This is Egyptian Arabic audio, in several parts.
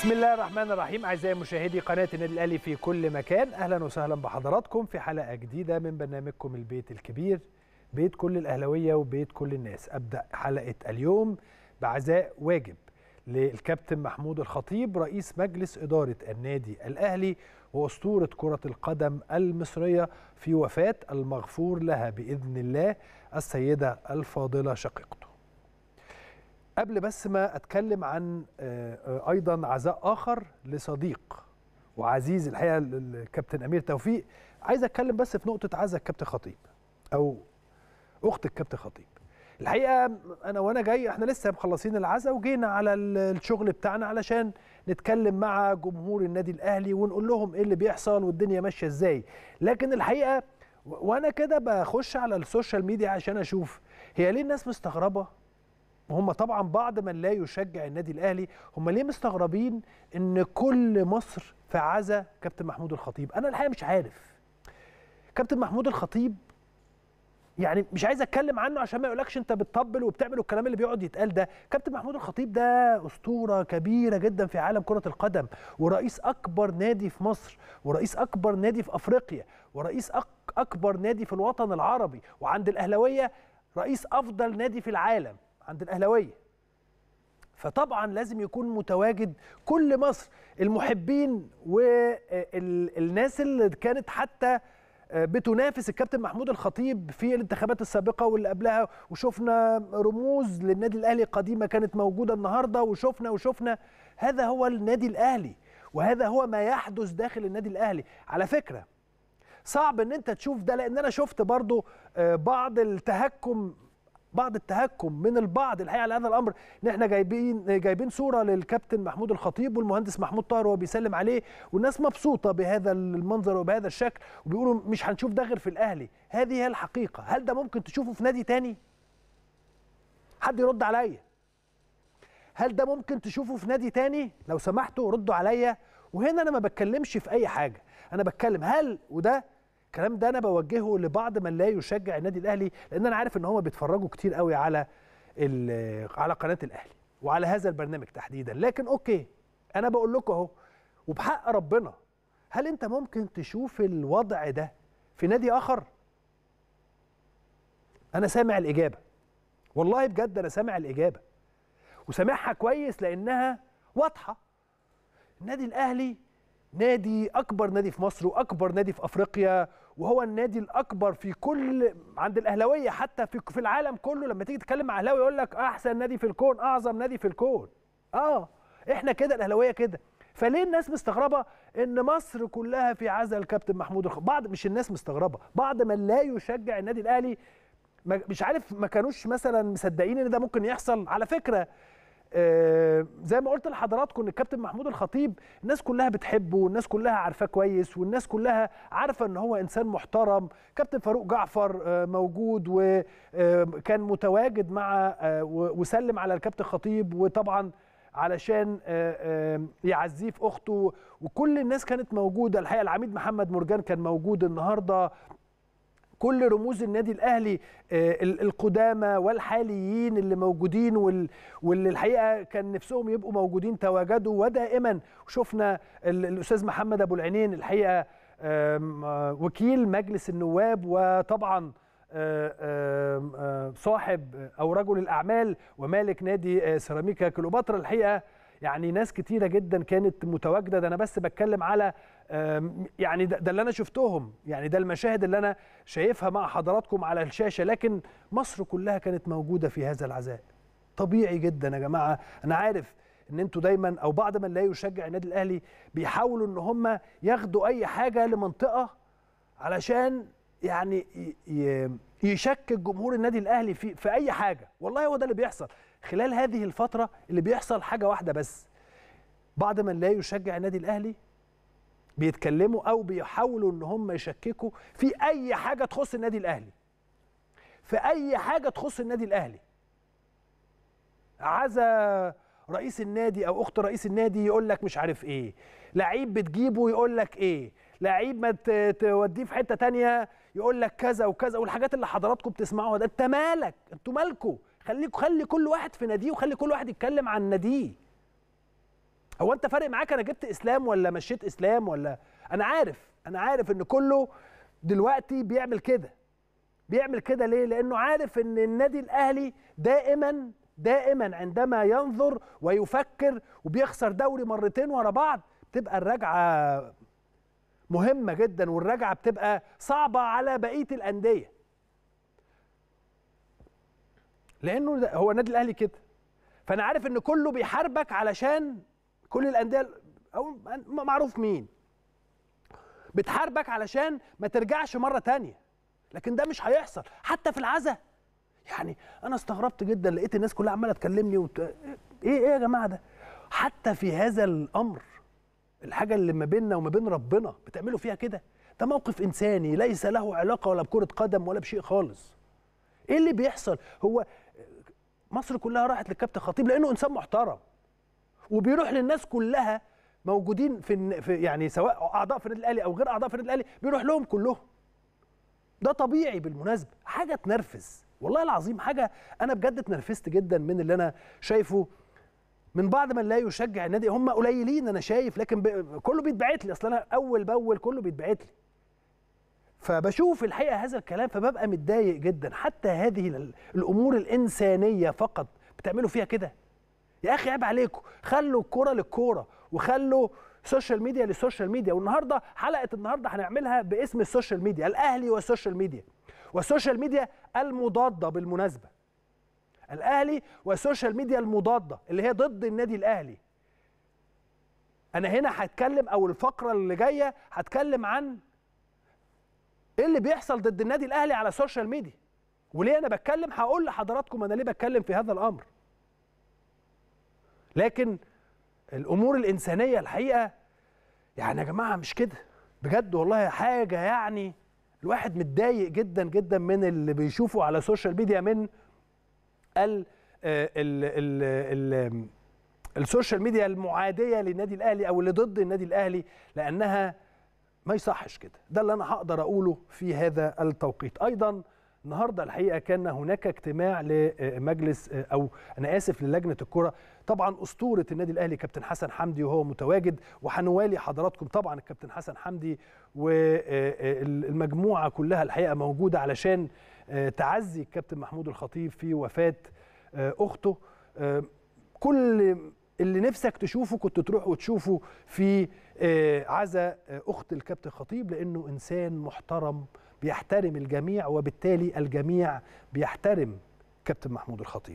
بسم الله الرحمن الرحيم اعزائي مشاهدي قناه النادي الاهلي في كل مكان اهلا وسهلا بحضراتكم في حلقه جديده من برنامجكم البيت الكبير بيت كل الاهلاويه وبيت كل الناس ابدا حلقه اليوم بعزاء واجب للكابتن محمود الخطيب رئيس مجلس اداره النادي الاهلي واسطوره كره القدم المصريه في وفاه المغفور لها باذن الله السيده الفاضله شقيقته قبل بس ما اتكلم عن ايضا عزاء اخر لصديق وعزيز الحقيقه الكابتن امير توفيق عايز اتكلم بس في نقطه عزاء الكابتن خطيب او اخت الكابتن خطيب الحقيقه انا وانا جاي احنا لسه مخلصين العزاء وجينا على الشغل بتاعنا علشان نتكلم مع جمهور النادي الاهلي ونقول لهم ايه اللي بيحصل والدنيا ماشيه ازاي لكن الحقيقه وانا كده بخش على السوشيال ميديا عشان اشوف هي ليه الناس مستغربه وهم طبعا بعض من لا يشجع النادي الاهلي هم ليه مستغربين ان كل مصر في عزا كابتن محمود الخطيب انا الحقيقه مش عارف كابتن محمود الخطيب يعني مش عايز اتكلم عنه عشان ما يقولكش انت بتطبل وبتعمل الكلام اللي بيقعد يتقال ده كابتن محمود الخطيب ده اسطوره كبيره جدا في عالم كره القدم ورئيس اكبر نادي في مصر ورئيس اكبر نادي في افريقيا ورئيس أك اكبر نادي في الوطن العربي وعند الاهلاويه رئيس افضل نادي في العالم عند الاهلاويه فطبعا لازم يكون متواجد كل مصر المحبين والناس اللي كانت حتى بتنافس الكابتن محمود الخطيب في الانتخابات السابقه واللي قبلها وشفنا رموز للنادي الاهلي قديمه كانت موجوده النهارده وشفنا وشفنا هذا هو النادي الاهلي وهذا هو ما يحدث داخل النادي الاهلي على فكره صعب ان انت تشوف ده لان انا شفت برضو بعض التهكم بعض التهكم من البعض الحقيقه على هذا الامر ان احنا جايبين جايبين صوره للكابتن محمود الخطيب والمهندس محمود طاهر وهو بيسلم عليه والناس مبسوطه بهذا المنظر وبهذا الشكل وبيقولوا مش هنشوف ده غير في الاهلي هذه هي الحقيقه هل ده ممكن تشوفه في نادي تاني حد يرد عليا هل ده ممكن تشوفه في نادي تاني لو سمحتوا ردوا عليا وهنا انا ما بتكلمش في اي حاجه انا بتكلم هل وده الكلام ده انا بوجهه لبعض من لا يشجع النادي الاهلي لان انا عارف ان هم بيتفرجوا كتير قوي على على قناه الاهلي وعلى هذا البرنامج تحديدا لكن اوكي انا بقول لكم اهو وبحق ربنا هل انت ممكن تشوف الوضع ده في نادي اخر انا سامع الاجابه والله بجد انا سامع الاجابه وسامعها كويس لانها واضحه النادي الاهلي نادي اكبر نادي في مصر واكبر نادي في افريقيا وهو النادي الاكبر في كل عند الاهلاويه حتى في في العالم كله لما تيجي تتكلم مع اهلاوي يقول لك احسن نادي في الكون اعظم نادي في الكون اه احنا كده الاهلاويه كده فليه الناس مستغربه ان مصر كلها في عزا الكابتن محمود الخ... بعض مش الناس مستغربه بعض من لا يشجع النادي الاهلي مش عارف ما كانوش مثلا مصدقين ان ده ممكن يحصل على فكره آه زي ما قلت لحضراتكم ان الكابتن محمود الخطيب الناس كلها بتحبه والناس كلها عارفاه كويس والناس كلها عارفه ان هو انسان محترم كابتن فاروق جعفر آه موجود وكان متواجد مع آه وسلم على الكابتن خطيب وطبعا علشان يعزيه في اخته وكل الناس كانت موجوده الحقيقه العميد محمد مرجان كان موجود النهارده كل رموز النادي الاهلي القدامى والحاليين اللي موجودين واللي الحقيقه كان نفسهم يبقوا موجودين تواجدوا ودائما شفنا الاستاذ محمد ابو العينين الحقيقه وكيل مجلس النواب وطبعا صاحب او رجل الاعمال ومالك نادي سيراميكا كليوباترا الحقيقه يعني ناس كتيره جدا كانت متواجده ده انا بس بتكلم على يعني ده, ده اللي انا شفتهم يعني ده المشاهد اللي انا شايفها مع حضراتكم على الشاشه لكن مصر كلها كانت موجوده في هذا العزاء طبيعي جدا يا جماعه انا عارف ان انتوا دايما او بعض من لا يشجع النادي الاهلي بيحاولوا ان هم ياخدوا اي حاجه لمنطقه علشان يعني يشكك جمهور النادي الاهلي في في اي حاجه والله هو ده اللي بيحصل خلال هذه الفتره اللي بيحصل حاجه واحده بس بعض من لا يشجع النادي الاهلي بيتكلموا او بيحاولوا ان هم يشككوا في اي حاجه تخص النادي الاهلي في اي حاجه تخص النادي الاهلي عزا رئيس النادي او اخت رئيس النادي يقول لك مش عارف ايه لعيب بتجيبه يقول لك ايه لعيب ما توديه في حته تانية يقول لك كذا وكذا والحاجات اللي حضراتكم بتسمعوها ده انت مالك انتوا مالكوا خليكوا خلي كل واحد في ناديه وخلي كل واحد يتكلم عن ناديه هو انت فارق معاك انا جبت اسلام ولا مشيت اسلام ولا انا عارف انا عارف ان كله دلوقتي بيعمل كده بيعمل كده ليه لانه عارف ان النادي الاهلي دائما دائما عندما ينظر ويفكر وبيخسر دوري مرتين ورا بعض بتبقى الرجعه مهمه جدا والرجعه بتبقى صعبه على بقيه الانديه لانه هو النادي الاهلي كده فانا عارف ان كله بيحاربك علشان كل الانديه او معروف مين بتحاربك علشان ما ترجعش مره تانية لكن ده مش هيحصل حتى في العزا يعني انا استغربت جدا لقيت الناس كلها عماله تكلمني وت... ايه ايه يا جماعه ده حتى في هذا الامر الحاجه اللي ما بيننا وما بين ربنا بتعملوا فيها كده ده موقف انساني ليس له علاقه ولا بكره قدم ولا بشيء خالص ايه اللي بيحصل هو مصر كلها راحت للكابتن خطيب لانه انسان محترم وبيروح للناس كلها موجودين في, في يعني سواء اعضاء في النادي الاهلي او غير اعضاء في النادي الاهلي بيروح لهم كلهم ده طبيعي بالمناسبه حاجه تنرفز والله العظيم حاجه انا بجد اتنرفزت جدا من اللي انا شايفه من بعض من لا يشجع النادي هم قليلين انا شايف لكن ب... كله بيتبعت لي اصل انا اول باول كله بيتبعت لي فبشوف الحقيقه هذا الكلام فببقى متضايق جدا حتى هذه الامور الانسانيه فقط بتعملوا فيها كده يا اخي عيب عليكم خلوا الكوره للكوره وخلوا سوشيال ميديا للسوشيال ميديا والنهارده حلقه النهارده هنعملها باسم السوشيال ميديا الاهلي والسوشيال ميديا والسوشيال ميديا المضاده بالمناسبه الاهلي والسوشيال ميديا المضاده اللي هي ضد النادي الاهلي انا هنا هتكلم او الفقره اللي جايه هتكلم عن ايه اللي بيحصل ضد النادي الاهلي على السوشيال ميديا وليه انا بتكلم هقول لحضراتكم انا ليه بتكلم في هذا الامر لكن الامور الانسانيه الحقيقه يعني يا جماعه مش كده بجد والله حاجه يعني الواحد متضايق جدا جدا من اللي بيشوفه على السوشيال ميديا من ال ال ال ال السوشيال ميديا المعاديه للنادي الاهلي او اللي ضد النادي الاهلي لانها ما يصحش كده ده اللي انا هقدر اقوله في هذا التوقيت ايضا النهارده الحقيقه كان هناك اجتماع لمجلس او انا اسف للجنه الكره طبعا اسطوره النادي الاهلي كابتن حسن حمدي وهو متواجد وهنوالي حضراتكم طبعا الكابتن حسن حمدي والمجموعه كلها الحقيقه موجوده علشان تعزي الكابتن محمود الخطيب في وفاه اخته كل اللي نفسك تشوفه كنت تروح وتشوفه في عزا اخت الكابتن خطيب لانه انسان محترم بيحترم الجميع وبالتالي الجميع بيحترم كابتن محمود الخطيب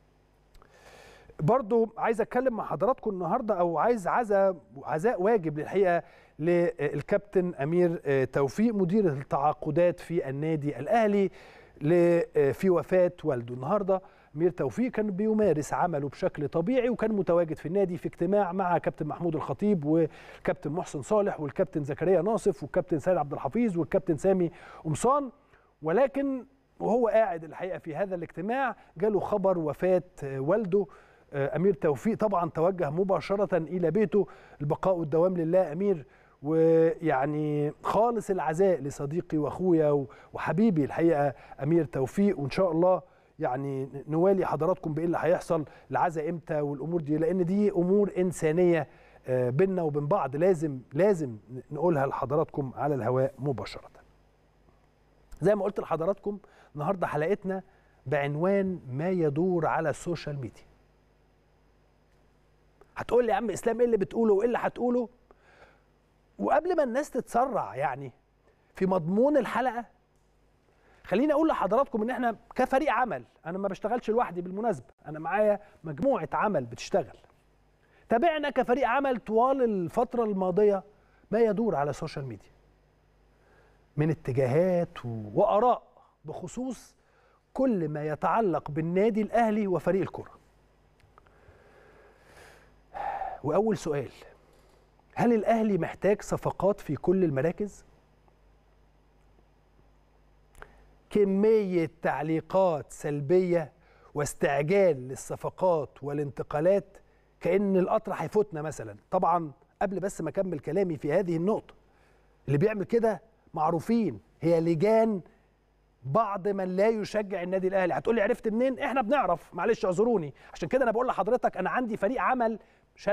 برضو عايز اتكلم مع حضراتكم النهارده او عايز عزاء عزاء واجب للحقيقه للكابتن امير توفيق مدير التعاقدات في النادي الاهلي في وفاه والده النهارده امير توفيق كان بيمارس عمله بشكل طبيعي وكان متواجد في النادي في اجتماع مع كابتن محمود الخطيب والكابتن محسن صالح والكابتن زكريا ناصف والكابتن سيد عبد الحفيظ والكابتن سامي قمصان ولكن وهو قاعد الحقيقه في هذا الاجتماع جاله خبر وفاه والده امير توفيق طبعا توجه مباشره الى بيته البقاء والدوام لله امير ويعني خالص العزاء لصديقي واخويا وحبيبي الحقيقه امير توفيق وان شاء الله يعني نوالي حضراتكم بايه اللي هيحصل العزاء امتى والامور دي لان دي امور انسانيه بيننا وبين بعض لازم لازم نقولها لحضراتكم على الهواء مباشره. زي ما قلت لحضراتكم النهارده حلقتنا بعنوان ما يدور على السوشيال ميديا. هتقول لي يا عم اسلام ايه اللي بتقوله وايه اللي هتقوله؟ وقبل ما الناس تتسرع يعني في مضمون الحلقه خليني اقول لحضراتكم ان احنا كفريق عمل انا ما بشتغلش لوحدي بالمناسبه انا معايا مجموعه عمل بتشتغل تابعنا كفريق عمل طوال الفتره الماضيه ما يدور على السوشيال ميديا من اتجاهات واراء بخصوص كل ما يتعلق بالنادي الاهلي وفريق الكره واول سؤال هل الاهلي محتاج صفقات في كل المراكز كميه تعليقات سلبيه واستعجال للصفقات والانتقالات كان القطر هيفوتنا مثلا طبعا قبل بس ما اكمل كلامي في هذه النقطه اللي بيعمل كده معروفين هي لجان بعض من لا يشجع النادي الاهلي هتقولي عرفت منين احنا بنعرف معلش اعذروني عشان كده انا بقول لحضرتك انا عندي فريق عمل مش انا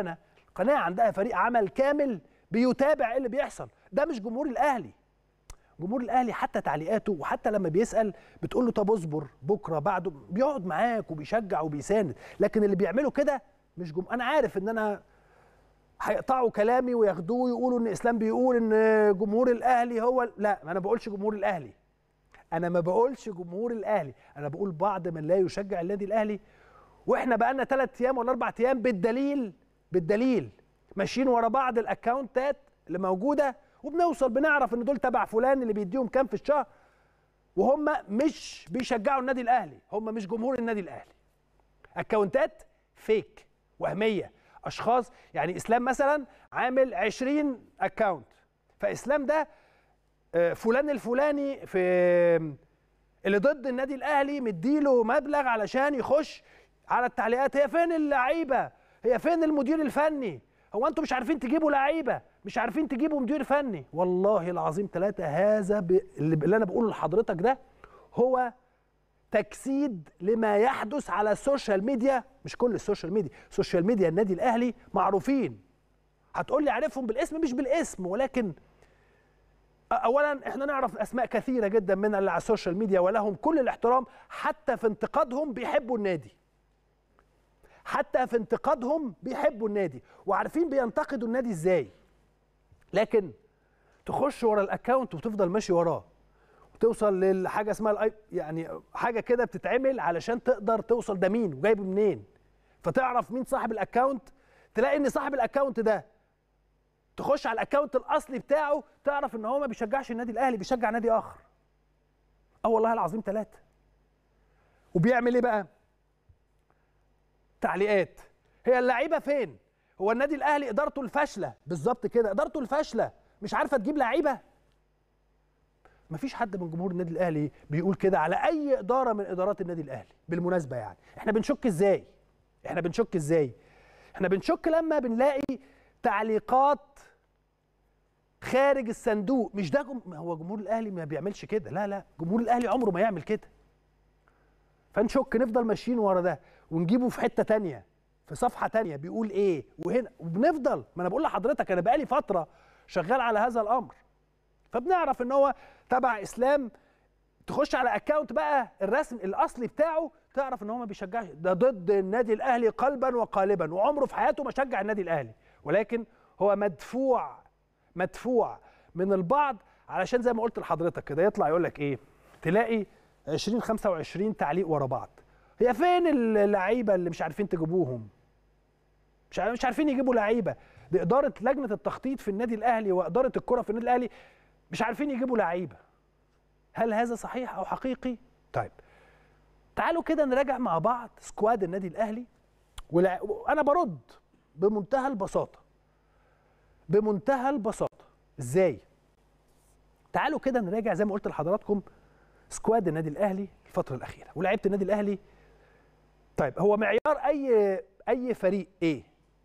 قناه عندها فريق عمل كامل بيتابع ايه اللي بيحصل ده مش جمهور الاهلي جمهور الاهلي حتى تعليقاته وحتى لما بيسال بتقول له طب اصبر بكره بعده بيقعد معاك وبيشجع وبيساند لكن اللي بيعملوا كده مش جم... انا عارف ان انا هيقطعوا كلامي وياخدوه ويقولوا ان اسلام بيقول ان جمهور الاهلي هو لا ما انا بقولش جمهور الاهلي انا ما بقولش جمهور الاهلي انا بقول بعض من لا يشجع النادي الاهلي واحنا بقى لنا ثلاث ايام ولا اربع ايام بالدليل بالدليل ماشيين ورا بعض الاكونتات اللي موجوده وبنوصل بنعرف ان دول تبع فلان اللي بيديهم كام في الشهر وهم مش بيشجعوا النادي الاهلي هم مش جمهور النادي الاهلي اكونتات فيك وهميه اشخاص يعني اسلام مثلا عامل 20 اكونت فاسلام ده فلان الفلاني في اللي ضد النادي الاهلي مديله مبلغ علشان يخش على التعليقات هي فين اللعيبه هي فين المدير الفني هو انتم مش عارفين تجيبوا لعيبه مش عارفين تجيبوا مدير فني والله العظيم ثلاثة هذا ب... اللي انا بقوله لحضرتك ده هو تجسيد لما يحدث على السوشيال ميديا مش كل السوشيال ميديا السوشيال ميديا النادي الاهلي معروفين هتقول لي عارفهم بالاسم مش بالاسم ولكن اولا احنا نعرف اسماء كثيره جدا من اللي على السوشيال ميديا ولهم كل الاحترام حتى في انتقادهم بيحبوا النادي حتى في انتقادهم بيحبوا النادي وعارفين بينتقدوا النادي ازاي لكن تخش ورا الاكونت وتفضل ماشي وراه وتوصل للحاجه اسمها الاي يعني حاجه كده بتتعمل علشان تقدر توصل ده مين وجايبه منين فتعرف مين صاحب الاكونت تلاقي ان صاحب الاكونت ده تخش على الاكونت الاصلي بتاعه تعرف ان هو ما بيشجعش النادي الاهلي بيشجع نادي اخر اه والله العظيم ثلاثه وبيعمل ايه بقى تعليقات هي اللعيبه فين هو النادي الاهلي ادارته الفاشله بالظبط كده ادارته الفاشله مش عارفه تجيب لعيبه مفيش حد من جمهور النادي الاهلي بيقول كده على اي اداره من ادارات النادي الاهلي بالمناسبه يعني احنا بنشك ازاي احنا بنشك ازاي احنا بنشك لما بنلاقي تعليقات خارج الصندوق مش ده جم... هو جمهور الاهلي ما بيعملش كده لا لا جمهور الاهلي عمره ما يعمل كده فنشك نفضل ماشيين ورا ده ونجيبه في حته تانية في صفحه تانية بيقول ايه وهنا وبنفضل ما انا بقول لحضرتك انا بقالي فتره شغال على هذا الامر فبنعرف ان هو تبع اسلام تخش على اكونت بقى الرسم الاصلي بتاعه تعرف ان هو ما بيشجعش ده ضد النادي الاهلي قلبا وقالبا وعمره في حياته ما شجع النادي الاهلي ولكن هو مدفوع مدفوع من البعض علشان زي ما قلت لحضرتك كده يطلع يقول لك ايه تلاقي 20 25 تعليق ورا بعض هي فين اللعيبه اللي مش عارفين تجيبوهم مش مش عارفين يجيبوا لعيبه دي اداره لجنه التخطيط في النادي الاهلي واداره الكره في النادي الاهلي مش عارفين يجيبوا لعيبه هل هذا صحيح او حقيقي طيب تعالوا كده نراجع مع بعض سكواد النادي الاهلي ولا... انا برد بمنتهى البساطه بمنتهى البساطه ازاي تعالوا كده نراجع زي ما قلت لحضراتكم سكواد النادي الاهلي الفتره الاخيره ولاعيبه النادي الاهلي طيب هو معيار اي اي فريق ايه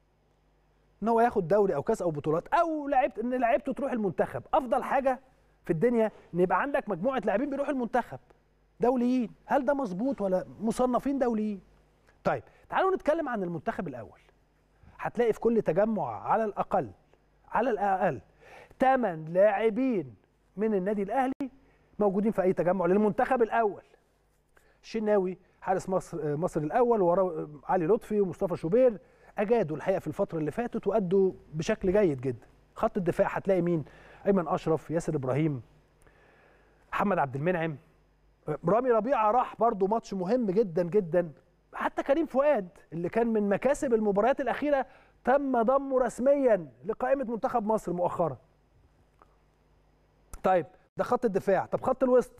ان هو ياخد دوري او كاس او بطولات او لعيبه ان لعيبته تروح المنتخب افضل حاجه في الدنيا ان يبقى عندك مجموعه لاعبين بيروحوا المنتخب دوليين هل ده مظبوط ولا مصنفين دوليين طيب تعالوا نتكلم عن المنتخب الاول هتلاقي في كل تجمع على الاقل على الاقل 8 لاعبين من النادي الاهلي موجودين في اي تجمع للمنتخب الاول الشناوي حارس مصر مصر الاول وراه علي لطفي ومصطفى شوبير اجادوا الحقيقه في الفتره اللي فاتت وادوا بشكل جيد جدا خط الدفاع هتلاقي مين ايمن اشرف ياسر ابراهيم محمد عبد المنعم رامي ربيعه راح برضو ماتش مهم جدا جدا حتى كريم فؤاد اللي كان من مكاسب المباريات الاخيره تم ضمه رسميا لقائمه منتخب مصر مؤخرا طيب ده خط الدفاع طب خط الوسط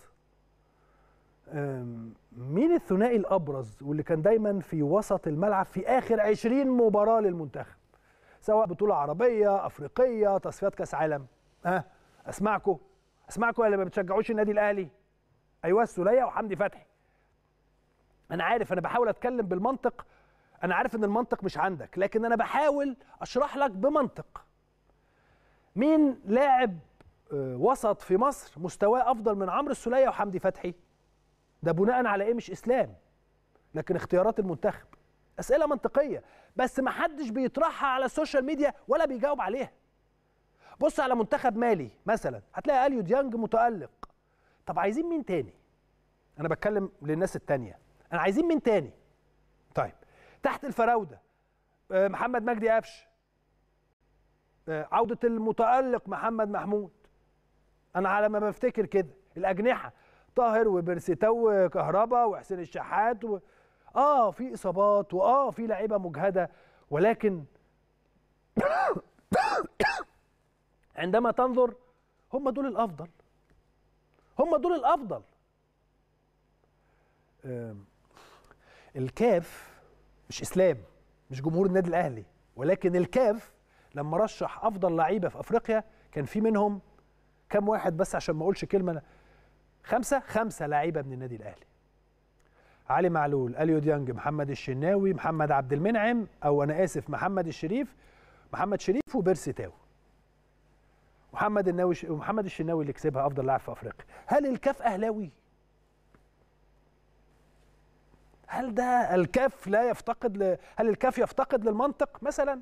مين الثنائي الابرز واللي كان دايما في وسط الملعب في اخر 20 مباراه للمنتخب سواء بطوله عربيه افريقيه تصفيات كاس عالم ها أه؟ اسمعكم اسمعكم اللي ما بتشجعوش النادي الاهلي ايوه السوليه وحمدي فتحي انا عارف انا بحاول اتكلم بالمنطق انا عارف ان المنطق مش عندك لكن انا بحاول اشرح لك بمنطق مين لاعب وسط في مصر مستواه افضل من عمرو السوليه وحمدي فتحي ده بناء على ايه مش اسلام لكن اختيارات المنتخب اسئله منطقيه بس ما حدش بيطرحها على السوشيال ميديا ولا بيجاوب عليها بص على منتخب مالي مثلا هتلاقي اليو ديانج متالق طب عايزين مين تاني انا بتكلم للناس التانية انا عايزين مين تاني طيب تحت الفراوده آه، محمد مجدي قفش آه، عوده المتالق محمد محمود انا على ما بفتكر كده الاجنحه طاهر وبرسيتاو وكهربا وحسين الشحات و... اه في اصابات واه في لعيبه مجهده ولكن عندما تنظر هم دول الافضل هم دول الافضل آم، الكاف مش اسلام مش جمهور النادي الاهلي ولكن الكاف لما رشح افضل لعيبه في افريقيا كان في منهم كام واحد بس عشان ما اقولش كلمه أنا. خمسه خمسه لعيبه من النادي الاهلي علي معلول اليو ديانج محمد الشناوي محمد عبد المنعم او انا اسف محمد الشريف محمد شريف وبيرسي تاو محمد الناوي ومحمد الشناوي اللي كسبها افضل لاعب في افريقيا هل الكاف اهلاوي هل ده الكاف لا يفتقد ل... هل الكاف يفتقد للمنطق مثلا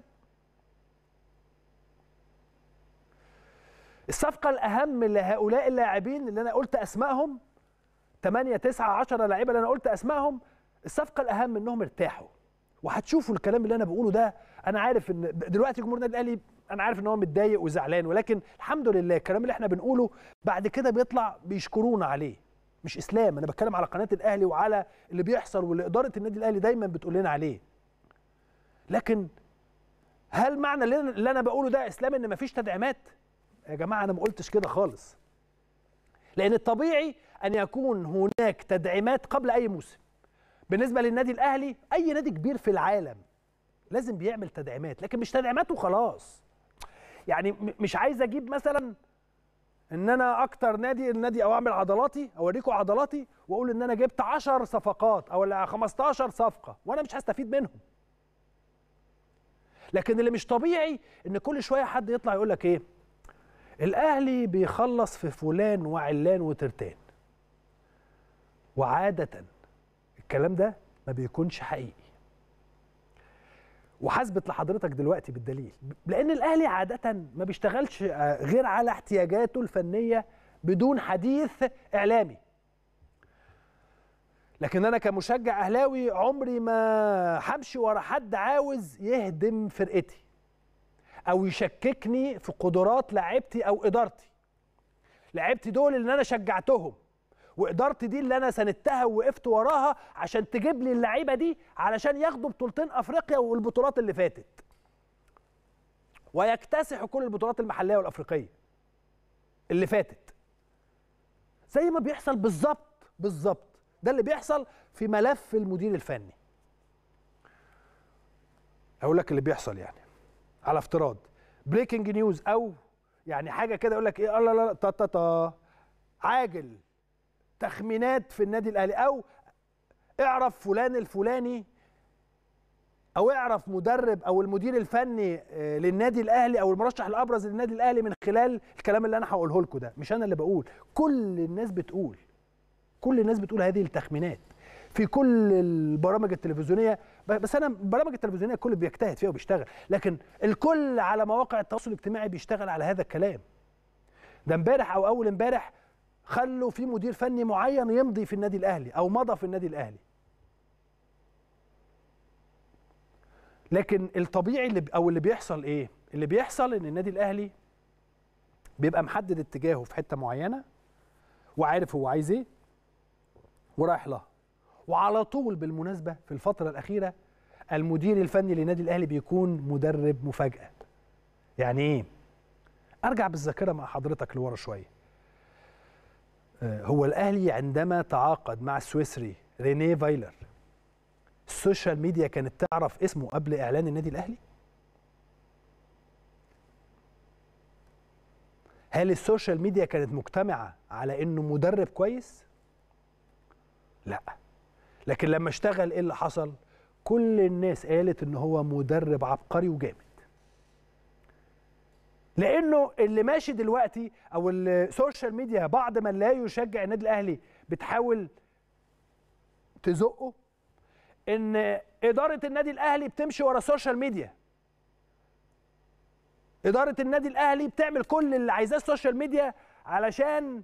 الصفقة الأهم لهؤلاء اللاعبين اللي أنا قلت أسمائهم 8 9 10 لعيبة اللي أنا قلت أسمائهم الصفقة الأهم إنهم ارتاحوا وهتشوفوا الكلام اللي أنا بقوله ده أنا عارف إن دلوقتي جمهور النادي الأهلي أنا عارف إن هو متضايق وزعلان ولكن الحمد لله الكلام اللي إحنا بنقوله بعد كده بيطلع بيشكرونا عليه مش إسلام أنا بتكلم على قناة الأهلي وعلى اللي بيحصل واللي إدارة النادي الأهلي دايما بتقول لنا عليه لكن هل معنى اللي أنا- اللي أنا بقوله ده إسلام إن مفيش تدعيمات؟ يا جماعه انا ما قلتش كده خالص لان الطبيعي ان يكون هناك تدعيمات قبل اي موسم بالنسبه للنادي الاهلي اي نادي كبير في العالم لازم بيعمل تدعيمات لكن مش تدعيمات وخلاص يعني م- مش عايز اجيب مثلا ان انا اكتر نادي النادي او اعمل عضلاتي اوريكم عضلاتي واقول ان انا جبت 10 صفقات او لا 15 صفقه وانا مش هستفيد منهم لكن اللي مش طبيعي ان كل شويه حد يطلع يقول لك ايه الاهلي بيخلص في فلان وعلان وترتان وعاده الكلام ده ما بيكونش حقيقي وحسبت لحضرتك دلوقتي بالدليل لان الاهلي عاده ما بيشتغلش آه، غير على احتياجاته الفنيه بدون حديث اعلامي لكن انا كمشجع اهلاوي عمري ما همشي ورا حد عاوز يهدم فرقتي او يشككني في قدرات لاعيبتي او ادارتي لعيبتي دول اللي انا شجعتهم وادارتي دي اللي انا سندتها ووقفت وراها عشان تجيب لي اللعيبه دي علشان ياخدوا بطولتين افريقيا والبطولات اللي فاتت ويكتسحوا كل البطولات المحليه والافريقيه اللي فاتت زي ما بيحصل بالظبط بالظبط ده اللي بيحصل في ملف المدير الفني اقول لك اللي بيحصل يعني على افتراض بريكنج نيوز او يعني حاجه كده يقول لك ايه الله لا لا تا تا تا عاجل تخمينات في النادي الاهلي او اعرف فلان الفلاني او اعرف مدرب او المدير الفني آه، للنادي الاهلي او المرشح الابرز للنادي الاهلي من خلال الكلام اللي انا هقوله لكم ده مش انا اللي بقول كل الناس بتقول كل الناس بتقول هذه التخمينات في كل البرامج التلفزيونيه ب- بس انا البرامج التلفزيونيه الكل بيجتهد فيها وبيشتغل لكن الكل على مواقع التواصل الاجتماعي بيشتغل على هذا الكلام ده امبارح او اول امبارح خلوا في مدير فني معين يمضي في النادي الاهلي او مضى في النادي الاهلي لكن الطبيعي اللي او اللي بيحصل ايه اللي بيحصل ان النادي الاهلي بيبقى محدد اتجاهه في حته معينه وعارف هو عايز ايه ورايح لها وعلى طول بالمناسبه في الفتره الاخيره المدير الفني للنادي الاهلي بيكون مدرب مفاجاه يعني ايه ارجع بالذاكره مع حضرتك لورا شويه آه، هو الاهلي عندما تعاقد مع السويسري رينيه فايلر السوشيال ميديا كانت تعرف اسمه قبل اعلان النادي الاهلي هل السوشيال ميديا كانت مجتمعه على انه مدرب كويس لا لكن لما اشتغل ايه اللي حصل كل الناس قالت ان هو مدرب عبقري وجامد لانه اللي ماشي دلوقتي او السوشيال ميديا بعض من لا يشجع النادي الاهلي بتحاول تزقه ان اداره النادي الاهلي بتمشي ورا السوشيال ميديا اداره النادي الاهلي بتعمل كل اللي عايزاه السوشيال ميديا علشان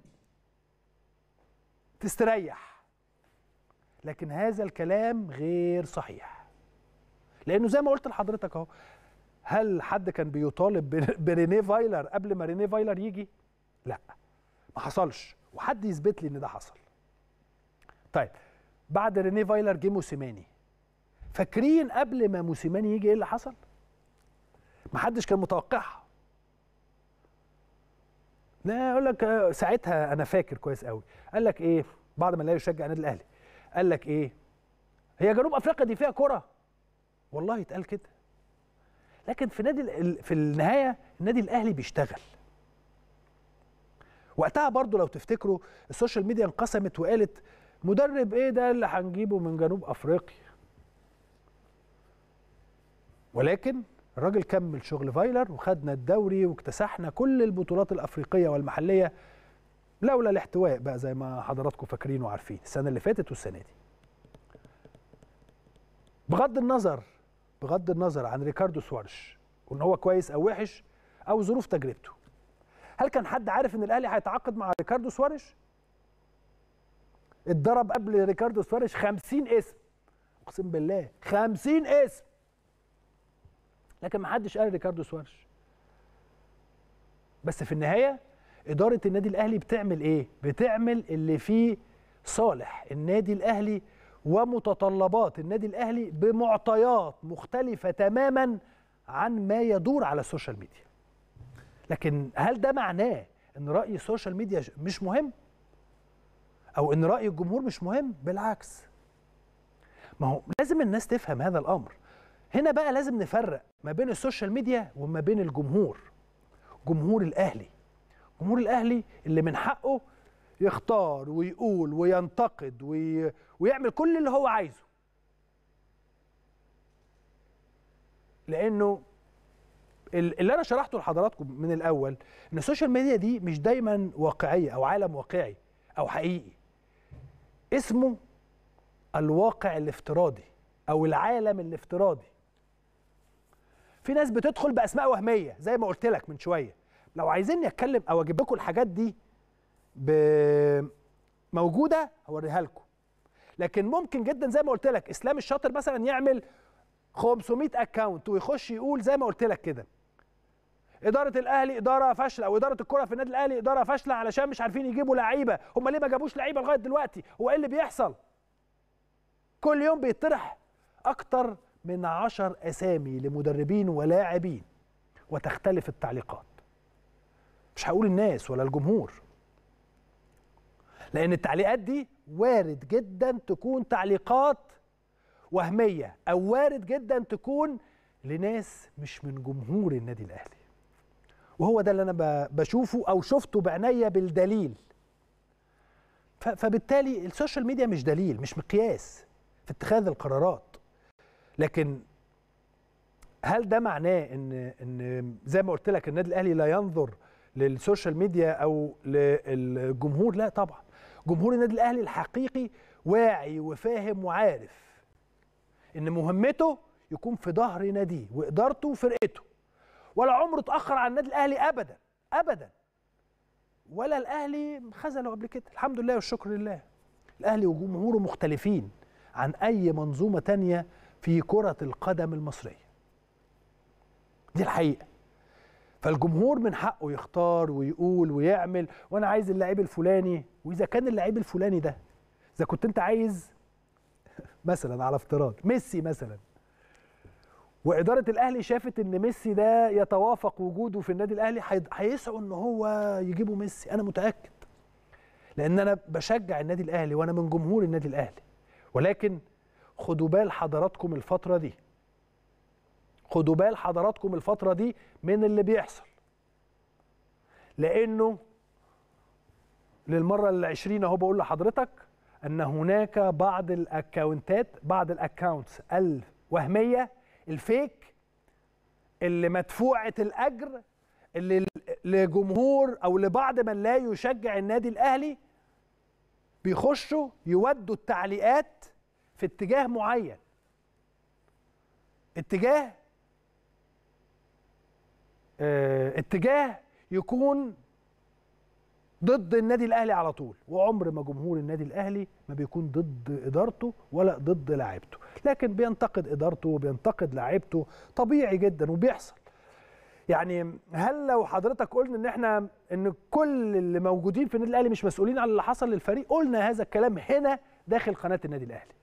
تستريح لكن هذا الكلام غير صحيح لانه زي ما قلت لحضرتك اهو هل حد كان بيطالب برينيه فايلر قبل ما رينيه فايلر يجي لا ما حصلش وحد يثبت لي ان ده حصل طيب بعد رينيه فايلر جه موسيماني فاكرين قبل ما موسيماني يجي ايه اللي حصل ما حدش كان متوقعها لا اقول لك ساعتها انا فاكر كويس قوي قال لك ايه بعد ما لا يشجع النادي الاهلي قال لك ايه هي جنوب افريقيا دي فيها كره والله يتقال كده لكن في نادي في النهايه النادي الاهلي بيشتغل وقتها برضو لو تفتكروا السوشيال ميديا انقسمت وقالت مدرب ايه ده اللي هنجيبه من جنوب افريقيا ولكن الراجل كمل شغل فايلر وخدنا الدوري واكتسحنا كل البطولات الافريقيه والمحليه لولا الاحتواء بقى زي ما حضراتكم فاكرين وعارفين السنه اللي فاتت والسنه دي بغض النظر بغض النظر عن ريكاردو سوارش وان هو كويس او وحش او ظروف تجربته هل كان حد عارف ان الاهلي هيتعاقد مع ريكاردو سوارش اتضرب قبل ريكاردو سوارش 50 اسم اقسم بالله 50 اسم لكن ما حدش قال ريكاردو سوارش بس في النهايه اداره النادي الاهلي بتعمل ايه بتعمل اللي فيه صالح النادي الاهلي ومتطلبات النادي الاهلي بمعطيات مختلفه تماما عن ما يدور على السوشيال ميديا لكن هل ده معناه ان راي السوشيال ميديا مش مهم او ان راي الجمهور مش مهم بالعكس ما هو لازم الناس تفهم هذا الامر هنا بقى لازم نفرق ما بين السوشيال ميديا وما بين الجمهور جمهور الاهلي جمهور الاهلي اللي من حقه يختار ويقول وينتقد وي... ويعمل كل اللي هو عايزه لانه اللي انا شرحته لحضراتكم من الاول ان السوشيال ميديا دي مش دايما واقعيه او عالم واقعي او حقيقي اسمه الواقع الافتراضي او العالم الافتراضي في ناس بتدخل باسماء وهميه زي ما قلت لك من شويه لو عايزين اتكلم او اجيب لكم الحاجات دي موجوده هوريها لكم لكن ممكن جدا زي ما قلت لك اسلام الشاطر مثلا يعمل 500 اكونت ويخش يقول زي ما قلت لك كده اداره الاهلي اداره فاشله او اداره الكره في النادي الاهلي اداره فاشله علشان مش عارفين يجيبوا لعيبه هم ليه ما جابوش لعيبه لغايه دلوقتي هو ايه اللي بيحصل كل يوم بيطرح اكتر من عشر اسامي لمدربين ولاعبين وتختلف التعليقات مش هقول الناس ولا الجمهور لان التعليقات دي وارد جدا تكون تعليقات وهميه او وارد جدا تكون لناس مش من جمهور النادي الاهلي وهو ده اللي انا بشوفه او شفته بعينيا بالدليل فبالتالي السوشيال ميديا مش دليل مش مقياس في اتخاذ القرارات لكن هل ده معناه ان ان زي ما قلت لك النادي الاهلي لا ينظر للسوشيال ميديا او للجمهور لا طبعا جمهور النادي الاهلي الحقيقي واعي وفاهم وعارف ان مهمته يكون في ظهر ناديه وادارته وفرقته ولا عمره اتاخر عن النادي الاهلي ابدا ابدا ولا الاهلي خذله قبل كده الحمد لله والشكر لله الاهلي وجمهوره مختلفين عن اي منظومه تانية في كره القدم المصريه دي الحقيقه فالجمهور من حقه يختار ويقول ويعمل وانا عايز اللعيب الفلاني واذا كان اللعيب الفلاني ده اذا كنت انت عايز مثلا على افتراض ميسي مثلا واداره الاهلي شافت ان ميسي ده يتوافق وجوده في النادي الاهلي هيسعوا ان هو يجيبوا ميسي انا متاكد لان انا بشجع النادي الاهلي وانا من جمهور النادي الاهلي ولكن خدوا بال حضراتكم الفتره دي خدوا بال حضراتكم الفتره دي من اللي بيحصل لانه للمره العشرين اهو بقول لحضرتك ان هناك بعض الاكونتات بعض الاكونتس الوهميه الفيك اللي مدفوعه الاجر اللي لجمهور او لبعض من لا يشجع النادي الاهلي بيخشوا يودوا التعليقات في اتجاه معين اتجاه اه اتجاه يكون ضد النادي الاهلي على طول وعمر ما جمهور النادي الاهلي ما بيكون ضد ادارته ولا ضد لاعيبته لكن بينتقد ادارته وبينتقد لاعيبته طبيعي جدا وبيحصل يعني هل لو حضرتك قلنا ان احنا ان كل اللي موجودين في النادي الاهلي مش مسؤولين عن اللي حصل للفريق قلنا هذا الكلام هنا داخل قناه النادي الاهلي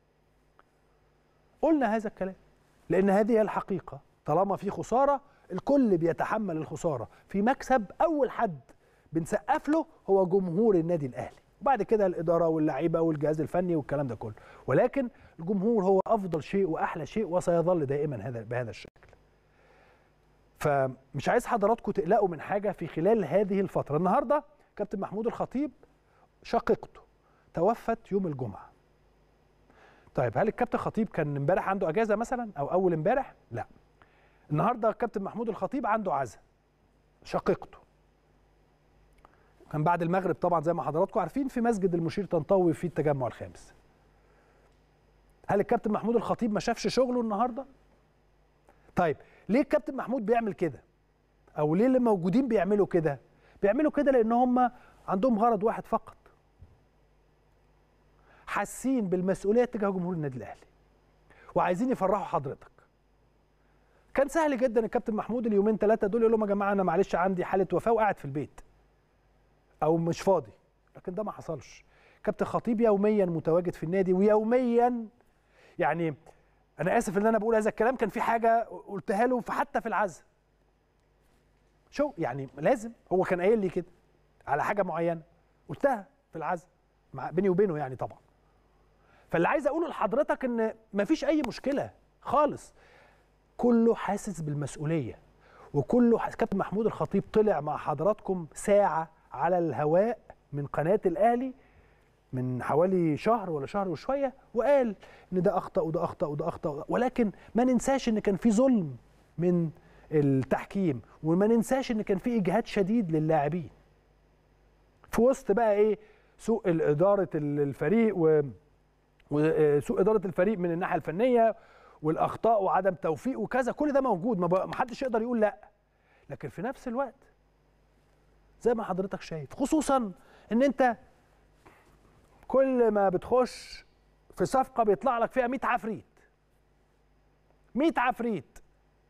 قلنا هذا الكلام لان هذه هي الحقيقه طالما في خساره الكل بيتحمل الخساره في مكسب اول حد بنسقف له هو جمهور النادي الاهلي وبعد كده الاداره واللعيبه والجهاز الفني والكلام ده كله ولكن الجمهور هو افضل شيء واحلى شيء وسيظل دائما هذا بهذا الشكل فمش عايز حضراتكم تقلقوا من حاجه في خلال هذه الفتره النهارده كابتن محمود الخطيب شقيقته توفت يوم الجمعه طيب هل الكابتن خطيب كان امبارح عنده اجازه مثلا او اول امبارح لا النهارده الكابتن محمود الخطيب عنده عزاء شقيقته كان بعد المغرب طبعا زي ما حضراتكم عارفين في مسجد المشير طنطاوي في التجمع الخامس هل الكابتن محمود الخطيب ما شافش شغله النهارده طيب ليه الكابتن محمود بيعمل كده او ليه اللي موجودين بيعملوا كده بيعملوا كده لان هم عندهم غرض واحد فقط حاسين بالمسؤوليه تجاه جمهور النادي الاهلي وعايزين يفرحوا حضرتك كان سهل جدا الكابتن محمود اليومين ثلاثه دول يقول لهم يا جماعه انا معلش عندي حاله وفاه وقاعد في البيت او مش فاضي لكن ده ما حصلش كابتن خطيب يوميا متواجد في النادي ويوميا يعني انا اسف ان انا بقول هذا الكلام كان في حاجه قلتها له حتى في العزاء شو يعني لازم هو كان قايل لي كده على حاجه معينه قلتها في العزاء مع بيني وبينه يعني طبعا فاللي عايز اقوله لحضرتك ان مفيش اي مشكله خالص كله حاسس بالمسؤوليه وكله حاسس كابتن محمود الخطيب طلع مع حضراتكم ساعه على الهواء من قناه الاهلي من حوالي شهر ولا شهر وشويه وقال ان ده اخطا وده اخطا وده اخطا ولكن ما ننساش ان كان في ظلم من التحكيم وما ننساش ان كان في اجهاد شديد للاعبين في وسط بقى ايه سوء اداره الفريق و وسوء اداره الفريق من الناحيه الفنيه والاخطاء وعدم توفيق وكذا كل ده موجود ما حدش يقدر يقول لا لكن في نفس الوقت زي ما حضرتك شايف خصوصا ان انت كل ما بتخش في صفقه بيطلع لك فيها 100 عفريت 100 عفريت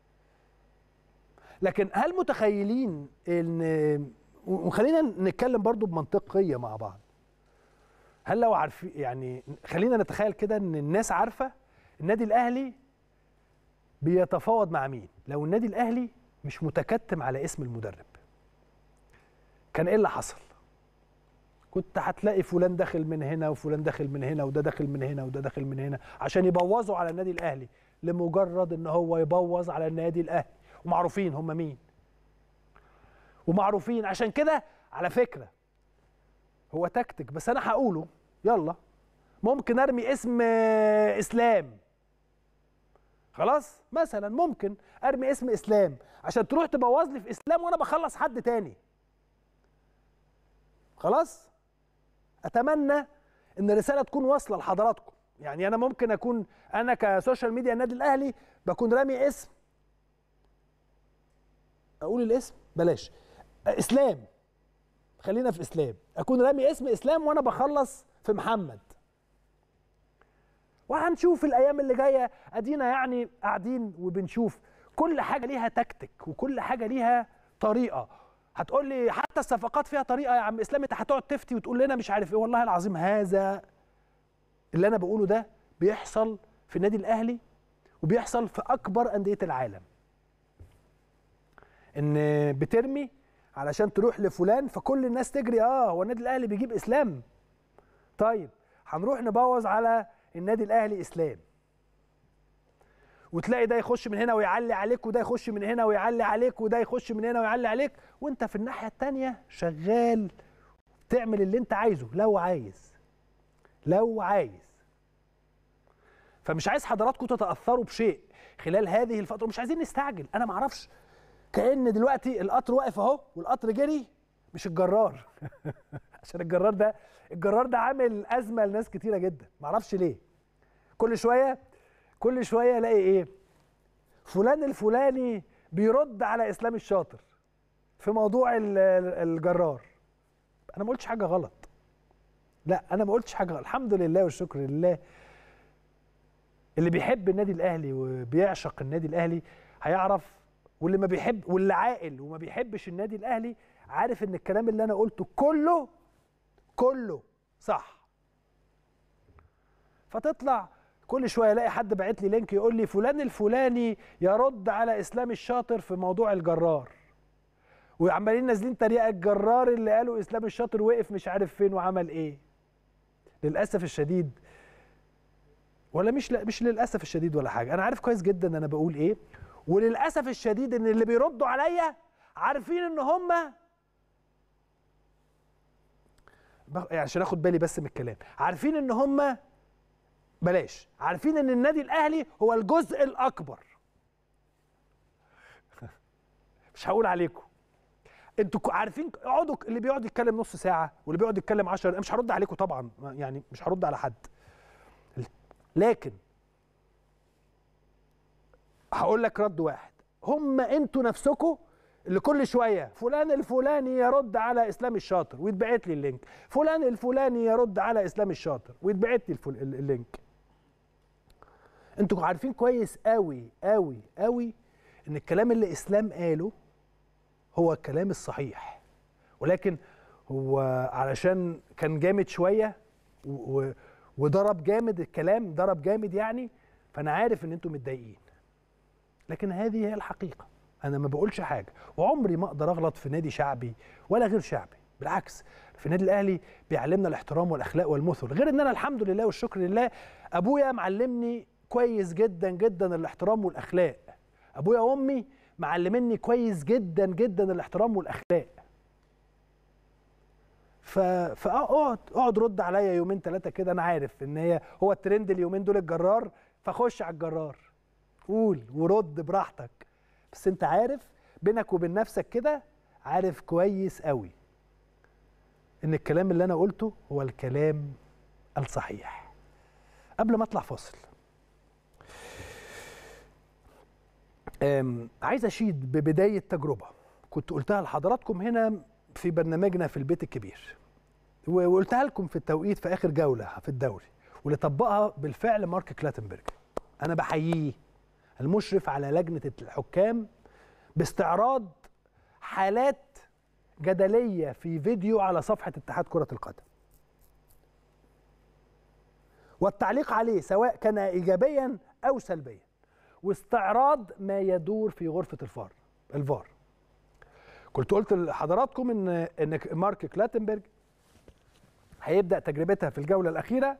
لكن هل متخيلين ان وخلينا نتكلم برضو بمنطقيه مع بعض هل لو عارفين يعني خلينا نتخيل كده ان الناس عارفه النادي الاهلي بيتفاوض مع مين لو النادي الاهلي مش متكتم على اسم المدرب كان ايه اللي حصل كنت هتلاقي فلان داخل من هنا وفلان داخل من هنا وده داخل من هنا وده داخل من هنا عشان يبوظوا على النادي الاهلي لمجرد ان هو يبوظ على النادي الاهلي ومعروفين هم مين ومعروفين عشان كده على فكره هو تكتيك بس انا هقوله يلا ممكن ارمي اسم اسلام خلاص مثلا ممكن ارمي اسم اسلام عشان تروح تبوظ لي في اسلام وانا بخلص حد تاني خلاص اتمنى ان الرساله تكون واصله لحضراتكم يعني انا ممكن اكون انا كسوشيال ميديا النادي الاهلي بكون رامي اسم اقول الاسم بلاش اسلام خلينا في اسلام اكون رامي اسم اسلام وانا بخلص في محمد وهنشوف الايام اللي جايه ادينا يعني قاعدين وبنشوف كل حاجه ليها تكتيك وكل حاجه ليها طريقه هتقول لي حتى الصفقات فيها طريقه يا عم اسلام انت هتقعد تفتي وتقول لنا مش عارف ايه والله العظيم هذا اللي انا بقوله ده بيحصل في النادي الاهلي وبيحصل في اكبر انديه العالم ان بترمي علشان تروح لفلان فكل الناس تجري اه هو النادي الاهلي بيجيب اسلام طيب هنروح نبوظ على النادي الاهلي اسلام وتلاقي ده يخش من هنا ويعلي عليك وده يخش من هنا ويعلي عليك وده يخش من هنا ويعلي عليك وانت في الناحيه الثانيه شغال تعمل اللي انت عايزه لو عايز لو عايز فمش عايز حضراتكم تتاثروا بشيء خلال هذه الفتره مش عايزين نستعجل انا ما اعرفش كان دلوقتي القطر واقف اهو والقطر جري مش الجرار عشان الجرار ده الجرار ده عامل ازمه لناس كتيره جدا ما اعرفش ليه كل شويه كل شويه الاقي ايه فلان الفلاني بيرد على اسلام الشاطر في موضوع ال- ال- الجرار انا ما قلتش حاجه غلط لا انا ما قلتش حاجه غلط الحمد لله والشكر لله اللي بيحب النادي الاهلي وبيعشق النادي الاهلي هيعرف واللي ما بيحب واللي عاقل وما بيحبش النادي الاهلي عارف ان الكلام اللي انا قلته كله كله صح فتطلع كل شويه الاقي حد باعت لي لينك يقول لي فلان الفلاني يرد على اسلام الشاطر في موضوع الجرار وعمالين نازلين تريقه الجرار اللي قالوا اسلام الشاطر وقف مش عارف فين وعمل ايه للاسف الشديد ولا مش لا مش للاسف الشديد ولا حاجه انا عارف كويس جدا انا بقول ايه وللاسف الشديد ان اللي بيردوا عليا عارفين ان هم بغ- يعني عشان اخد بالي بس من الكلام عارفين ان هم بلاش عارفين ان النادي الاهلي هو الجزء الاكبر مش هقول عليكم انتوا كو- عارفين اقعدوا اللي بيقعد يتكلم نص ساعه واللي بيقعد يتكلم 10 انا مش هرد عليكم طبعا ما- يعني مش هرد على حد لكن هقول لك رد واحد هم انتوا نفسكم اللي كل شويه فلان الفلاني يرد على اسلام الشاطر ويتبعت لي اللينك فلان الفلاني يرد على اسلام الشاطر ويتبعت لي الفل... ال- اللينك انتوا عارفين كويس قوي قوي قوي ان الكلام اللي اسلام قاله هو الكلام الصحيح ولكن هو علشان كان جامد شويه و... و... وضرب جامد الكلام ضرب جامد يعني فانا عارف ان انتوا متضايقين لكن هذه هي الحقيقه انا ما بقولش حاجه وعمري ما اقدر اغلط في نادي شعبي ولا غير شعبي بالعكس في النادي الاهلي بيعلمنا الاحترام والاخلاق والمثل غير ان انا الحمد لله والشكر لله ابويا معلمني كويس جدا جدا الاحترام والاخلاق ابويا وامي معلميني كويس جدا جدا الاحترام والاخلاق ف فاقعد اقعد رد عليا يومين ثلاثه كده انا عارف ان هي هو الترند اليومين دول الجرار فخش على الجرار قول ورد براحتك بس انت عارف بينك وبين نفسك كده عارف كويس قوي ان الكلام اللي انا قلته هو الكلام الصحيح قبل ما اطلع فاصل أم، عايز اشيد ببدايه تجربه كنت قلتها لحضراتكم هنا في برنامجنا في البيت الكبير و- وقلتها لكم في التوقيت في اخر جوله في الدوري واللي طبقها بالفعل مارك كلاتنبرج انا بحييه المشرف على لجنه الحكام باستعراض حالات جدليه في فيديو على صفحه اتحاد كره القدم والتعليق عليه سواء كان ايجابيا او سلبيا واستعراض ما يدور في غرفه الفار الفار كنت قلت لحضراتكم ان ان مارك كلاتنبرج هيبدا تجربتها في الجوله الاخيره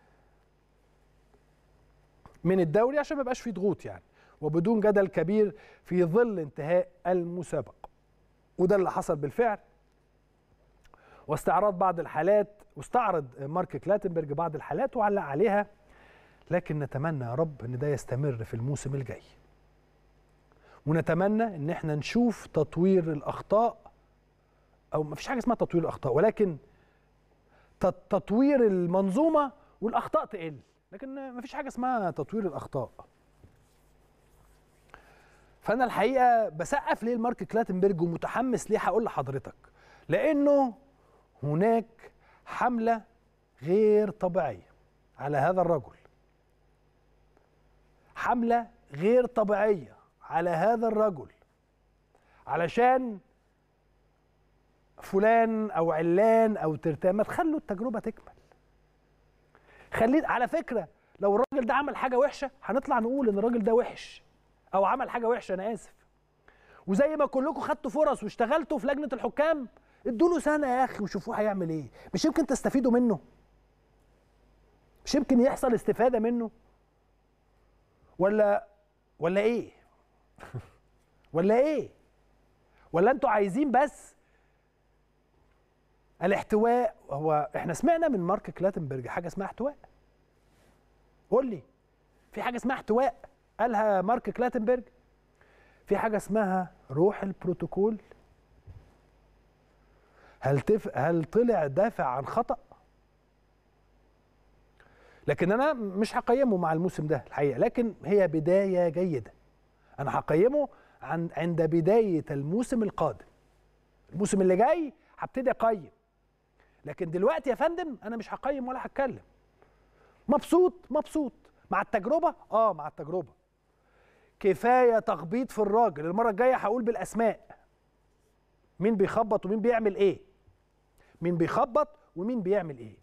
من الدوري عشان ما يبقاش في ضغوط يعني وبدون جدل كبير في ظل انتهاء المسابقه وده اللي حصل بالفعل واستعراض بعض الحالات واستعرض مارك كلاتنبرج بعض الحالات وعلق عليها لكن نتمنى يا رب ان ده يستمر في الموسم الجاي ونتمنى ان احنا نشوف تطوير الاخطاء او ما فيش حاجه اسمها تطوير الاخطاء ولكن تط- تطوير المنظومه والاخطاء تقل لكن ما فيش حاجه اسمها تطوير الاخطاء فانا الحقيقه بسقف ليه لمارك كلاتنبرج ومتحمس ليه هقول لحضرتك لانه هناك حمله غير طبيعيه على هذا الرجل حمله غير طبيعيه على هذا الرجل علشان فلان او علان او ترتان ما تخلوا التجربه تكمل خليه على فكره لو الراجل ده عمل حاجه وحشه هنطلع نقول ان الراجل ده وحش او عمل حاجه وحشه انا اسف وزي ما كلكم خدتوا فرص واشتغلتوا في لجنه الحكام ادوا له سنه يا اخي وشوفوه هيعمل ايه مش يمكن تستفيدوا منه مش يمكن يحصل استفاده منه ولا ولا ايه ولا ايه ولا انتوا عايزين بس الاحتواء هو احنا سمعنا من مارك كلاتنبرج حاجه اسمها احتواء قول لي في حاجه اسمها احتواء قالها مارك كلاتنبرج في حاجه اسمها روح البروتوكول هل تف... هل طلع دافع عن خطأ لكن انا مش هقيمه مع الموسم ده الحقيقه لكن هي بدايه جيده انا هقيمه عند عند بدايه الموسم القادم الموسم اللي جاي هبتدي اقيم لكن دلوقتي يا فندم انا مش هقيم ولا هتكلم مبسوط مبسوط مع التجربه اه مع التجربه كفايه تخبيط في الراجل المره الجايه هقول بالاسماء مين بيخبط ومين بيعمل ايه مين بيخبط ومين بيعمل ايه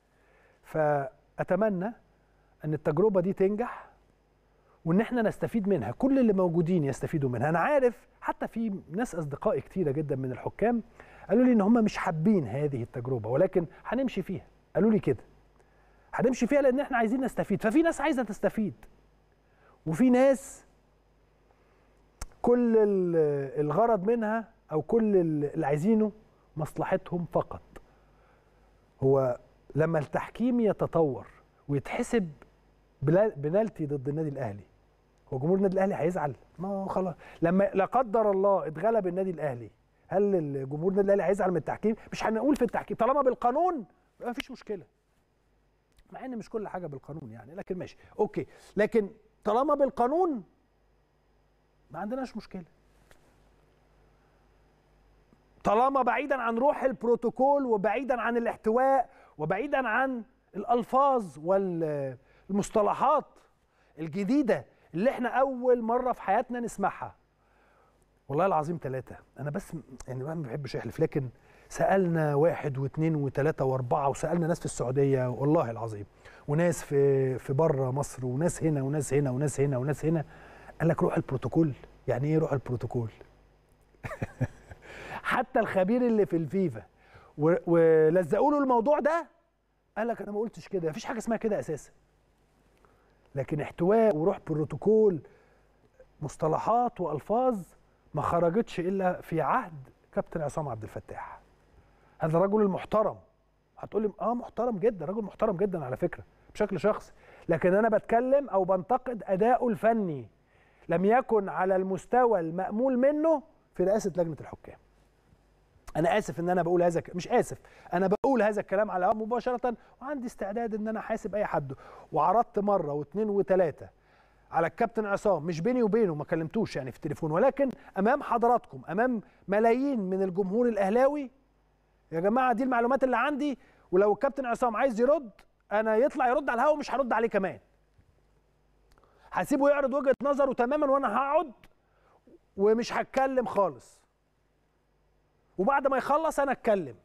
فاتمنى ان التجربه دي تنجح وان احنا نستفيد منها كل اللي موجودين يستفيدوا منها انا عارف حتى في ناس اصدقائي كتيره جدا من الحكام قالوا لي ان هم مش حابين هذه التجربه ولكن هنمشي فيها قالوا لي كده هنمشي فيها لان احنا عايزين نستفيد ففي ناس عايزه تستفيد وفي ناس كل الغرض منها او كل اللي عايزينه مصلحتهم فقط هو لما التحكيم يتطور ويتحسب بنالتي ضد النادي الاهلي هو جمهور النادي الاهلي هيزعل ما هو خلاص لما لا قدر الله اتغلب النادي الاهلي هل الجمهور النادي الاهلي هيزعل من التحكيم مش هنقول في التحكيم طالما بالقانون ما فيش مشكله مع ان مش كل حاجه بالقانون يعني لكن ماشي اوكي لكن طالما بالقانون ما عندناش مشكله طالما بعيدا عن روح البروتوكول وبعيدا عن الاحتواء وبعيدا عن الالفاظ والمصطلحات الجديده اللي احنا اول مره في حياتنا نسمعها والله العظيم ثلاثه انا بس يعني ما بحبش احلف لكن سالنا واحد واثنين وثلاثه واربعه وسالنا ناس في السعوديه والله العظيم وناس في في بره مصر وناس هنا وناس هنا وناس هنا وناس هنا قال لك روح البروتوكول يعني ايه روح البروتوكول حتى الخبير اللي في الفيفا ولزقوا له الموضوع ده قال لك انا ما قلتش كده مفيش حاجه اسمها كده اساسا لكن احتواء وروح بروتوكول مصطلحات والفاظ ما خرجتش الا في عهد كابتن عصام عبد الفتاح هذا الرجل المحترم هتقول لي اه محترم جدا رجل محترم جدا على فكره بشكل شخصي لكن انا بتكلم او بنتقد اداؤه الفني لم يكن على المستوى المأمول منه في رئاسه لجنه الحكام انا اسف ان انا بقول هذا مش اسف انا بقول هذا الكلام على مباشره وعندي استعداد ان انا احاسب اي حد وعرضت مره واثنين وثلاثه على الكابتن عصام مش بيني وبينه ما كلمتوش يعني في التليفون ولكن امام حضراتكم امام ملايين من الجمهور الاهلاوي يا جماعه دي المعلومات اللي عندي ولو الكابتن عصام عايز يرد انا يطلع يرد على الهوا مش هرد عليه كمان هسيبه يعرض وجهه نظره تماما وانا هقعد ومش هتكلم خالص وبعد ما يخلص انا اتكلم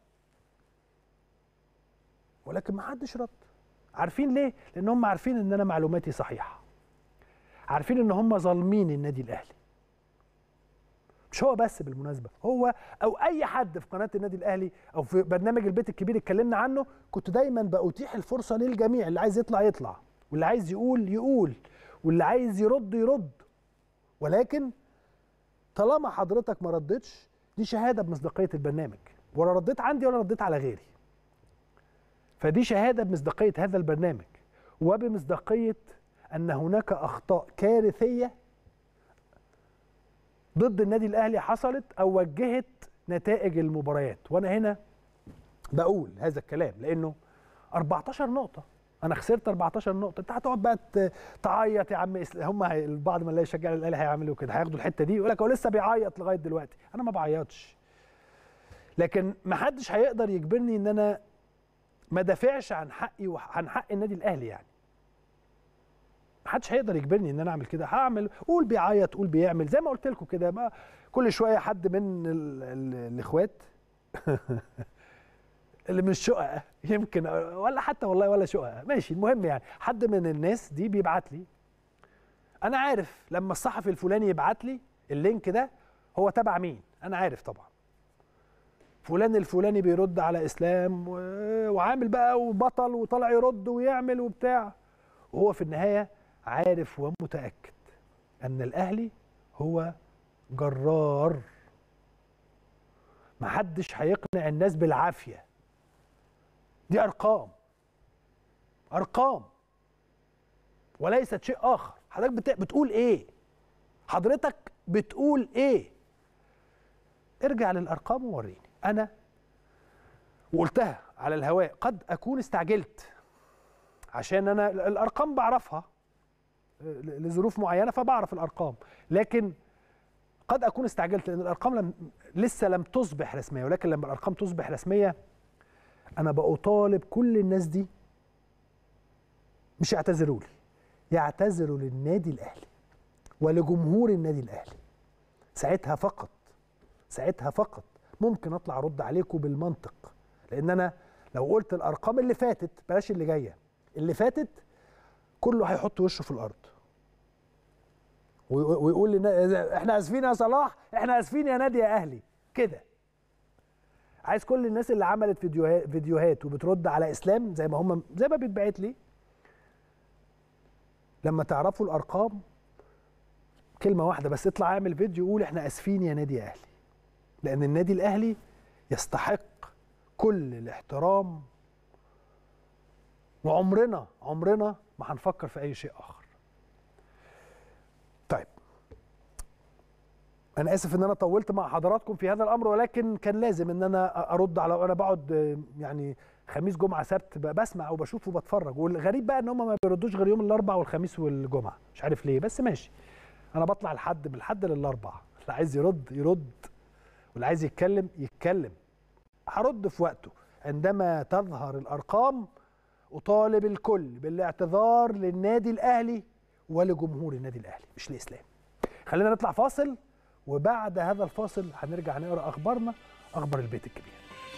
ولكن ما حدش رد عارفين ليه لان هم عارفين ان انا معلوماتي صحيحه عارفين ان هم ظالمين النادي الاهلي مش هو بس بالمناسبه هو او اي حد في قناه النادي الاهلي او في برنامج البيت الكبير اتكلمنا عنه كنت دايما باتيح الفرصه للجميع اللي عايز يطلع يطلع واللي عايز يقول يقول واللي عايز يرد يرد ولكن طالما حضرتك ما ردتش دي شهاده بمصداقيه البرنامج ولا رديت عندي ولا رديت على غيري فدي شهاده بمصداقيه هذا البرنامج وبمصداقيه ان هناك اخطاء كارثيه ضد النادي الاهلي حصلت او وجهت نتائج المباريات وانا هنا بقول هذا الكلام لانه 14 نقطه انا خسرت 14 نقطه انت هتقعد بقى تعيط يا عم هم البعض من لا يشجع الاهلي هيعملوا كده هياخدوا الحته دي يقول لك هو لسه بيعيط لغايه دلوقتي انا ما بعيطش لكن ما حدش هيقدر يجبرني ان انا ما دافعش عن حقي وعن حق النادي الاهلي يعني ما حدش هيقدر يجبرني ان انا اعمل كده هعمل قول بيعيط قول بيعمل زي ما قلت لكم كده ما كل شويه حد من الاخوات اللي مش شقق يمكن ولا حتى والله ولا شقق ماشي المهم يعني حد من الناس دي بيبعت لي انا عارف لما الصحفي الفلاني يبعت لي اللينك ده هو تبع مين انا عارف طبعا فلان الفلاني بيرد على اسلام وعامل بقى وبطل وطلع يرد ويعمل وبتاع وهو في النهايه عارف ومتاكد ان الاهلي هو جرار محدش هيقنع الناس بالعافيه دي ارقام ارقام وليست شيء اخر حضرتك بتقول ايه حضرتك بتقول ايه ارجع للارقام ووريني انا وقلتها على الهواء قد اكون استعجلت عشان انا الارقام بعرفها لظروف معينه فبعرف الارقام لكن قد اكون استعجلت لان الارقام لم لسه لم تصبح رسميه ولكن لما الارقام تصبح رسميه انا بطالب كل الناس دي مش يعتذروا لي يعتذروا للنادي الاهلي ولجمهور النادي الاهلي ساعتها فقط ساعتها فقط ممكن اطلع ارد عليكم بالمنطق لان انا لو قلت الارقام اللي فاتت بلاش اللي جايه اللي فاتت كله هيحط وشه في الارض ويقول لنا احنا اسفين يا صلاح احنا اسفين يا نادي يا اهلي كده عايز كل الناس اللي عملت فيديوهات فيديوهات وبترد على اسلام زي ما هم زي ما بيتبعت لي لما تعرفوا الارقام كلمه واحده بس اطلع اعمل فيديو يقول احنا اسفين يا نادي اهلي لان النادي الاهلي يستحق كل الاحترام وعمرنا عمرنا ما هنفكر في اي شيء اخر طيب انا اسف ان انا طولت مع حضراتكم في هذا الامر ولكن كان لازم ان انا ارد على وانا بقعد يعني خميس جمعه سبت بسمع وبشوف وبتفرج والغريب بقى ان هم ما بيردوش غير يوم الاربعاء والخميس والجمعه مش عارف ليه بس ماشي انا بطلع الحد بالحد للاربعاء اللي عايز يرد يرد واللي عايز يتكلم يتكلم هرد في وقته عندما تظهر الارقام اطالب الكل بالاعتذار للنادي الاهلي ولجمهور النادي الاهلي مش الاسلام خلينا نطلع فاصل وبعد هذا الفاصل هنرجع نقرا اخبارنا اخبار البيت الكبير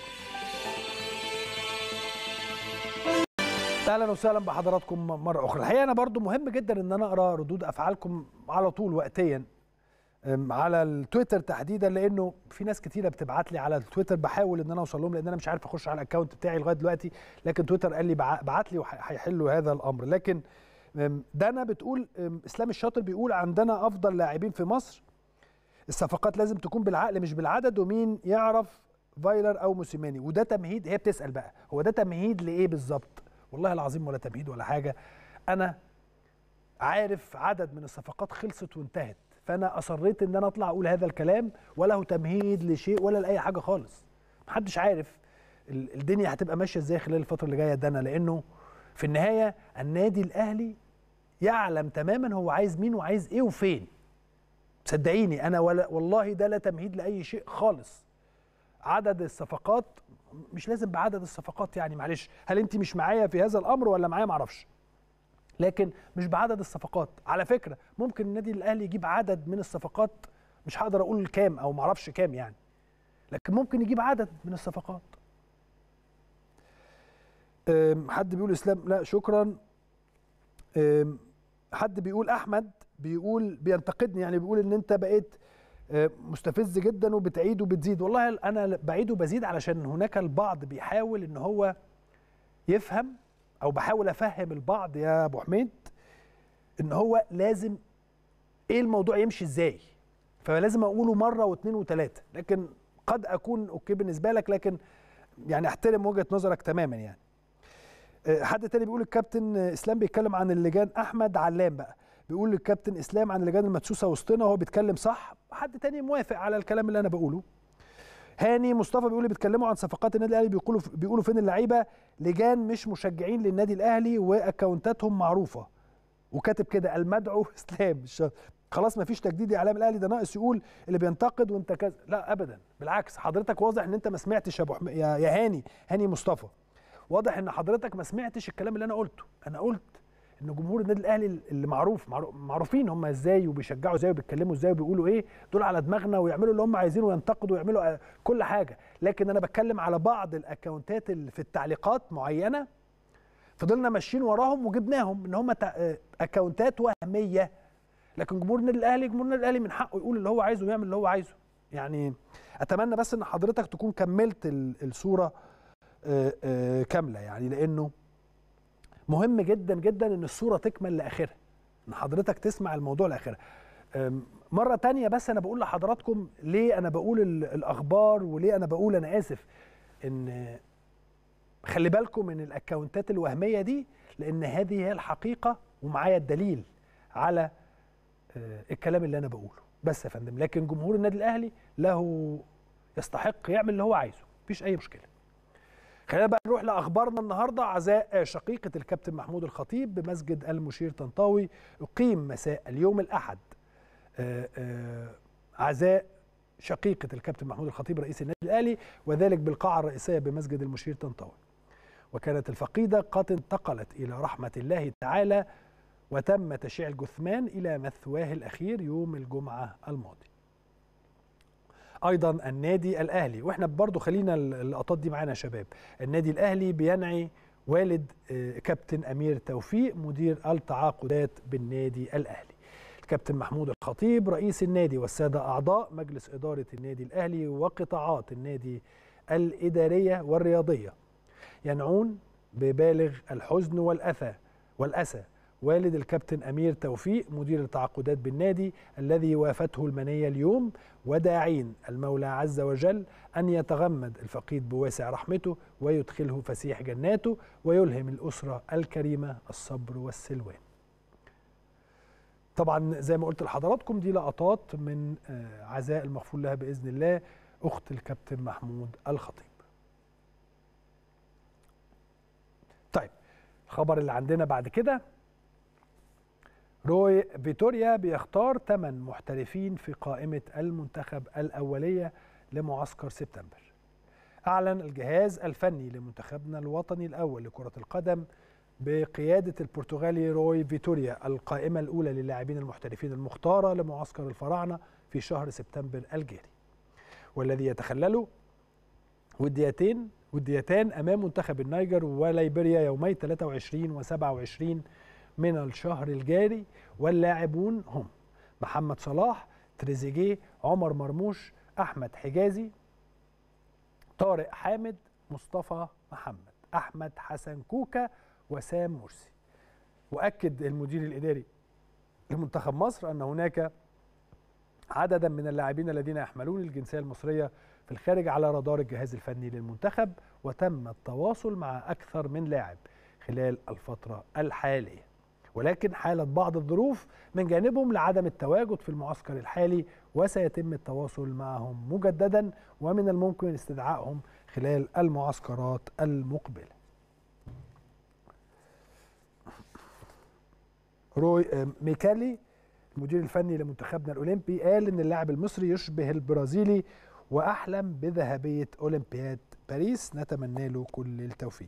اهلا وسهلا بحضراتكم مره اخرى الحقيقه انا برضو مهم جدا ان انا اقرا ردود افعالكم على طول وقتيا على التويتر تحديدا لانه في ناس كتيره بتبعت لي على التويتر بحاول ان انا اوصل لهم لان انا مش عارف اخش على الاكونت بتاعي لغايه دلوقتي لكن تويتر قال لي بعت لي وهيحلوا هذا الامر لكن دانا بتقول اسلام الشاطر بيقول عندنا افضل لاعبين في مصر الصفقات لازم تكون بالعقل مش بالعدد ومين يعرف فايلر او موسيماني وده تمهيد هي بتسال بقى هو ده تمهيد لايه بالظبط والله العظيم ولا تمهيد ولا حاجه انا عارف عدد من الصفقات خلصت وانتهت فانا اصريت ان انا اطلع اقول هذا الكلام وله تمهيد لشيء ولا لاي حاجه خالص محدش عارف الدنيا هتبقى ماشيه ازاي خلال الفتره اللي جايه ده انا لانه في النهايه النادي الاهلي يعلم تماما هو عايز مين وعايز ايه وفين صدقيني انا ولا والله ده لا تمهيد لاي شيء خالص عدد الصفقات مش لازم بعدد الصفقات يعني معلش هل انت مش معايا في هذا الامر ولا معايا معرفش لكن مش بعدد الصفقات على فكره ممكن النادي الاهلي يجيب عدد من الصفقات مش هقدر اقول كام او معرفش كام يعني لكن ممكن يجيب عدد من الصفقات حد بيقول اسلام لا شكرا حد بيقول احمد بيقول بينتقدني يعني بيقول ان انت بقيت مستفز جدا وبتعيد وبتزيد والله انا بعيد وبزيد علشان هناك البعض بيحاول ان هو يفهم او بحاول افهم البعض يا ابو حميد ان هو لازم ايه الموضوع يمشي ازاي فلازم اقوله مره واثنين وثلاثه لكن قد اكون اوكي بالنسبه لك لكن يعني احترم وجهه نظرك تماما يعني حد تاني بيقول الكابتن اسلام بيتكلم عن اللجان احمد علام بقى بيقول الكابتن اسلام عن اللجان المدسوسه وسطنا وهو بيتكلم صح حد تاني موافق على الكلام اللي انا بقوله هاني مصطفى بيقول بيتكلموا عن صفقات النادي الاهلي بيقولوا بيقولوا فين اللعيبه لجان مش مشجعين للنادي الاهلي واكونتاتهم معروفه وكاتب كده المدعو اسلام خلاص ما فيش تجديد اعلام الاهلي ده ناقص يقول اللي بينتقد وانت كذا لا ابدا بالعكس حضرتك واضح ان انت ما سمعتش يا ابو حم... يا... يا هاني هاني مصطفى واضح ان حضرتك ما سمعتش الكلام اللي انا قلته انا قلت ان جمهور النادي الاهلي اللي معروف معروفين هم ازاي وبيشجعوا ازاي وبيتكلموا ازاي وبيقولوا ايه دول على دماغنا ويعملوا اللي هم عايزينه وينتقدوا ويعملوا كل حاجه لكن انا بتكلم على بعض الاكونتات اللي في التعليقات معينه فضلنا ماشيين وراهم وجبناهم ان هم اكونتات وهميه لكن جمهور النادي الاهلي جمهور النادي الاهلي من حقه يقول اللي هو عايزه ويعمل اللي هو عايزه يعني اتمنى بس ان حضرتك تكون كملت الصوره كامله يعني لانه مهم جدا جدا ان الصوره تكمل لاخرها ان حضرتك تسمع الموضوع لاخرها مره تانية بس انا بقول لحضراتكم ليه انا بقول الاخبار وليه انا بقول انا اسف ان خلي بالكم من الاكونتات الوهميه دي لان هذه هي الحقيقه ومعايا الدليل على الكلام اللي انا بقوله بس يا فندم لكن جمهور النادي الاهلي له يستحق يعمل اللي هو عايزه مفيش اي مشكله خلينا بقى نروح لاخبارنا النهارده عزاء شقيقه الكابتن محمود الخطيب بمسجد المشير طنطاوي اقيم مساء اليوم الاحد آه، آه، عزاء شقيقه الكابتن محمود الخطيب رئيس النادي الاهلي وذلك بالقاعه الرئيسيه بمسجد المشير طنطاوي وكانت الفقيده قد انتقلت الى رحمه الله تعالى وتم تشييع الجثمان الى مثواه الاخير يوم الجمعه الماضي ايضا النادي الاهلي واحنا برضو خلينا اللقطات دي معانا يا شباب النادي الاهلي بينعي والد آه، كابتن امير توفيق مدير التعاقدات بالنادي الاهلي الكابتن محمود الخطيب رئيس النادي والساده اعضاء مجلس اداره النادي الاهلي وقطاعات النادي الاداريه والرياضيه ينعون ببالغ الحزن والاذى والاسى والد الكابتن امير توفيق مدير التعاقدات بالنادي الذي وافته المنيه اليوم وداعين المولى عز وجل ان يتغمد الفقيد بواسع رحمته ويدخله فسيح جناته ويلهم الاسره الكريمه الصبر والسلوان. طبعا زي ما قلت لحضراتكم دي لقطات من آه، عزاء المغفور لها باذن الله اخت الكابتن محمود الخطيب. طيب الخبر اللي عندنا بعد كده روي فيتوريا بيختار ثمان محترفين في قائمة المنتخب الأولية لمعسكر سبتمبر أعلن الجهاز الفني لمنتخبنا الوطني الأول لكرة القدم بقيادة البرتغالي روي فيتوريا القائمة الأولى للاعبين المحترفين المختارة لمعسكر الفراعنة في شهر سبتمبر الجاري والذي يتخلله وديتين وديتان أمام منتخب النيجر وليبيريا يومي 23 و 27 من الشهر الجاري واللاعبون هم محمد صلاح تريزيجيه عمر مرموش احمد حجازي طارق حامد مصطفى محمد احمد حسن كوكا وسام مرسي واكد المدير الاداري لمنتخب مصر ان هناك عددا من اللاعبين الذين يحملون الجنسيه المصريه في الخارج على رادار الجهاز الفني للمنتخب وتم التواصل مع اكثر من لاعب خلال الفتره الحاليه ولكن حالت بعض الظروف من جانبهم لعدم التواجد في المعسكر الحالي وسيتم التواصل معهم مجددا ومن الممكن استدعائهم خلال المعسكرات المقبله روي آه، ميكالي المدير الفني لمنتخبنا الاولمبي قال ان اللاعب المصري يشبه البرازيلي واحلم بذهبيه اولمبياد باريس نتمنى له كل التوفيق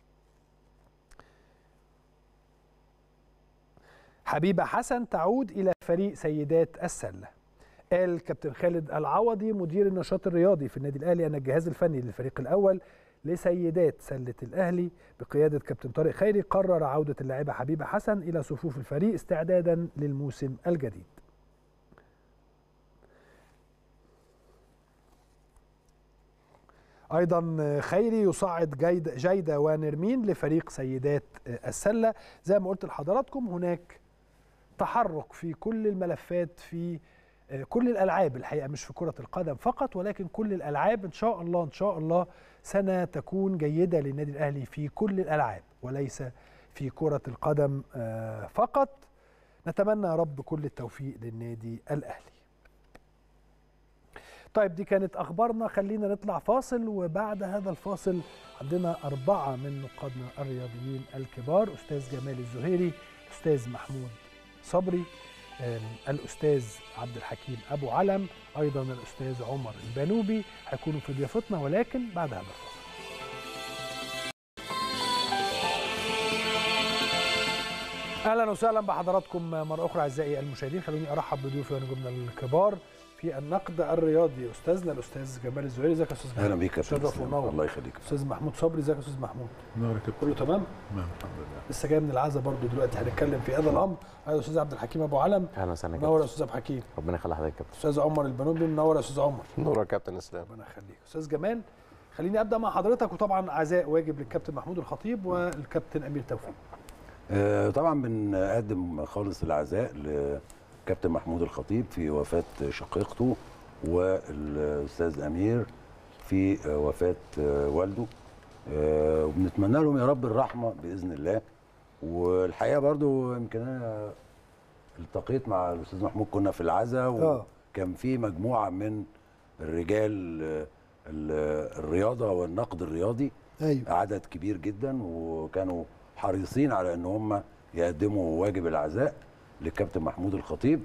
حبيبة حسن تعود إلى فريق سيدات السلة قال كابتن خالد العوضي مدير النشاط الرياضي في النادي الأهلي أن الجهاز الفني للفريق الأول لسيدات سلة الأهلي بقيادة كابتن طارق خيري قرر عودة اللاعبة حبيبة حسن إلى صفوف الفريق استعدادا للموسم الجديد ايضا خيري يصعد جيدة, جيدة ونرمين لفريق سيدات السله زي ما قلت لحضراتكم هناك تحرك في كل الملفات في آه، كل الالعاب الحقيقه مش في كره القدم فقط ولكن كل الالعاب ان شاء الله ان شاء الله سنه تكون جيده للنادي الاهلي في كل الالعاب وليس في كره القدم آه، فقط نتمنى يا رب كل التوفيق للنادي الاهلي طيب دي كانت اخبارنا خلينا نطلع فاصل وبعد هذا الفاصل عندنا اربعه من نقادنا الرياضيين الكبار استاذ جمال الزهيري استاذ محمود صبري الاستاذ عبد الحكيم ابو علم ايضا الاستاذ عمر البانوبي هيكونوا في ضيافتنا ولكن بعد هذا الفاصل اهلا وسهلا بحضراتكم مره اخرى اعزائي المشاهدين خلوني ارحب بضيوفي ونجومنا الكبار في النقد الرياضي استاذنا الاستاذ جمال الزهيري ازيك يا استاذ اهلا بيك يا استاذ الله يخليك استاذ محمود صبري ازيك يا استاذ محمود نورك كله تمام تمام الحمد لله لسه جاي من العزا برضو دلوقتي هنتكلم في هذا الامر ايوه استاذ عبد الحكيم ابو علم اهلا وسهلا منور يا استاذ عبد الحكيم ربنا يخلي حضرتك يا كابتن استاذ عمر البنوبي منور يا استاذ عمر نور يا كابتن اسلام ربنا يخليك استاذ جمال خليني ابدا مع حضرتك وطبعا عزاء واجب للكابتن محمود الخطيب والكابتن امير توفيق آه طبعا بنقدم خالص العزاء لكابتن محمود الخطيب في وفاه شقيقته والاستاذ امير في وفاه والده آه، وبنتمنى لهم يا رب الرحمه باذن الله والحقيقه برضو يمكن انا التقيت مع الاستاذ محمود كنا في العزاء آه. وكان في مجموعه من الرجال الرياضه والنقد الرياضي ايوه عدد كبير جدا وكانوا حريصين على ان هم يقدموا واجب العزاء للكابتن محمود الخطيب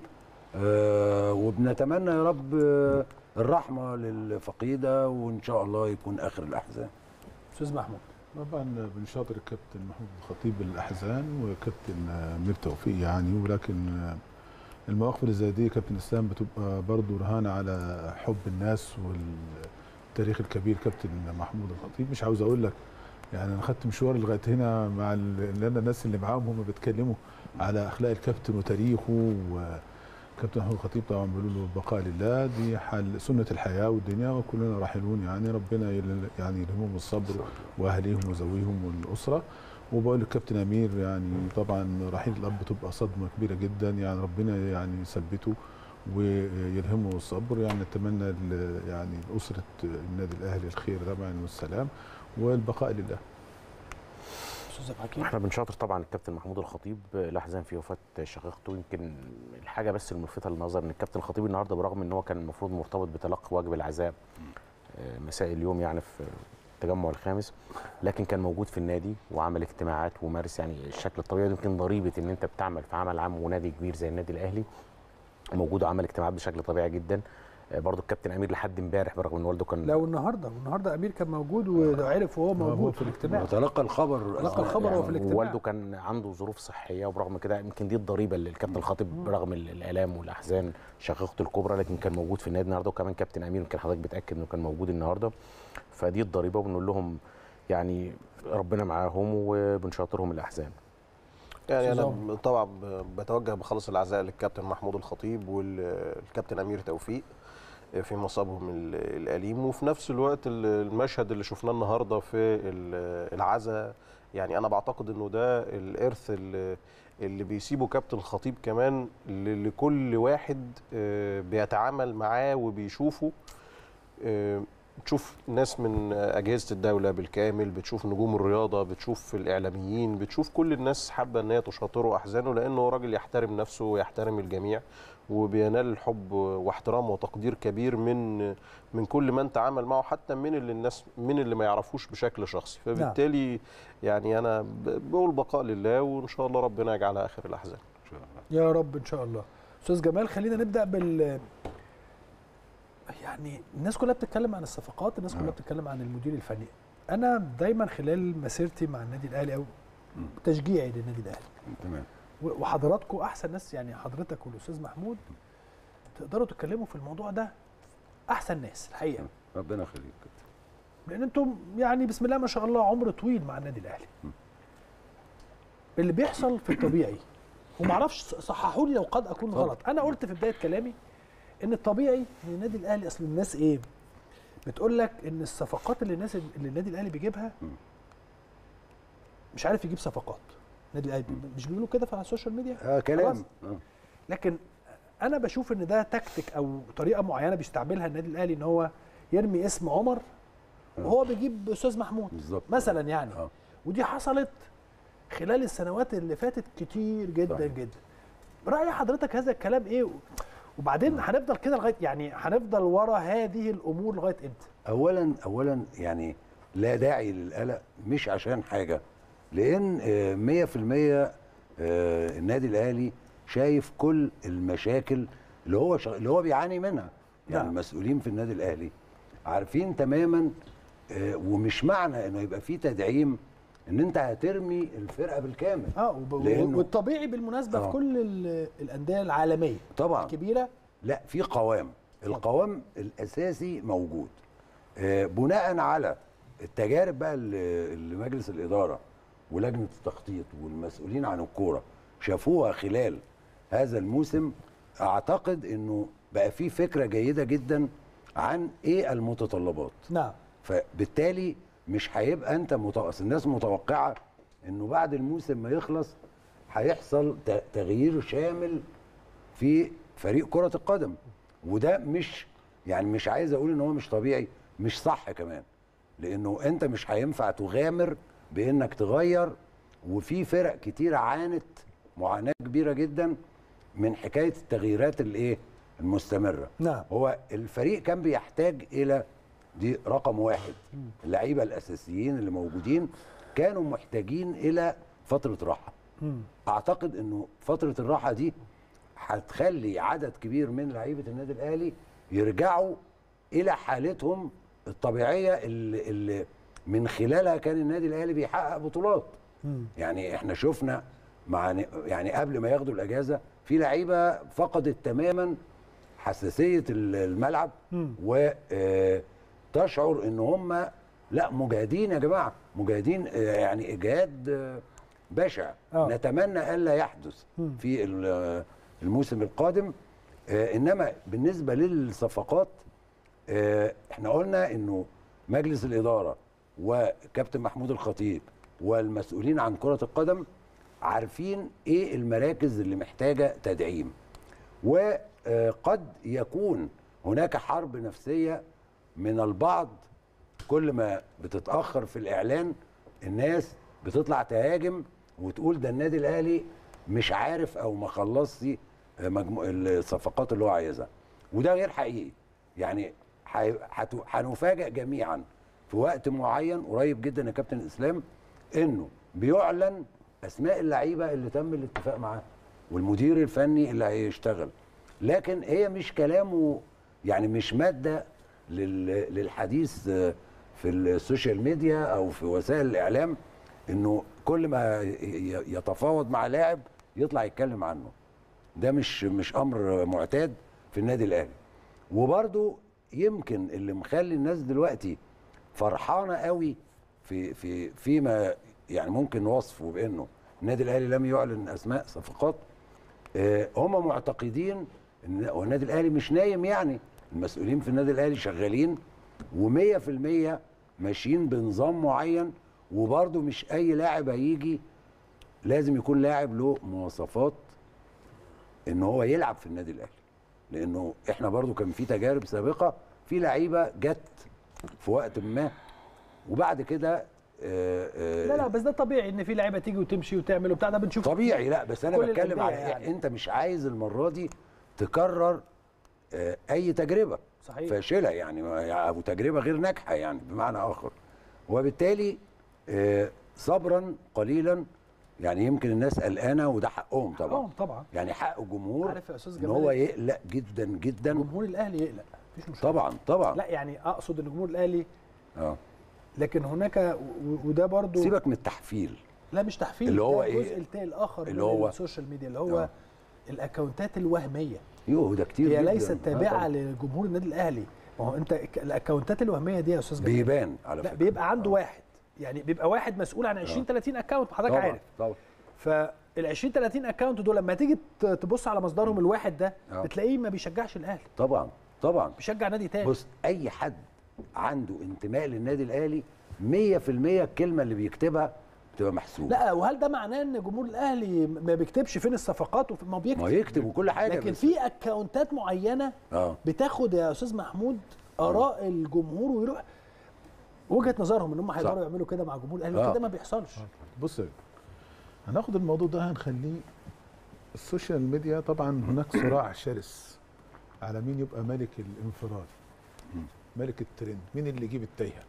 آه، وبنتمنى يا رب آه، الرحمه للفقيده وان شاء الله يكون اخر الاحزان استاذ محمود طبعا بنشاطر الكابتن محمود الخطيب بالاحزان وكابتن امير توفيق يعني ولكن المواقف اللي زي دي كابتن اسلام بتبقى برضه رهانه على حب الناس والتاريخ الكبير كابتن محمود الخطيب مش عاوز اقول لك يعني انا خدت مشوار لغايه هنا مع ال- لان الناس اللي معاهم هم بيتكلموا على اخلاق الكابتن وتاريخه وكابتن محمود الخطيب طبعا بيقولوا له البقاء لله دي حال سنه الحياه والدنيا وكلنا راحلون يعني ربنا يل- يعني يلهمهم الصبر واهليهم وزويهم والاسره وبقول للكابتن امير يعني طبعا رحيل الاب بتبقى صدمه كبيره جدا يعني ربنا يعني يثبته ويلهمه الصبر يعني نتمنى ل- يعني لاسره النادي الاهلي الخير طبعا والسلام والبقاء لله استاذ عبد الحكيم احنا بنشاطر طبعا الكابتن محمود الخطيب الاحزان في وفاه شقيقته يمكن الحاجه بس الملفته للنظر ان الكابتن الخطيب النهارده برغم ان هو كان المفروض مرتبط بتلقي واجب العزاء آه، مساء اليوم يعني في التجمع الخامس لكن كان موجود في النادي وعمل اجتماعات ومارس يعني الشكل الطبيعي ده يمكن ضريبه ان انت بتعمل في عمل عام ونادي كبير زي النادي الاهلي موجود وعمل اجتماعات بشكل طبيعي جدا آه، برضو الكابتن امير لحد امبارح برغم ان والده كان لو النهارده والنهارده امير كان موجود وعرف وهو موجود في الاجتماع وتلقى الخبر تلقى الخبر وهو في الاجتماع. ووالده كان عنده ظروف صحيه وبرغم كده يمكن دي الضريبه اللي الكابتن الخطيب برغم ال- الالام والاحزان شقيقته الكبرى لكن كان موجود في النادي النهارده وكمان كابتن امير يمكن حضرتك بتاكد انه كان موجود النهارده فدي الضريبه وبنقول لهم يعني ربنا معاهم وبنشاطرهم الاحزان يعني أستاذ انا طبعا بتوجه بخلص العزاء للكابتن محمود الخطيب والكابتن امير توفيق في مصابهم ال- الاليم وفي نفس الوقت ال- المشهد اللي شفناه النهارده في ال- العزاء يعني انا بعتقد انه ده الارث اللي, اللي بيسيبه كابتن الخطيب كمان ل- لكل واحد آه، بيتعامل معاه وبيشوفه آه، بتشوف ناس من اجهزه الدوله بالكامل بتشوف نجوم الرياضه بتشوف الاعلاميين بتشوف كل الناس حابه ان هي تشاطره احزانه لانه راجل يحترم نفسه ويحترم الجميع وبينال الحب واحترام وتقدير كبير من من كل من تعامل معه حتى من اللي الناس من اللي ما يعرفوش بشكل شخصي فبالتالي يعني انا ب- بقول بقاء لله وان شاء الله ربنا يجعلها اخر الاحزان ان شاء الله يا رب ان شاء الله استاذ جمال خلينا نبدا بال يعني الناس كلها بتتكلم عن الصفقات الناس كلها آه. بتتكلم عن المدير الفني انا دايما خلال مسيرتي مع النادي الاهلي او مم. تشجيعي للنادي الاهلي تمام و- وحضراتكم احسن ناس يعني حضرتك والاستاذ محمود تقدروا تتكلموا في الموضوع ده احسن ناس الحقيقه ربنا يخليك لان انتم يعني بسم الله ما شاء الله عمر طويل مع النادي الاهلي اللي بيحصل في الطبيعي ومعرفش صححوا لي لو قد اكون اتفضل. غلط انا قلت في بدايه كلامي ان الطبيعي ان النادي الاهلي اصل الناس ايه بتقول لك ان الصفقات اللي الناس اللي النادي الاهلي بيجيبها مم. مش عارف يجيب صفقات النادي الاهلي مش بيقولوا كده في على السوشيال ميديا آه كلام خلاص. آه. لكن انا بشوف ان ده تكتيك او طريقه معينه بيستعملها النادي الاهلي ان هو يرمي اسم عمر وهو بيجيب استاذ محمود بالظبط مثلا يعني اه ودي حصلت خلال السنوات اللي فاتت كتير جدا صحيح. جدا رأي حضرتك هذا الكلام ايه وبعدين هنفضل كده لغايه يعني هنفضل ورا هذه الامور لغايه امتى اولا اولا يعني لا داعي للقلق مش عشان حاجه لان آه، 100% آه، النادي الاهلي شايف كل المشاكل اللي هو شغ... اللي هو بيعاني منها يعني نعم. المسؤولين في النادي الاهلي عارفين تماما آه، ومش معنى انه يبقى في تدعيم ان انت هترمي الفرقه بالكامل اه وب... لأنه- والطبيعي بالمناسبه في آه. كل ال- الانديه العالميه طبعا الكبيره لا في قوام القوام الاساسي موجود آه، بناء على التجارب بقى اللي اللي مجلس الاداره ولجنه التخطيط والمسؤولين عن الكوره شافوها خلال هذا الموسم اعتقد انه بقى في فكره جيده جدا عن ايه المتطلبات نعم فبالتالي مش هيبقى انت متوقع الناس متوقعه انه بعد الموسم ما يخلص هيحصل ت- تغيير شامل في فريق كرة القدم وده مش يعني مش عايز اقول ان هو مش طبيعي مش صح كمان لانه انت مش هينفع تغامر بانك تغير وفي فرق كتير عانت معاناة كبيرة جدا من حكاية التغييرات الايه المستمرة نعم هو الفريق كان بيحتاج الى دي رقم واحد اللعيبه الاساسيين اللي موجودين كانوا محتاجين الى فتره راحه مم. اعتقد انه فتره الراحه دي هتخلي عدد كبير من لعيبه النادي الاهلي يرجعوا الى حالتهم الطبيعيه اللي, اللي من خلالها كان النادي الاهلي بيحقق بطولات مم. يعني احنا شفنا مع ن- يعني قبل ما ياخدوا الاجازه في لعيبه فقدت تماما حساسيه ال- الملعب مم. وتشعر ان هم لا مجاهدين يا جماعه مجاهدين آه، يعني اجهاد آه، بشع آه. نتمنى الا يحدث مم. في ال- آه، الموسم القادم آه، انما بالنسبه للصفقات آه، احنا قلنا انه مجلس الاداره وكابتن محمود الخطيب والمسؤولين عن كره القدم عارفين ايه المراكز اللي محتاجه تدعيم وقد يكون هناك حرب نفسيه من البعض كل ما بتتاخر في الاعلان الناس بتطلع تهاجم وتقول ده النادي الاهلي مش عارف او ما خلصش مجموع الصفقات اللي هو عايزها وده غير حقيقي يعني حي- هت- هنفاجئ جميعا في وقت معين قريب جدا يا كابتن اسلام انه بيعلن اسماء اللعيبه اللي تم الاتفاق معاها والمدير الفني اللي هيشتغل لكن هي مش كلامه يعني مش ماده لل- للحديث آه، في السوشيال ميديا او في وسائل الاعلام انه كل ما ي- ي- يتفاوض مع لاعب يطلع يتكلم عنه ده مش مش امر معتاد في النادي الاهلي وبرده يمكن اللي مخلي الناس دلوقتي فرحانه قوي في في فيما يعني ممكن وصفه بانه النادي الاهلي لم يعلن اسماء صفقات آه، هم معتقدين ان هو النادي الاهلي مش نايم يعني المسؤولين في النادي الاهلي شغالين و100% ماشيين بنظام معين وبرده مش اي لاعب هيجي لازم يكون لاعب له مواصفات ان هو يلعب في النادي الاهلي لانه احنا برضو كان في تجارب سابقه في لعيبه جت في وقت ما وبعد كده آه، آه، لا لا بس ده طبيعي ان في لعيبه تيجي وتمشي وتعمل وبتاع ده بنشوف طبيعي لا بس انا كل بتكلم على الأندية يعني. يعني. انت مش عايز المره دي تكرر آه، اي تجربه صحيح. فاشله يعني او تجربه غير ناجحه يعني بمعنى اخر وبالتالي آه، صبرا قليلا يعني يمكن الناس قلقانه وده حقهم طبعا اه طبعا يعني حق الجمهور عارف يا أستاذ ان جمال هو إيه؟ يقلق جدا جدا جمهور الاهلي يقلق مفيش مشكله طبعا طبعا لا يعني اقصد ان جمهور الاهلي اه لكن هناك و- وده برضو سيبك من التحفيل لا مش تحفيل اللي هو ده إيه؟ الجزء التاني الاخر اللي من هو- السوشيال ميديا اللي هو آه. الاكونتات الوهميه يوه ده كتير هي جدا ليست آه تابعه طبعاً. لجمهور النادي الاهلي ما هو انت ك- الاكونتات الوهميه دي يا استاذ جمال بيبان على لا فكره بيبقى عنده آه. واحد يعني بيبقى واحد مسؤول عن 20 30 اكونت حضرتك طبعا عارف طبعا فال 20 30 اكونت دول لما تيجي ت- تبص على مصدرهم الواحد ده آه. بتلاقيه ما بيشجعش الاهلي طبعا طبعا بيشجع نادي تاني بص اي حد عنده انتماء للنادي الاهلي 100% الكلمه اللي بيكتبها بتبقى محسوبه لا وهل ده معناه ان جمهور الاهلي ما بيكتبش فين الصفقات وفي- ما هو ما بيكتب يكتب وكل حاجه لكن بس في اكونتات معينه اه بتاخد يا استاذ محمود اراء الجمهور ويروح وجهه نظرهم ان هم هيقدروا صح. يعملوا كده مع جمهور الاهلي آه. وكده ما بيحصلش بص يا جدع، هناخد الموضوع ده هنخليه السوشيال ميديا طبعا هناك صراع شرس على مين يبقى ملك الانفراد ملك الترند مين اللي يجيب التايهه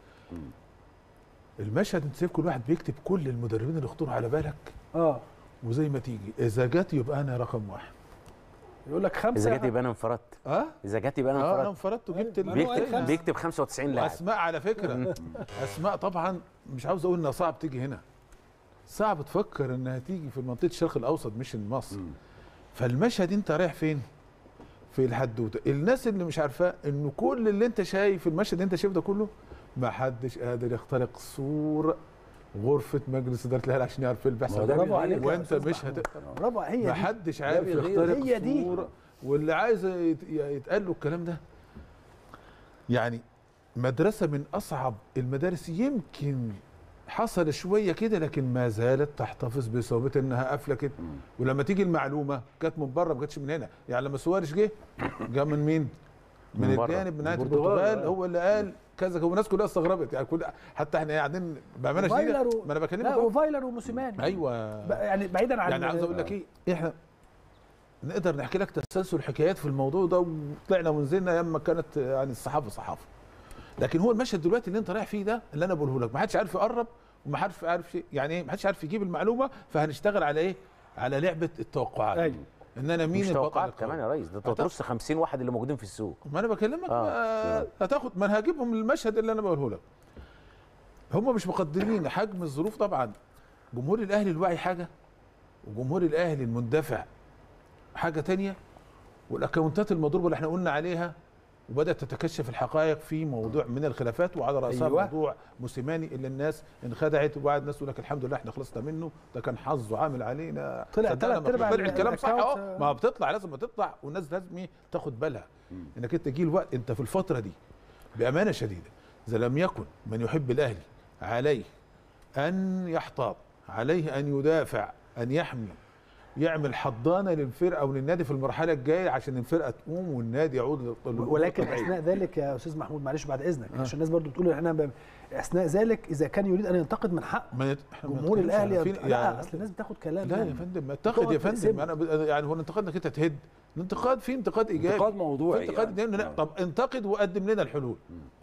المشهد انت شايف كل واحد بيكتب كل المدربين اللي يخطروا على بالك اه وزي ما تيجي اذا جت يبقى انا رقم واحد يقول لك خمسه اذا جت يبقى انا انفردت اه اذا جت يبقى اه انا انا انفردت انفردت وجبت أيوة. ما هو التايهة. خمسة. بيكتب 95 لاعب واسماء على فكره اسماء طبعا مش عاوز اقول انها صعب تيجي هنا صعب تفكر انها تيجي في منطقه الشرق الاوسط مش مصر فالمشهد انت رايح فين في الحدوته الناس اللي مش عارفاه انه كل اللي انت شايف المشهد اللي انت شايفه ده كله ما حدش قادر يخترق سور غرفه مجلس اداره الاهلي عشان يعرف ايه اللي ما هو بيحصل ده ده. برافو عليك يا وانت أستاذ مش محمود. هت... برافو هي ما دي حدش عارف بيغير. يخترق هي دي. سور واللي عايز يت- يتقال له الكلام ده يعني مدرسة من أصعب المدارس يمكن حصل شوية كده لكن ما زالت تحتفظ بصعوبتها إنها قافلة كده ولما تيجي المعلومة كانت من بره ما كانتش من هنا يعني لما سواريش جه جه من مين؟ من, من بره. الجانب من ناحية البرتغال، البرتغال آه. هو اللي قال كذا هو الناس كلها استغربت يعني كل حتى احنا قاعدين بأمانة شديدة فايلر و... ما أنا بكلمك لا أهو. وفايلر وموسيماني أيوه بقى- يعني بعيدا عن يعني عاوز اقول لك ايه احنا نقدر نحكي لك تسلسل حكايات في الموضوع ده وطلعنا ونزلنا ايام ما كانت يعني الصحافه صحافه لكن هو المشهد دلوقتي اللي انت رايح فيه ده اللي انا بقوله لك ما حدش عارف يقرب وما حدش عارف شيء يعني ايه ما حدش عارف يجيب المعلومه فهنشتغل على ايه على لعبه التوقعات أيوة. ان انا مين مش البطل توقعات القوي. كمان يا ريس ده انت هتاخد- بترص 50 واحد اللي موجودين في السوق ما انا بكلمك آه. آه. هتاخد ما انا هجيبهم المشهد اللي انا بقوله لك هم مش مقدرين حجم الظروف طبعا جمهور الاهلي الواعي حاجه وجمهور الاهلي المندفع حاجه تانية والاكونتات المضروبه اللي احنا قلنا عليها وبدات تتكشف الحقائق في موضوع من الخلافات وعلى راسها أيوة. أيوة. موضوع موسيماني اللي الناس انخدعت وبعد الناس تقول لك الحمد لله احنا خلصنا منه ده كان حظه عامل علينا طلع صدقنا تلات ما أرباع طلع الكلام صح الأكاونت، اه ما بتطلع لازم ما تطلع والناس لازم ايه تاخد بالها انك انت جيل وقت انت في الفتره دي بامانه شديده اذا لم يكن من يحب الاهلي عليه ان يحتاط عليه ان يدافع ان يحمي يعمل حضانه للفرقه وللنادي في المرحله الجايه عشان الفرقه تقوم والنادي يعود للطبيعي ولكن اثناء ذلك يا استاذ محمود معلش بعد اذنك آه. عشان الناس برضو بتقول احنا ب... اثناء ذلك اذا كان يريد ان ينتقد من حقه ما يت... إحنا ما جمهور نتكلمش الاهلي على ينت... فين- لا يعني- اصل الناس بتاخد كلام لا يا يعني. فندم ما اتخذ يا تقعد فندم تقسمه. انا ب... يعني هو الانتقاد انك انت تهد الانتقاد في انتقاد ايجابي انتقاد موضوعي في انتقاد يعني. يعني. لا آه. طب انتقد وقدم لنا الحلول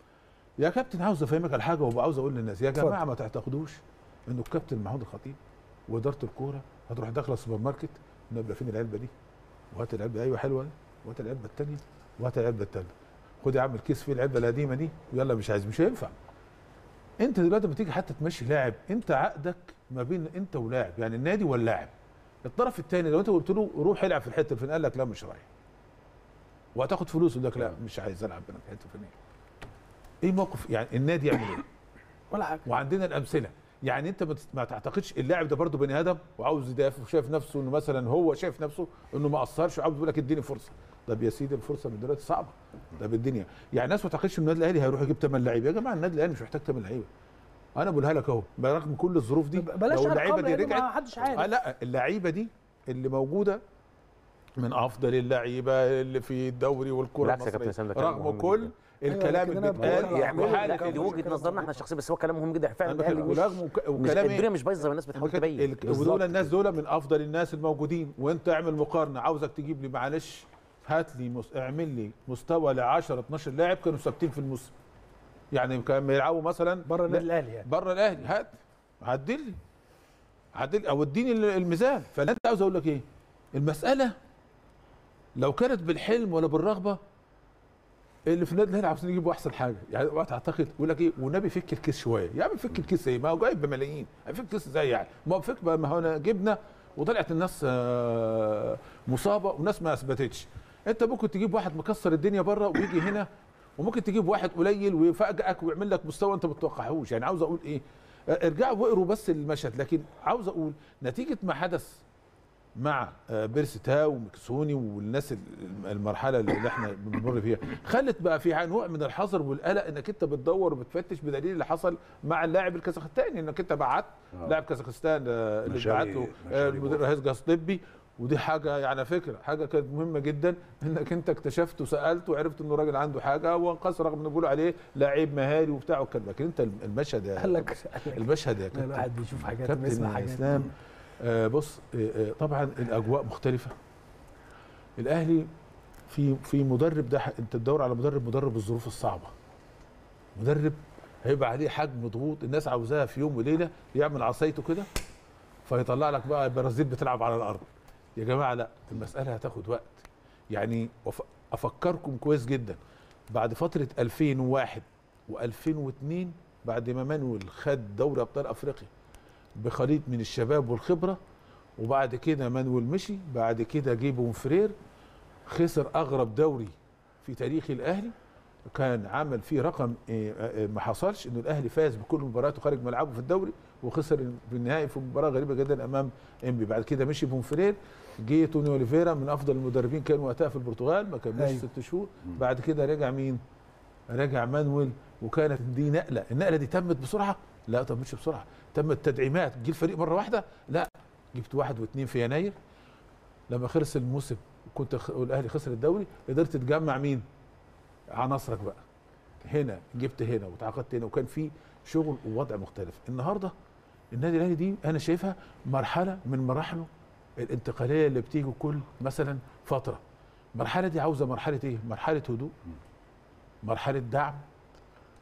يا كابتن عاوز افهمك على حاجه وعاوز اقول للناس يا جماعه ما تعتقدوش انه الكابتن محمود الخطيب واداره الكوره هتروح داخله السوبر ماركت نبقى فين العلبه دي وهات العلبه ايوه حلوه دي وهات العلبه الثانيه وهات العلبه الثالثه خد يا عم الكيس فيه العلبه القديمه دي ويلا مش عايز مش هينفع انت دلوقتي لما تيجي حتى تمشي لاعب انت عقدك ما بين انت ولاعب يعني النادي واللاعب الطرف الثاني لو انت قلت له روح العب في الحته الفلانيه قال لك لا مش رايح وهتاخد فلوس يقول لك لا مش عايز العب انا في الحته الفلانيه ايه موقف يعني النادي يعمل ايه ولا حاجه وعندنا الامثله يعني انت ما تت- ما تعتقدش اللاعب ده برضه بني ادم وعاوز يدافع وشايف نفسه انه مثلا هو شايف نفسه انه ما قصرش وعاوز يقول لك اديني فرصه طب يا سيدي الفرصه من دلوقتي صعبه طب الدنيا يعني الناس ما تعتقدش ان النادي الاهلي هيروح يجيب 8 لعيبه يا جماعه النادي الاهلي مش محتاج 8 لعيبه انا بقولها لك اهو برغم كل الظروف دي بلاش لو اللعيبه ارقام دي لأن ما رجعت حدش عارف آه لا اللعيبه دي اللي موجوده من افضل اللعيبه اللي في الدوري والكره بالعكس يا كابتن المصريه اسلام ده كلام رغم مهم كل جداً. الكلام لكن اللي أنا بيتقال بقول يعني على وحالة حاجة لا دي وجهه نظرنا احنا الشخصيه بس هو كلام مهم جدا فعلا أنا الاهلي بكلم- مش ورغم وك- مش وكلامي الدنيا مش بايظه زي ما الناس بتحاول تبين ال- ودول الناس دول من افضل الناس الموجودين وانت اعمل مقارنه عاوزك تجيب لي معلش هات لي مس... اعمل لي مستوى ل 10 12 لاعب كانوا ثابتين في الموسم يعني كانوا بيلعبوا مثلا بره النادي لا، الاهلي يعني بره الاهلي هات عدل لي عدل او اديني ال- الميزان فانا انت عاوز اقول لك ايه المساله لو كانت بالحلم ولا بالرغبه اللي في النادي الاهلي عاوزين يجيبوا احسن حاجه يعني اوعى تعتقد يقول لك ايه والنبي فك الكيس شويه يا عم فك الكيس ايه ما هو جايب بملايين فك الكيس ازاي يعني ما هو فك بقى ما هو أنا جبنا وطلعت الناس آه، مصابه وناس ما اثبتتش انت ممكن تجيب واحد مكسر الدنيا بره ويجي هنا وممكن تجيب واحد قليل ويفاجئك ويعمل لك مستوى انت ما تتوقعهوش يعني عاوز اقول ايه آه، ارجعوا واقروا بس المشهد لكن عاوز اقول نتيجه ما حدث مع آه، بيرسي تاو ومكسوني والناس ال- المرحله اللي احنا بنمر فيها خلت بقى في نوع من الحذر والقلق انك انت بتدور وبتفتش بدليل اللي حصل مع اللاعب الكازاخستاني انك انت بعت آه. لاعب كازاخستان آه، اللي مشاري- بعته مشاري آه، المدير بوف. الرئيس جهاز طبي ودي حاجه يعني فكره حاجه كانت مهمه جدا انك انت اكتشفت وسالت وعرفت انه راجل عنده حاجه وانقذ رغم انه بيقولوا عليه لاعب مهاري وبتاع والكلام لكن انت المشهد يا قال لك المشهد يا لا، كابتن الواحد بيشوف حاجات كابتن بيسمع حاجات اسلام آه بص آه آه طبعا الاجواء مختلفه الاهلي في في مدرب ده ح- انت تدور على مدرب مدرب الظروف الصعبه مدرب هيبقى عليه حجم ضغوط الناس عاوزاها في يوم وليله يعمل عصايته كده فيطلع لك بقى البرازيل بتلعب على الارض يا جماعه لا المساله هتاخد وقت يعني وف- افكركم كويس جدا بعد فتره 2001 و2002 بعد ما مانويل خد دوري ابطال افريقيا بخليط من الشباب والخبره وبعد كده مانويل مشي بعد كده جه بونفرير خسر اغرب دوري في تاريخ الاهلي كان عمل فيه رقم إيه، آه، ما حصلش انه الاهلي فاز بكل مباراته خارج ملعبه في الدوري وخسر في النهائي في مباراه غريبه جدا امام انبي بعد كده مشي بونفرير جه توني اوليفيرا من افضل المدربين كان وقتها في البرتغال ما كملش أيوة. ست شهور بعد كده رجع مين رجع مانويل وكانت دي نقله النقله دي تمت بسرعه لا تمتش بسرعه تمت تدعيمات جه الفريق مره واحده لا جبت واحد واثنين في يناير لما خلص الموسم كنت خ- والاهلي خسر الدوري قدرت تجمع مين عناصرك بقى هنا جبت هنا وتعاقدت هنا وكان في شغل ووضع مختلف النهارده النادي الاهلي دي انا شايفها مرحله من مراحله الانتقاليه اللي بتيجي كل مثلا فتره المرحله دي عاوزه مرحله ايه مرحله هدوء مرحله دعم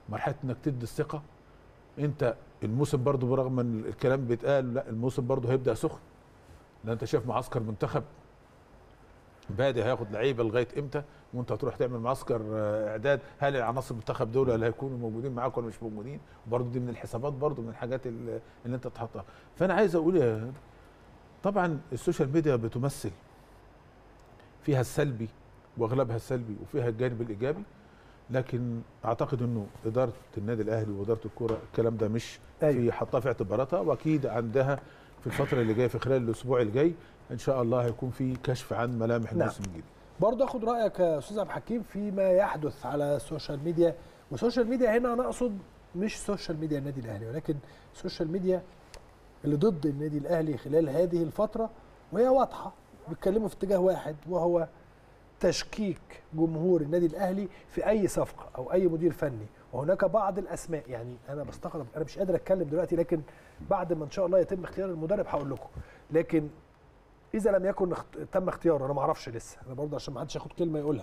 مرحله انك تدي الثقه انت الموسم برضو برغم ان الكلام بيتقال لا الموسم برضو هيبدا سخن لان انت شايف معسكر منتخب بادئ هياخد لعيبه لغايه امتى وانت هتروح تعمل معسكر آه، اعداد هل العناصر المنتخب دول اللي هيكونوا موجودين معاك ولا مش موجودين برضو دي من الحسابات برضو من الحاجات اللي اللي انت تحطها فانا عايز اقول يا طبعا السوشيال ميديا بتمثل فيها السلبي واغلبها السلبي وفيها الجانب الايجابي لكن اعتقد انه اداره النادي الاهلي واداره الكره الكلام ده مش أيوة. في حطها في اعتباراتها واكيد عندها في الفتره اللي جايه في خلال الاسبوع الجاي ان شاء الله هيكون في كشف عن ملامح نعم. الموسم الجديد برضه اخد رايك يا استاذ عبد الحكيم فيما يحدث على السوشيال ميديا والسوشيال ميديا هنا انا اقصد مش سوشيال ميديا النادي الاهلي ولكن السوشيال ميديا اللي ضد النادي الاهلي خلال هذه الفتره وهي واضحه بيتكلموا في اتجاه واحد وهو تشكيك جمهور النادي الاهلي في اي صفقه او اي مدير فني وهناك بعض الاسماء يعني انا بستغرب انا مش قادر اتكلم دلوقتي لكن بعد ما ان شاء الله يتم اختيار المدرب هقول لكم لكن اذا لم يكن اخت... تم اختياره انا ما اعرفش لسه انا برضه عشان ما حدش ياخد كلمه يقولها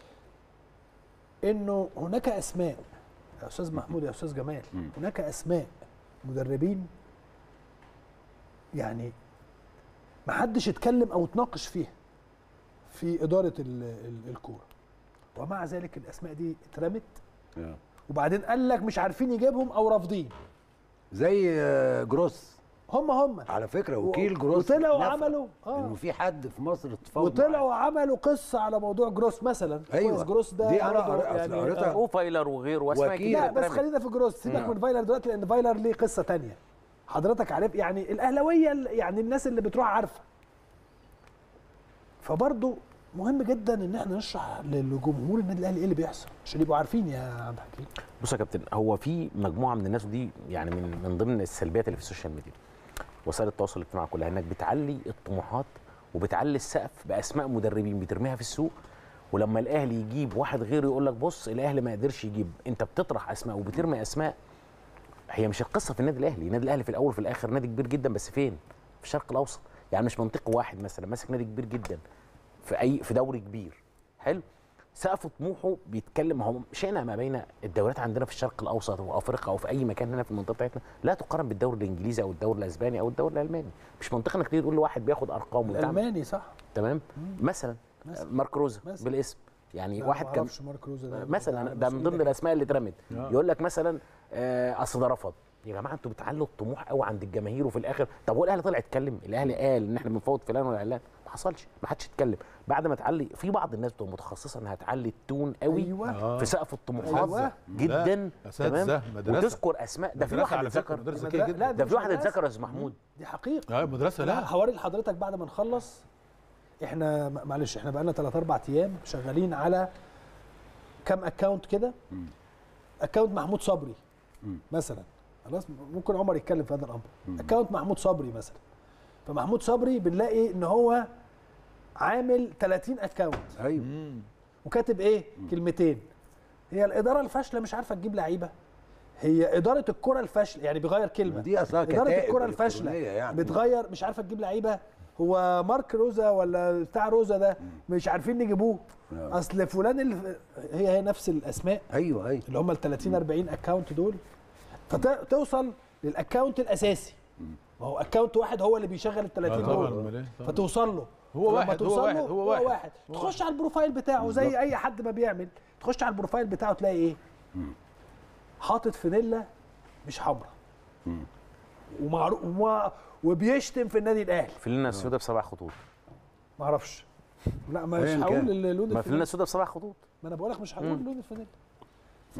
انه هناك اسماء يا استاذ محمود يا استاذ جمال مم. هناك اسماء مدربين يعني ما حدش اتكلم او اتناقش فيها في اداره ال- ال- الكوره ومع ذلك الاسماء دي اترمت آه. وبعدين قال لك مش عارفين يجيبهم او رافضين زي آه، جروس هم هم على فكره وكيل جروس وطلعوا نفى عملوا انه اه في حد في مصر اتفاوض معاه. وطلعوا عملوا قصه على موضوع جروس مثلا أيوة. كويس جروس ده دي أنا برضه قرأ- أصل قريتها. آه، وفايلر وغيره واسماء وكيل. كتير لا بس اترمت. خلينا في جروس سيبك نعم. من فايلر دلوقتي لان فايلر ليه قصه تانية حضرتك عارف يعني الاهلاويه ال- يعني الناس اللي بتروح عارفه فبرضه مهم جدا ان احنا نشرح لجمهور النادي الاهلي ايه اللي بيحصل عشان يبقوا عارفين يا عبد الحكيم بص يا كابتن هو في مجموعه من الناس دي يعني من من ضمن السلبيات اللي في السوشيال ميديا وسائل التواصل الاجتماعي كلها انك بتعلي الطموحات وبتعلي السقف باسماء مدربين بترميها في السوق ولما الاهلي يجيب واحد غيره يقول لك بص الاهلي ما قدرش يجيب انت بتطرح اسماء وبترمي اسماء هي مش القصه في النادي الاهلي النادي الاهلي في الاول وفي الاخر نادي كبير جدا بس فين في الشرق الاوسط يعني مش منطقه واحد مثلا ماسك نادي كبير جدا في اي في دوري كبير حلو سقف طموحه بيتكلم هو شئنا ما بين الدوريات عندنا في الشرق الاوسط وافريقيا او في اي مكان هنا في المنطقه بتاعتنا لا تقارن بالدوري الانجليزي او الدوري الاسباني او الدوري الالماني مش منطقي انك تيجي تقول لواحد بياخد ارقام وبتاع الالماني صح تمام مثلا مثلا. مارك روزا مثلا. بالاسم يعني لا، واحد ما كان أعرفش مارك روزا ده مثلا ده من مسؤول ضمن ده. الاسماء اللي اترمت آه. يقول لك مثلا آه، اصل ده رفض يا جماعه انتوا بتعلوا الطموح قوي عند الجماهير وفي الاخر طب هو الاهلي طلع اتكلم الاهلي قال ان احنا بنفوض فلان ولا علان ما حصلش ما حدش اتكلم بعد ما تعلي في بعض الناس بتبقى متخصصه انها تعلي التون قوي ايوه آه. في سقف الطموحات أيوة. جدا لا، أساتذة، تمام مدرسة. وتذكر اسماء ده في مدرسة واحد على فكرة، اتذكر مدرسة ذكية ذكيه لا، جدا ده ده مش في واحد مدرسة. اتذكر يا استاذ محمود دي حقيقه اه مدرسه لا هوري لحضرتك بعد ما نخلص احنا م- معلش احنا بقالنا 3 4 ايام شغالين على كام اكونت كده مم. اكونت محمود صبري مم. مثلا خلاص ممكن عمر يتكلم في هذا الامر مم. اكونت محمود صبري مثلا فمحمود صبري بنلاقي ان هو عامل 30 اكونت ايوه وكاتب ايه كلمتين هي الاداره الفاشله مش عارفه تجيب لعيبه هي اداره الكره الفاشله يعني بيغير كلمه دي اصلها اداره كتائب الكره الفاشله إلكترونية يعني. بتغير مش عارفه تجيب لعيبه هو مارك روزا ولا بتاع روزا ده مش عارفين نجيبوه نعم. اصل فلان اللي هي هي نفس الاسماء ايوه ايوه اللي هم ال 30 40 اكونت دول فتوصل للاكونت الاساسي ما هو اكونت واحد هو اللي بيشغل ال 30 طبعا دول أمال إيه؟ طبعاً. فتوصل له هو فلما واحد، هو توصل واحد، له هو واحد. واحد تخش على البروفايل بتاعه زي اي حد ما بيعمل تخش على البروفايل بتاعه تلاقي ايه حاطط فانيلا مش حمراء مم. ومعروف وما وبيشتم في النادي الاهلي في لنا السوداء بسبع خطوط ما اعرفش لا مش أياً هقول كان. اللون ما في لنا الفانيلا السوداء بسبع خطوط ما انا بقول لك مش هقول مم. لون الفانيلا ف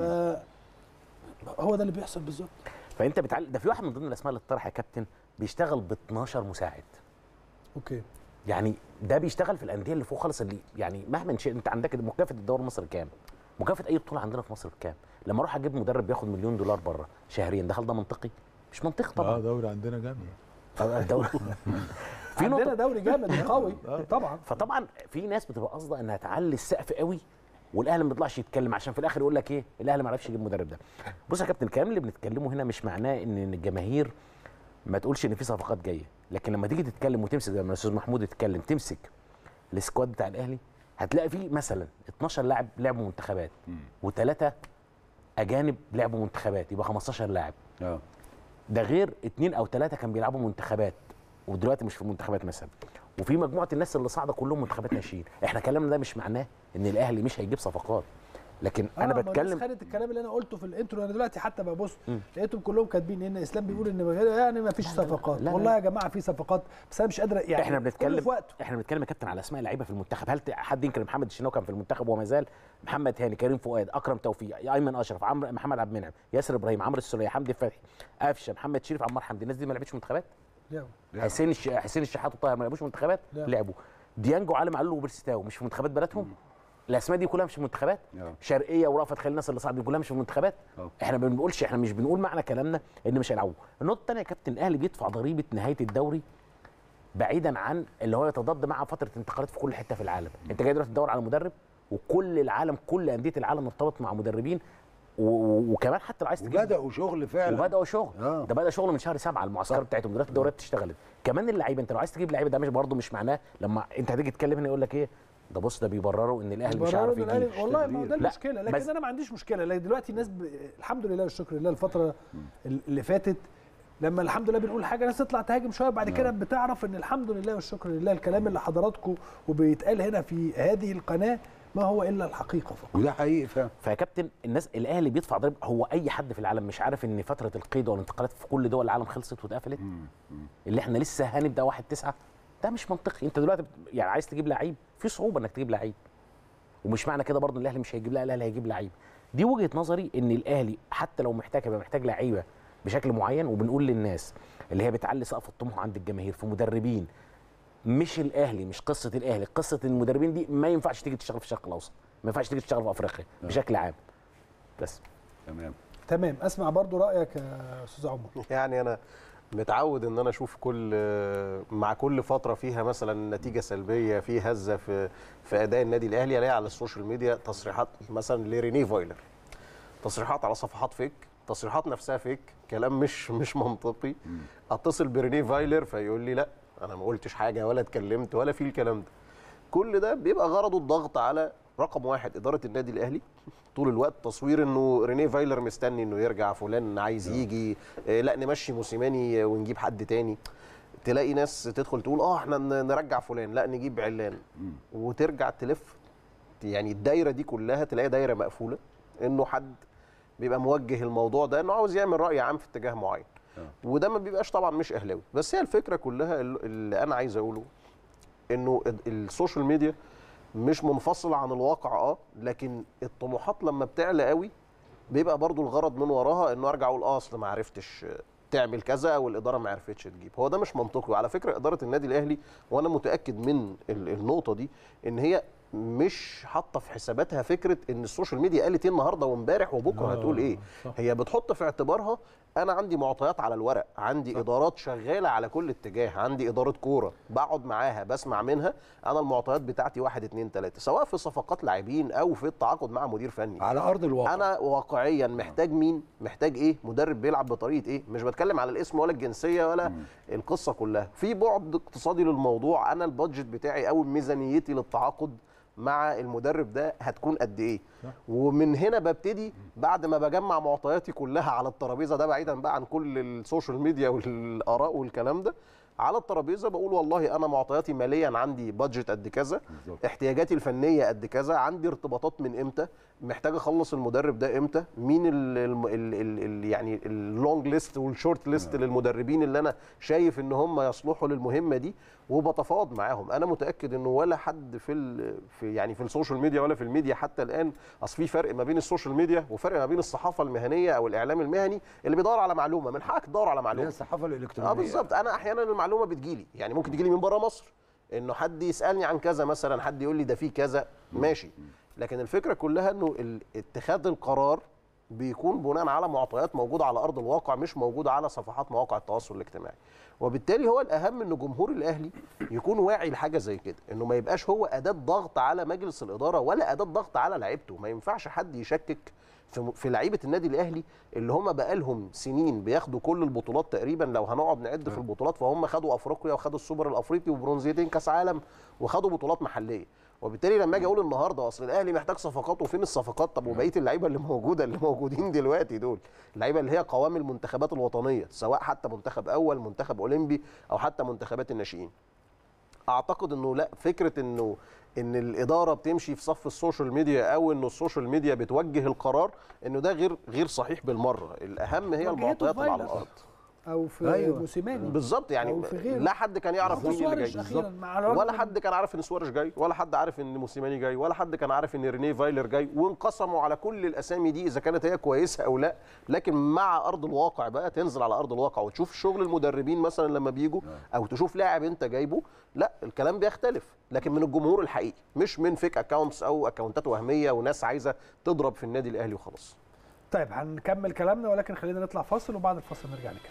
هو ده اللي بيحصل بالظبط فانت بتعلي ده في واحد من ضمن الاسماء اللي اتطرح يا كابتن بيشتغل ب 12 مساعد اوكي يعني ده بيشتغل في الانديه اللي فوق خالص اللي يعني مهما شئت انت عندك مكافاه الدوري المصري كام؟ مكافاه اي بطوله عندنا في مصر بكام؟ لما اروح اجيب مدرب بياخد مليون دولار بره شهريا ده هل ده منطقي؟ مش منطقي اه طبعا دوري عندنا جامد الدوري في عندنا نقطه دوري جامد وقوي طبعا فطبعا في ناس بتبقى قاصده انها تعلي السقف قوي والاهلي ما بيطلعش يتكلم عشان في الاخر يقول لك ايه الاهلي ما عرفش يجيب المدرب ده بص يا كابتن الكلام اللي بنتكلمه هنا مش معناه ان إن الجماهير ما تقولش ان في صفقات جايه لكن لما تيجي تتكلم وتمسك زي ما الاستاذ محمود اتكلم تمسك السكواد بتاع الاهلي هتلاقي فيه مثلا 12 لاعب لعبوا منتخبات وثلاثه اجانب لعبوا منتخبات يبقى 15 لاعب اه ده غير اتنين او ثلاثه كان بيلعبوا منتخبات ودلوقتي مش في المنتخبات مثلا وفي مجموعه الناس اللي صاعده كلهم منتخبات ناشئين احنا كلامنا ده مش معناه ان الاهلي مش هيجيب صفقات لكن آه، انا ما الناس بتكلم خدت الكلام اللي انا قلته في الانترو انا دلوقتي حتى ببص مم. لقيتهم كلهم كاتبين ان اسلام بيقول ان بغير- يعني ما فيش صفقات لا، لا. والله يا جماعه في صفقات بس انا مش قادر يعني احنا كله بنتكلم في وقته احنا بنتكلم يا كابتن على اسماء لعيبه في المنتخب هل ت- حد ينكر محمد الشناوي كان في المنتخب وما زال محمد هاني كريم فؤاد اكرم توفيق ايمن اشرف عمرو محمد عبد المنعم ياسر ابراهيم عمرو السوليه حمدي فتحي قفشه محمد شريف عمار حمدي الناس دي ما لعبتش منتخبات لا. لا. حسين الش... حسين الشحات وطاهر ما لعبوش منتخبات لا. لعبوا ديانجو علي معلول وبرستاو مش في منتخبات بلدهم الاسماء دي كلها مش في منتخبات آه. شرقيه ورأفت خليل الناس اللي صعد دي كلها مش في المنتخبات آه. احنا ما بنقولش احنا مش بنقول معنى كلامنا ان مش هيلعبوا النقطه الثانيه يا كابتن الاهلي بيدفع ضريبه نهايه الدوري بعيدا عن اللي هو يتضاد مع فتره انتقالات في كل حته في العالم انت جاي دلوقتي تدور على مدرب وكل العالم كل انديه العالم ارتبط مع مدربين و- و- وكمان حتى لو عايز تجيب وبداوا شغل فعلا وبداوا شغل آه. ده بدا شغل من شهر سبعه المعسكر بتاعتهم دلوقتي الدوريات اشتغلت كمان اللعيبه انت لو عايز تجيب لعيبه ده مش برضه مش معناه لما انت هتيجي تتكلم هنا يقول لك ايه ده بص ده بيبرروا ان الاهلي مش برروا عارف إن الأهلي- يجيب والله ما هو ده لا، المشكله لكن بس- انا ما عنديش مشكله لكن دلوقتي الناس ب... الحمد لله والشكر لله الفتره اللي فاتت لما الحمد لله بنقول حاجه ناس تطلع تهاجم شويه بعد كده بتعرف ان الحمد لله والشكر لله الكلام اللي حضراتكم وبيتقال هنا في هذه القناه ما هو الا الحقيقه فقط وده حقيقي فعلا فيا كابتن الناس الاهلي بيدفع ضريبه هو اي حد في العالم مش عارف ان فتره القيد والانتقالات في كل دول العالم خلصت واتقفلت اللي احنا لسه هنبدا واحد تسعة ده مش منطقي انت دلوقتي بت- يعني عايز تجيب لعيب في صعوبه انك تجيب لعيب ومش معنى كده برضه ان الاهلي مش هيجيب لا الاهلي هيجيب لعيب دي وجهه نظري ان الاهلي حتى لو محتاج يبقى محتاج لعيبه بشكل معين وبنقول للناس اللي هي بتعلي سقف الطموح عند الجماهير في مدربين مش الاهلي مش قصه الاهلي قصه المدربين دي ما ينفعش تيجي تشتغل في الشرق الاوسط ما ينفعش تيجي تشتغل في افريقيا بشكل عام بس تمام تمام اسمع برضو رايك يا استاذ عمر يعني انا متعود ان انا اشوف كل مع كل فتره فيها مثلا نتيجه سلبيه في هزه في في اداء النادي الاهلي الاقي على السوشيال ميديا تصريحات مثلا لريني فايلر تصريحات على صفحات فيك تصريحات نفسها فيك كلام مش مش منطقي اتصل بريني فايلر فيقول لي لا انا ما قلتش حاجه ولا اتكلمت ولا في الكلام ده كل ده بيبقى غرضه الضغط على رقم واحد اداره النادي الاهلي طول الوقت تصوير انه رينيه فايلر مستني انه يرجع فلان عايز يجي آه، لا نمشي موسيماني ونجيب حد تاني تلاقي ناس تدخل تقول اه احنا ن- نرجع فلان لا نجيب علان وترجع تلف يعني الدايره دي كلها تلاقي دايره مقفوله انه حد بيبقى موجه الموضوع ده انه عاوز يعمل راي عام في اتجاه معين وده ما بيبقاش طبعا مش اهلاوي بس هي الفكره كلها ال- اللي انا عايز اقوله انه ال- السوشيال ميديا مش منفصله عن الواقع اه لكن الطموحات لما بتعلى قوي بيبقى برضو الغرض من وراها انه ارجع اقول اه اصل ما عرفتش تعمل كذا او الاداره ما عرفتش تجيب هو ده مش منطقي وعلى فكره اداره النادي الاهلي وانا متاكد من ال- النقطه دي ان هي مش حاطه في حساباتها فكره ان السوشيال ميديا قالت ايه النهارده وامبارح وبكره آه، هتقول ايه صح. هي بتحط في اعتبارها انا عندي معطيات على الورق عندي ادارات شغاله على كل اتجاه عندي اداره كوره بقعد معاها بسمع منها انا المعطيات بتاعتي واحد اتنين تلاته سواء في صفقات لاعبين او في التعاقد مع مدير فني على ارض الواقع انا واقعيا محتاج مين محتاج ايه مدرب بيلعب بطريقه ايه مش بتكلم على الاسم ولا الجنسيه ولا القصه كلها في بعد اقتصادي للموضوع انا البادجت بتاعي او ميزانيتي للتعاقد مع المدرب ده هتكون قد ايه ومن هنا ببتدي بعد ما بجمع معطياتي كلها على الترابيزه ده بعيدا بقى عن كل السوشيال ميديا والاراء والكلام ده على الترابيزه بقول والله انا معطياتي ماليا عندي بادجت قد كذا بالظبط. احتياجاتي الفنيه قد كذا عندي ارتباطات من امتى محتاج اخلص المدرب ده امتى مين ال ال ال ال ال يعني اللونج ليست والشورت ليست للمدربين اللي انا شايف ان هم يصلحوا للمهمه دي وبتفاوض معاهم انا متاكد انه ولا حد في ال في يعني في السوشيال ميديا ولا في الميديا حتى الان اصل في فرق ما بين السوشيال ميديا وفرق ما بين الصحافه المهنيه او الاعلام المهني اللي بيدور على معلومه من حقك تدور على اللي هي معلومه الصحافه الالكترونيه اه بالظبط انا احيانا المعلومه بتجيلي يعني ممكن تجيلي من بره مصر انه حد يسالني عن كذا مثلا حد يقول لي ده في كذا ماشي لكن الفكره كلها انه ال- اتخاذ القرار بيكون بناء على معطيات موجوده على ارض الواقع مش موجوده على صفحات مواقع التواصل الاجتماعي وبالتالي هو الاهم ان جمهور الاهلي يكون واعي لحاجه زي كده انه ما يبقاش هو اداه ضغط على مجلس الاداره ولا اداه ضغط على لعيبته ما ينفعش حد يشكك في في لعيبه النادي الاهلي اللي هم بقالهم سنين بياخدوا كل البطولات تقريبا لو هنقعد نعد في البطولات فهم خدوا افريقيا وخدوا السوبر الافريقي وبرونزيتين كاس عالم وخدوا بطولات محليه وبالتالي لما اجي اقول النهارده اصل الاهلي محتاج صفقات وفين الصفقات طب وبقيه اللعيبه اللي موجوده اللي موجودين دلوقتي دول اللعيبه اللي هي قوام المنتخبات الوطنيه سواء حتى منتخب اول منتخب اولمبي او حتى منتخبات الناشئين اعتقد انه لا فكره انه ان الاداره بتمشي في صف السوشيال ميديا او انه السوشيال ميديا بتوجه القرار انه ده غير غير صحيح بالمره الاهم هي واجهته المعطيات اللي على فايلر. الارض او في أيوة. موسيماني بالظبط يعني أو في غيره. لا حد كان يعرف مين اللي سواريز جاي أخيراً، مع الرغم ولا من- حد كان عارف ان سواريز جاي ولا حد عارف ان موسيماني جاي ولا حد كان عارف ان رينيه فايلر جاي وانقسموا على كل الاسامي دي اذا كانت هي كويسه او لا لكن مع ارض الواقع بقى تنزل على ارض الواقع وتشوف شغل المدربين مثلا لما بيجوا او تشوف لاعب انت جايبه لا الكلام بيختلف لكن من الجمهور الحقيقي مش من فيك اكونتس او اكونتات وهميه وناس عايزه تضرب في النادي الاهلي وخلاص طيب هنكمل كلامنا ولكن خلينا نطلع فاصل وبعد الفاصل نرجع نكمل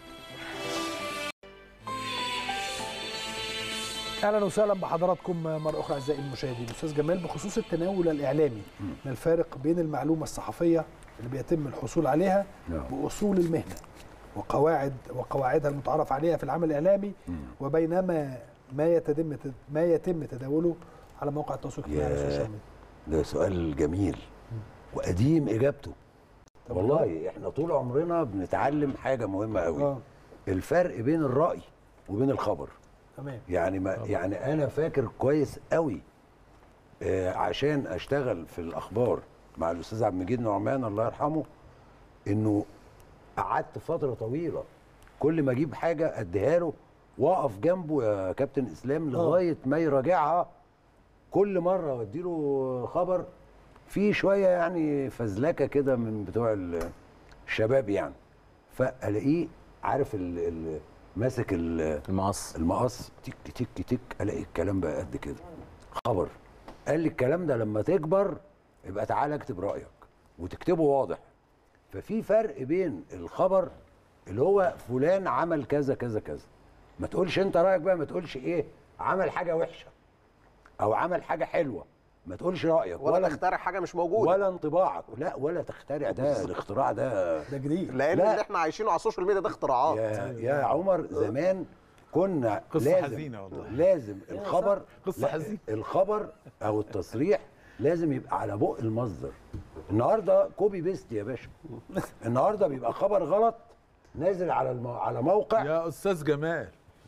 اهلا وسهلا بحضراتكم مره اخرى اعزائي المشاهدين استاذ جمال بخصوص التناول الاعلامي من الفارق بين المعلومه الصحفيه اللي بيتم الحصول عليها نعم. باصول المهنه وقواعد وقواعدها المتعارف عليها في العمل الاعلامي وبينما ما يتم ما يتم تداوله على مواقع التواصل الاجتماعي على ياه. السوشيال ميديا ده سؤال جميل وقديم اجابته والله احنا طول عمرنا بنتعلم حاجه مهمه قوي اه الفرق بين الراي وبين الخبر تمام يعني ما يعني انا فاكر كويس قوي آه عشان اشتغل في الاخبار مع الاستاذ عبد المجيد نعمان الله يرحمه انه قعدت فتره طويله كل ما اجيب حاجه اديها له واقف جنبه يا كابتن اسلام لغايه ما يراجعها كل مره اودي له خبر فيه شويه يعني فزلكه كده من بتوع ال- الشباب يعني فالاقيه عارف ال- ال- ماسك ال- المقص المقص تك تك تك الاقي الكلام بقى قد كده خبر قال لي الكلام ده لما تكبر يبقى تعالى اكتب رايك وتكتبه واضح ففي فرق بين الخبر اللي هو فلان عمل كذا كذا كذا ما تقولش انت رايك بقى ما تقولش ايه عمل حاجه وحشه او عمل حاجه حلوه ما تقولش رايك ولا ولا تخترع حاجه مش موجوده ولا انطباعك لا ولا تخترع ده الاختراع ده ده جديد لان لا. اللي احنا عايشينه على السوشيال ميديا ده اختراعات يا يا عمر زمان كنا قصة لازم حزينة والله. لازم الخبر قصة لا، حزينة. الخبر او التصريح لازم يبقى على بق المصدر النهارده كوبي بيست يا باشا النهارده بيبقى خبر غلط نازل على المو... على موقع يا استاذ جمال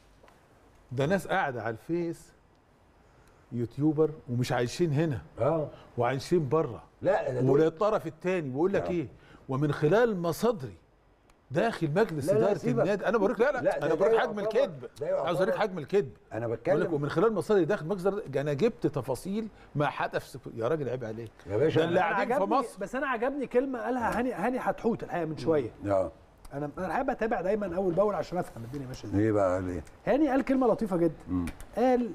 ده ناس قاعده على الفيس يوتيوبر ومش عايشين هنا اه وعايشين بره لا ده دول- وللطرف الثاني بيقول لك آه. ايه ومن خلال مصادري داخل مجلس لا، لا، اداره سيبك. النادي انا بوريك لا لا, لا، ده- انا ده بوريك حجم يعتبر- الكذب ده يعتبر- عاوز اوريك حجم الكذب انا بقول لك بتكلم ومن خلال مصادري داخل مجلس إدارة- ده انا جبت تفاصيل ما حدث في- يا راجل عيب عليك يا باشا ده اللي أنا قاعدين في عجبني- مصر بس انا عجبني كلمه قالها هاني هاني حتحوت الحقيقه من شويه اه انا انا الحقيقه بتابع دايما اول باول عشان افهم الدنيا ماشيه ازاي ايه بقى ليه هاني قال كلمه لطيفه جدا مم. قال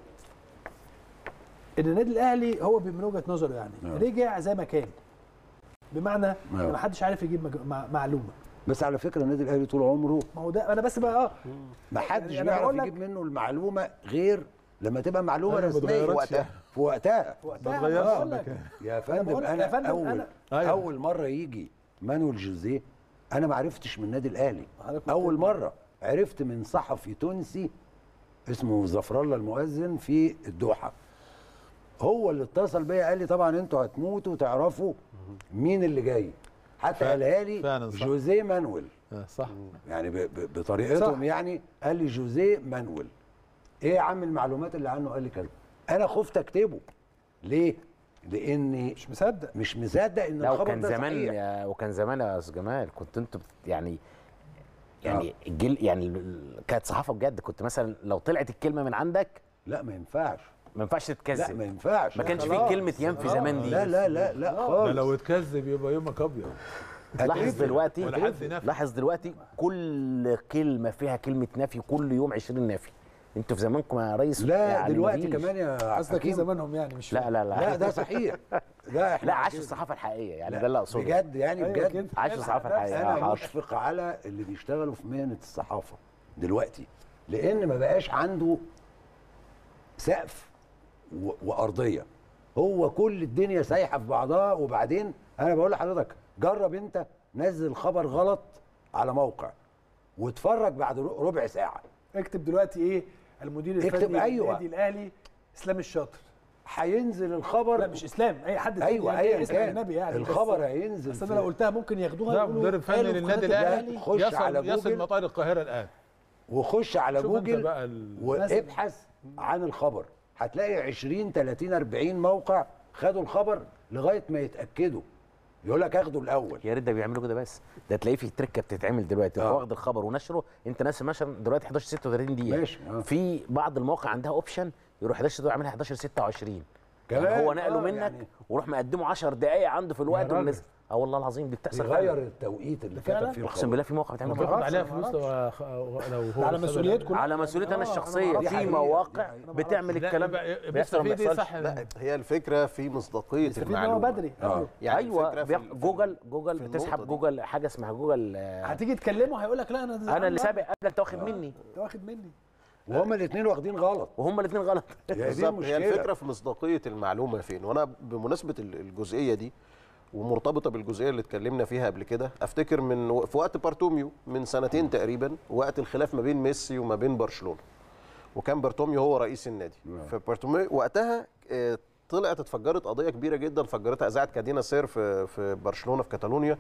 ان النادي الاهلي هو من وجهه نظره يعني آه. رجع زي ما كان بمعنى ان ما حدش عارف يجيب مج... مع... معلومه بس على فكره النادي الاهلي طول عمره ما هو ده انا بس بقى اه ما حدش يعني أنا بيعرف بقول لك- يجيب منه المعلومه غير لما تبقى معلومه أيوة، ما رسميه اتغيرتش وقتها. في وقتها وقتها ما أنا اتغيرش بقول لك. المكان. يا أنا فندم بقول لك انا, يا فندم اول أنا- أيوة. اول مره يجي مانويل جوزيه انا ما عرفتش من النادي الاهلي حضرتك كنت- اول مره عرفت من صحفي تونسي اسمه زفر الله المؤذن في الدوحه هو اللي اتصل بيا قال لي طبعا انتوا هتموتوا تعرفوا مين اللي جاي حتى فعلا- قالها لي فعلا صح. جوزيه مانويل آه، صح يعني ب- ب- بطريقتهم صح. يعني قال لي جوزيه مانويل ايه يا عم المعلومات اللي عنه قال لي كذا انا خفت اكتبه ليه لاني مش مصدق مش مصدق ان لا الخبر وكان ده زمان صحيح يا وكان زمان يا استاذ جمال كنت انتوا بت- يعني يعني الجيل يعني ال- ال- كانت صحافه بجد كنت مثلا لو طلعت الكلمه من عندك لا ما ينفعش ما ينفعش لا تتكذب ما ينفعش ما كانش في خلاص. كلمه ينفي زمان دي لا لا لا لا ده خالص لو اتكذب يبقى يومك ابيض لاحظ هتقفل. دلوقتي ولا حد نفي. لاحظ دلوقتي كل كلمه فيها كلمه نفي كل يوم 20 نفي انتوا في زمانكم يا ريس لا يعني دلوقتي مفيش. كمان يا قصدك ايه حكيم زمانهم يعني مش لا لا لا لا ده صحيح لا احنا لا عاش عايزين- الصحافه الحقيقيه يعني لا، ده اللي اقصده بجد يعني أيوة بجد كده. عاش الصحافه الحقيقيه انا آه، حاضر. مشفق على اللي بيشتغلوا في مهنه الصحافه دلوقتي لان ما بقاش عنده سقف و- وارضيه هو كل الدنيا سايحه في بعضها وبعدين انا بقول لحضرتك جرب انت نزل خبر غلط على موقع واتفرج بعد ر- ربع ساعه اكتب دلوقتي ايه المدير اكتب الفني أيوة. للنادي الاهلي اسلام الشاطر هينزل الخبر لا مش اسلام اي حد تاني ايوه يعني ايا اسم كان اجنبي يعني بس- الخبر هينزل بس في- انا لو قلتها ممكن ياخدوها لا يقولوا مدرب فني قالوا في للنادي قناة الاهلي خش يصل على يصل جوجل. مطار القاهره الان وخش على شوف انت جوجل بقى ال- وابحث عن الخبر هتلاقي 20 30 40 موقع خدوا الخبر لغايه ما يتاكدوا يقول لك اخده الاول يا ريت ده بيعملوا كده بس ده تلاقيه في تركه بتتعمل دلوقتي آه. آه. واخد الخبر ونشره انت ناس مثلا دلوقتي 11 36 دقيقه ماشي، آه. في بعض المواقع عندها اوبشن يروح 11 دول عاملها 11 26 كمان؟ يعني هو نقله آه، منك يعني- وروح مقدمه 10 دقائق عنده في الوقت راجل. ونزل اه والله العظيم دي بتحصل يغير فعلا. التوقيت اللي فعلا؟ كتب فيه اقسم الخبر بالله في موقع بتعمل بتاخد كده. عليها معرفش، فلوس ما لو لو هو على خد مسؤوليتكم على مسؤوليتي انا آه، أنا الشخصيه معرفش. في حقيقة، مواقع دي حقيقة. بتعمل لا، الكلام يبقى- بيحصل ما بيستفيد ايه بيحصلش صح لا هي الفكره في مصداقيه يستفيد ان هو المعلومه بدري اه يعني ايوه الفكرة في بياخ- ال- في جوجل ال- جوجل في بتسحب النقطة دي. جوجل حاجه اسمها جوجل آه، هتيجي تكلمه هيقول لك لا انا انا اللي سابق قبلك انت واخد مني انت واخد مني وهما الاثنين واخدين غلط وهما الاثنين غلط هي دي بالظبط هي المشكله الفكره في مصداقيه المعلومه فين وانا بمناسبه ال- الجزئيه دي ومرتبطه بالجزئيه اللي اتكلمنا فيها قبل كده افتكر من و- في وقت بارتوميو من سنتين تقريبا وقت الخلاف ما بين ميسي وما بين برشلونه وكان بارتوميو هو رئيس النادي فبارتوميو وقتها آه، طلعت اتفجرت قضيه كبيره جدا فجرتها اذاعه كادينا سير في في برشلونه في كاتالونيا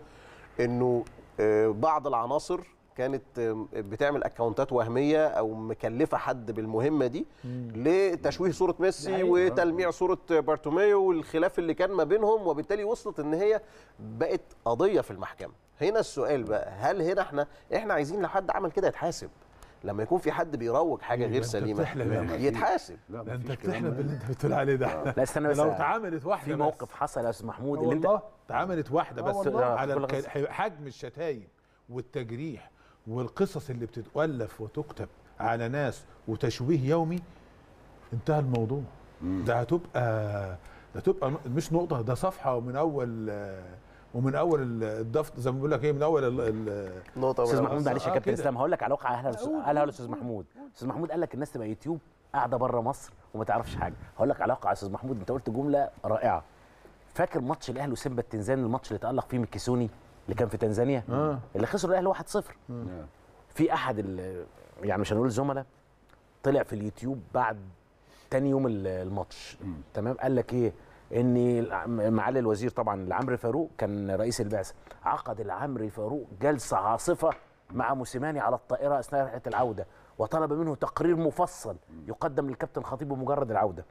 انه آه، بعض العناصر كانت آه، بتعمل اكونتات وهميه او مكلفه حد بالمهمه دي لتشويه صوره ميسي وتلميع صوره بارتوميو والخلاف اللي كان ما بينهم وبالتالي وصلت ان هي بقت قضيه في المحكمه هنا السؤال بقى هل هنا احنا احنا عايزين لو حد عمل كده يتحاسب لما يكون في حد بيروج حاجه غير أنت سليمه بتحلم يا أخي. يتحاسب لا ده انت مفيش كلام بتحلم ده. باللي انت بتقول عليه ده لا استنى بس لو اتعملت واحده في بس. موقف حصل يا استاذ محمود آه اللي انت والله اتعملت واحده آه بس والله. على كل الك- حجم الشتايم والتجريح والقصص اللي بتتؤلف وتكتب على ناس وتشويه يومي انتهى الموضوع ده هتبقى ده هتبقى ن- مش نقطه ده صفحه ومن اول آه، ومن اول ال- الدفتر زي ما بيقول لك ايه من اول ال- ال- نقطه استاذ من محمود معلش يا آه كابتن كده. اسلام هقول لك على واقع اهلا قالها الاستاذ محمود استاذ محمود قال لك الناس تبقى يوتيوب قاعده بره مصر وما تعرفش حاجه هقول لك على واقع يا استاذ محمود انت قلت جمله رائعه فاكر ماتش الاهلي وسيمبا التنزاني الماتش اللي تالق فيه ميكيسوني اللي كان في تنزانيا آه. اللي خسر الاهلي 1-0 في احد ال- يعني مش هنقول زملاء طلع في اليوتيوب بعد تاني يوم ال- الماتش تمام قال لك ايه ان الع- معالي الوزير طبعا العمري فاروق كان رئيس البعثه عقد العمري فاروق جلسه عاصفه مع موسيماني على الطائره اثناء رحله العوده وطلب منه تقرير مفصل يقدم للكابتن خطيب بمجرد العوده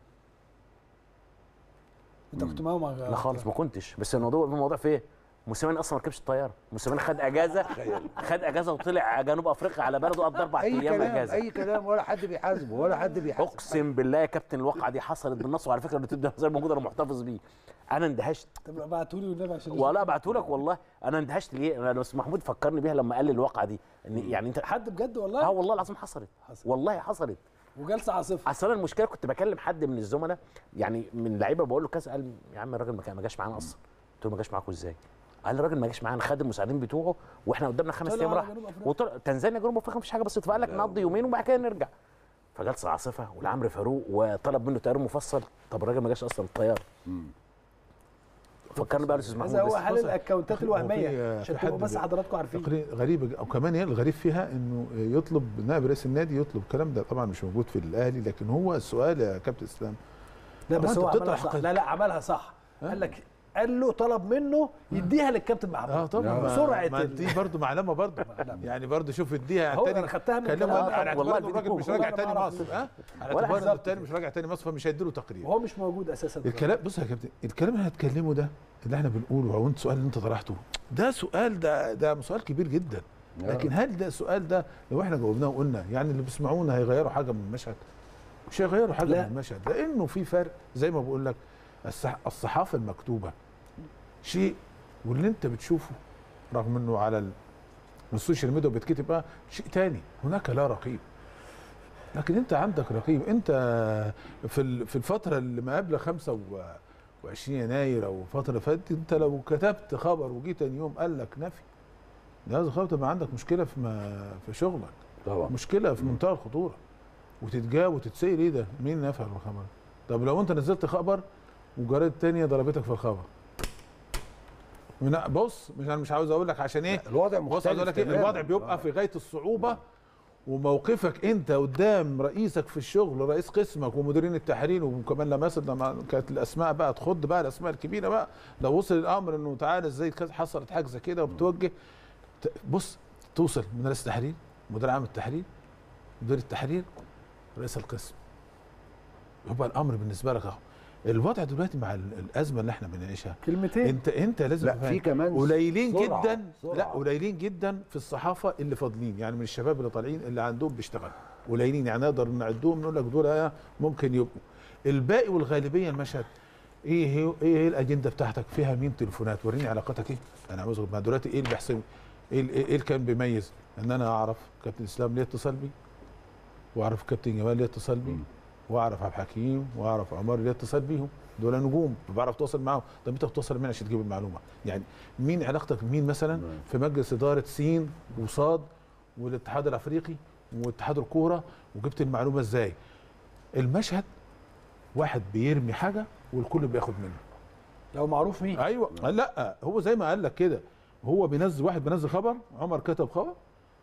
انت كنت معاهم على- لا خالص ما كنتش بس الموضوع الموضوع في ايه موسيماني اصلا ما ركبش الطياره موسيماني خد اجازه خد اجازه وطلع جنوب افريقيا على بلده قضى اربع اي ايام كلام اجازه اي كلام ولا حد بيحاسبه ولا حد بيحاسبه اقسم بالله يا كابتن الواقعه دي حصلت بالنص وعلى فكره اليوتيوب ده زي موجود انا محتفظ بيه انا اندهشت طب ابعتوا لي والنبي عشان ولا ابعته لك والله انا اندهشت ليه انا بس محمود فكرني بيها لما قال لي الواقعه دي ان يعني انت حد بجد اه والله والله العظيم حصلت حصلت. والله حصلت وجلسه عاصفه اصل انا المشكله كنت بكلم حد من الزملاء يعني من لعيبه بقول له كذا قال يا عم الراجل ما كان- ما جاش معانا اصلا قلت له ما جاش معاكم ازاي؟ قال لي الراجل ما جاش معانا خد المساعدين بتوعه واحنا قدامنا خمس طلع ايام على راح جنوب أفريقيا. وطلع تنزانيا جنوب افريقيا مفيش حاجه بسيطه فقال لك نقضي يومين وبعد كده نرجع فجلسه عاصفه والعمري فاروق وطلب منه تقرير مفصل طب الراجل ما جاش اصلا الطياره فكرني بقى الاستاذ محمود هذا هو بس. حل الاكونتات هو الوهميه في- عشان في حد تبقوا بس بي- حضراتكم عارفين تقرير غريبه ج- او كمان هي الغريب فيها انه يطلب نائب رئيس النادي يطلب الكلام ده طبعا مش موجود في الاهلي لكن هو السؤال يا كابتن اسلام لا طب بس أنت هو عملها بتطرح صح قضية. لا لا عملها صح قال لك قال له طلب منه يديها للكابتن محمود اه طبعا ما- سرعه ما ال- دي برضه معلمه برضه يعني برضه شوف اديها هو تاني انا خدتها من كلمه الكلام. على والله اعتبار إنه الراجل الفيديو مش والله راجع أنا تاني ما أعرف. مصر ها على ولا اعتبار انه بالظبط. التاني مش راجع تاني مصر فمش هيديله تقرير وهو مش موجود اساسا الكلام بص يا كابتن الكلام اللي هنتكلمه ده اللي احنا بنقوله او انت السؤال اللي انت طرحته ده سؤال ده ده سؤال كبير جدا لكن هل ده السؤال ده لو احنا جاوبناه وقلنا يعني اللي بيسمعونا هيغيروا حاجه من المشهد مش هيغيروا حاجه لا. من المشهد لانه في فرق زي ما بقول لك الصح- الصحافه المكتوبه شيء واللي انت بتشوفه رغم انه على ال- السوشيال ميديا بيتكتب بقى شيء تاني هناك لا رقيب لكن انت عندك رقيب انت في ال- في الفتره اللي ما قبل 25 يناير او فتره فاتت انت لو كتبت خبر وجيت تاني يوم قال لك نفي ده هذا خبر تبقى عندك مشكله في ما في شغلك طبعا مشكله في منتهى الخطوره وتتجاوب وتتسال ايه ده مين نفع الخبر طب لو انت نزلت خبر وجريده تانية ضربتك في الخبر من- بص مش انا مش عاوز اقول لك عشان ايه الوضع بص عايز مختلف اقول لك ايه تماماً. الوضع بيبقى آه. في غايه الصعوبه وموقفك انت قدام رئيسك في الشغل رئيس قسمك ومديرين التحرير وكمان لما مثلا لما كانت الاسماء بقى تخض بقى الاسماء الكبيره بقى لو وصل الامر انه تعالى ازاي كانت حصلت حاجه زي كده وبتوجه ت- بص توصل من رئيس التحرير مدير عام التحرير مدير التحرير رئيس القسم يبقى الامر بالنسبه لك اهو الوضع دلوقتي مع ال- الازمه اللي احنا بنعيشها كلمتين انت انت لازم لا تبقى في كمان قليلين سرعة، جدا سرعة. لا قليلين جدا في الصحافه اللي فاضلين يعني من الشباب اللي طالعين اللي عندهم بيشتغل قليلين يعني نقدر نعدهم نقول لك دول آه ممكن يبقوا الباقي والغالبيه المشهد ايه هي ايه هي الاجنده بتاعتك فيها مين تليفونات وريني علاقتك ايه انا عاوز ما دلوقتي ايه اللي بيحصل ايه ال- ايه اللي كان بيميز ان انا اعرف كابتن اسلام ليه اتصل بي واعرف كابتن جمال ليه اتصل بي واعرف عبد الحكيم واعرف عمر ليه اتصل بيهم دول نجوم بعرف اتواصل معاهم طب انت بتوصل مين عشان تجيب المعلومه يعني مين علاقتك بمين مثلا في مجلس اداره سين وصاد والاتحاد الافريقي واتحاد الكوره وجبت المعلومه ازاي المشهد واحد بيرمي حاجه والكل بياخد منه لو معروف مين ايوه لا هو زي ما قال لك كده هو بينزل واحد بينزل خبر عمر كتب خبر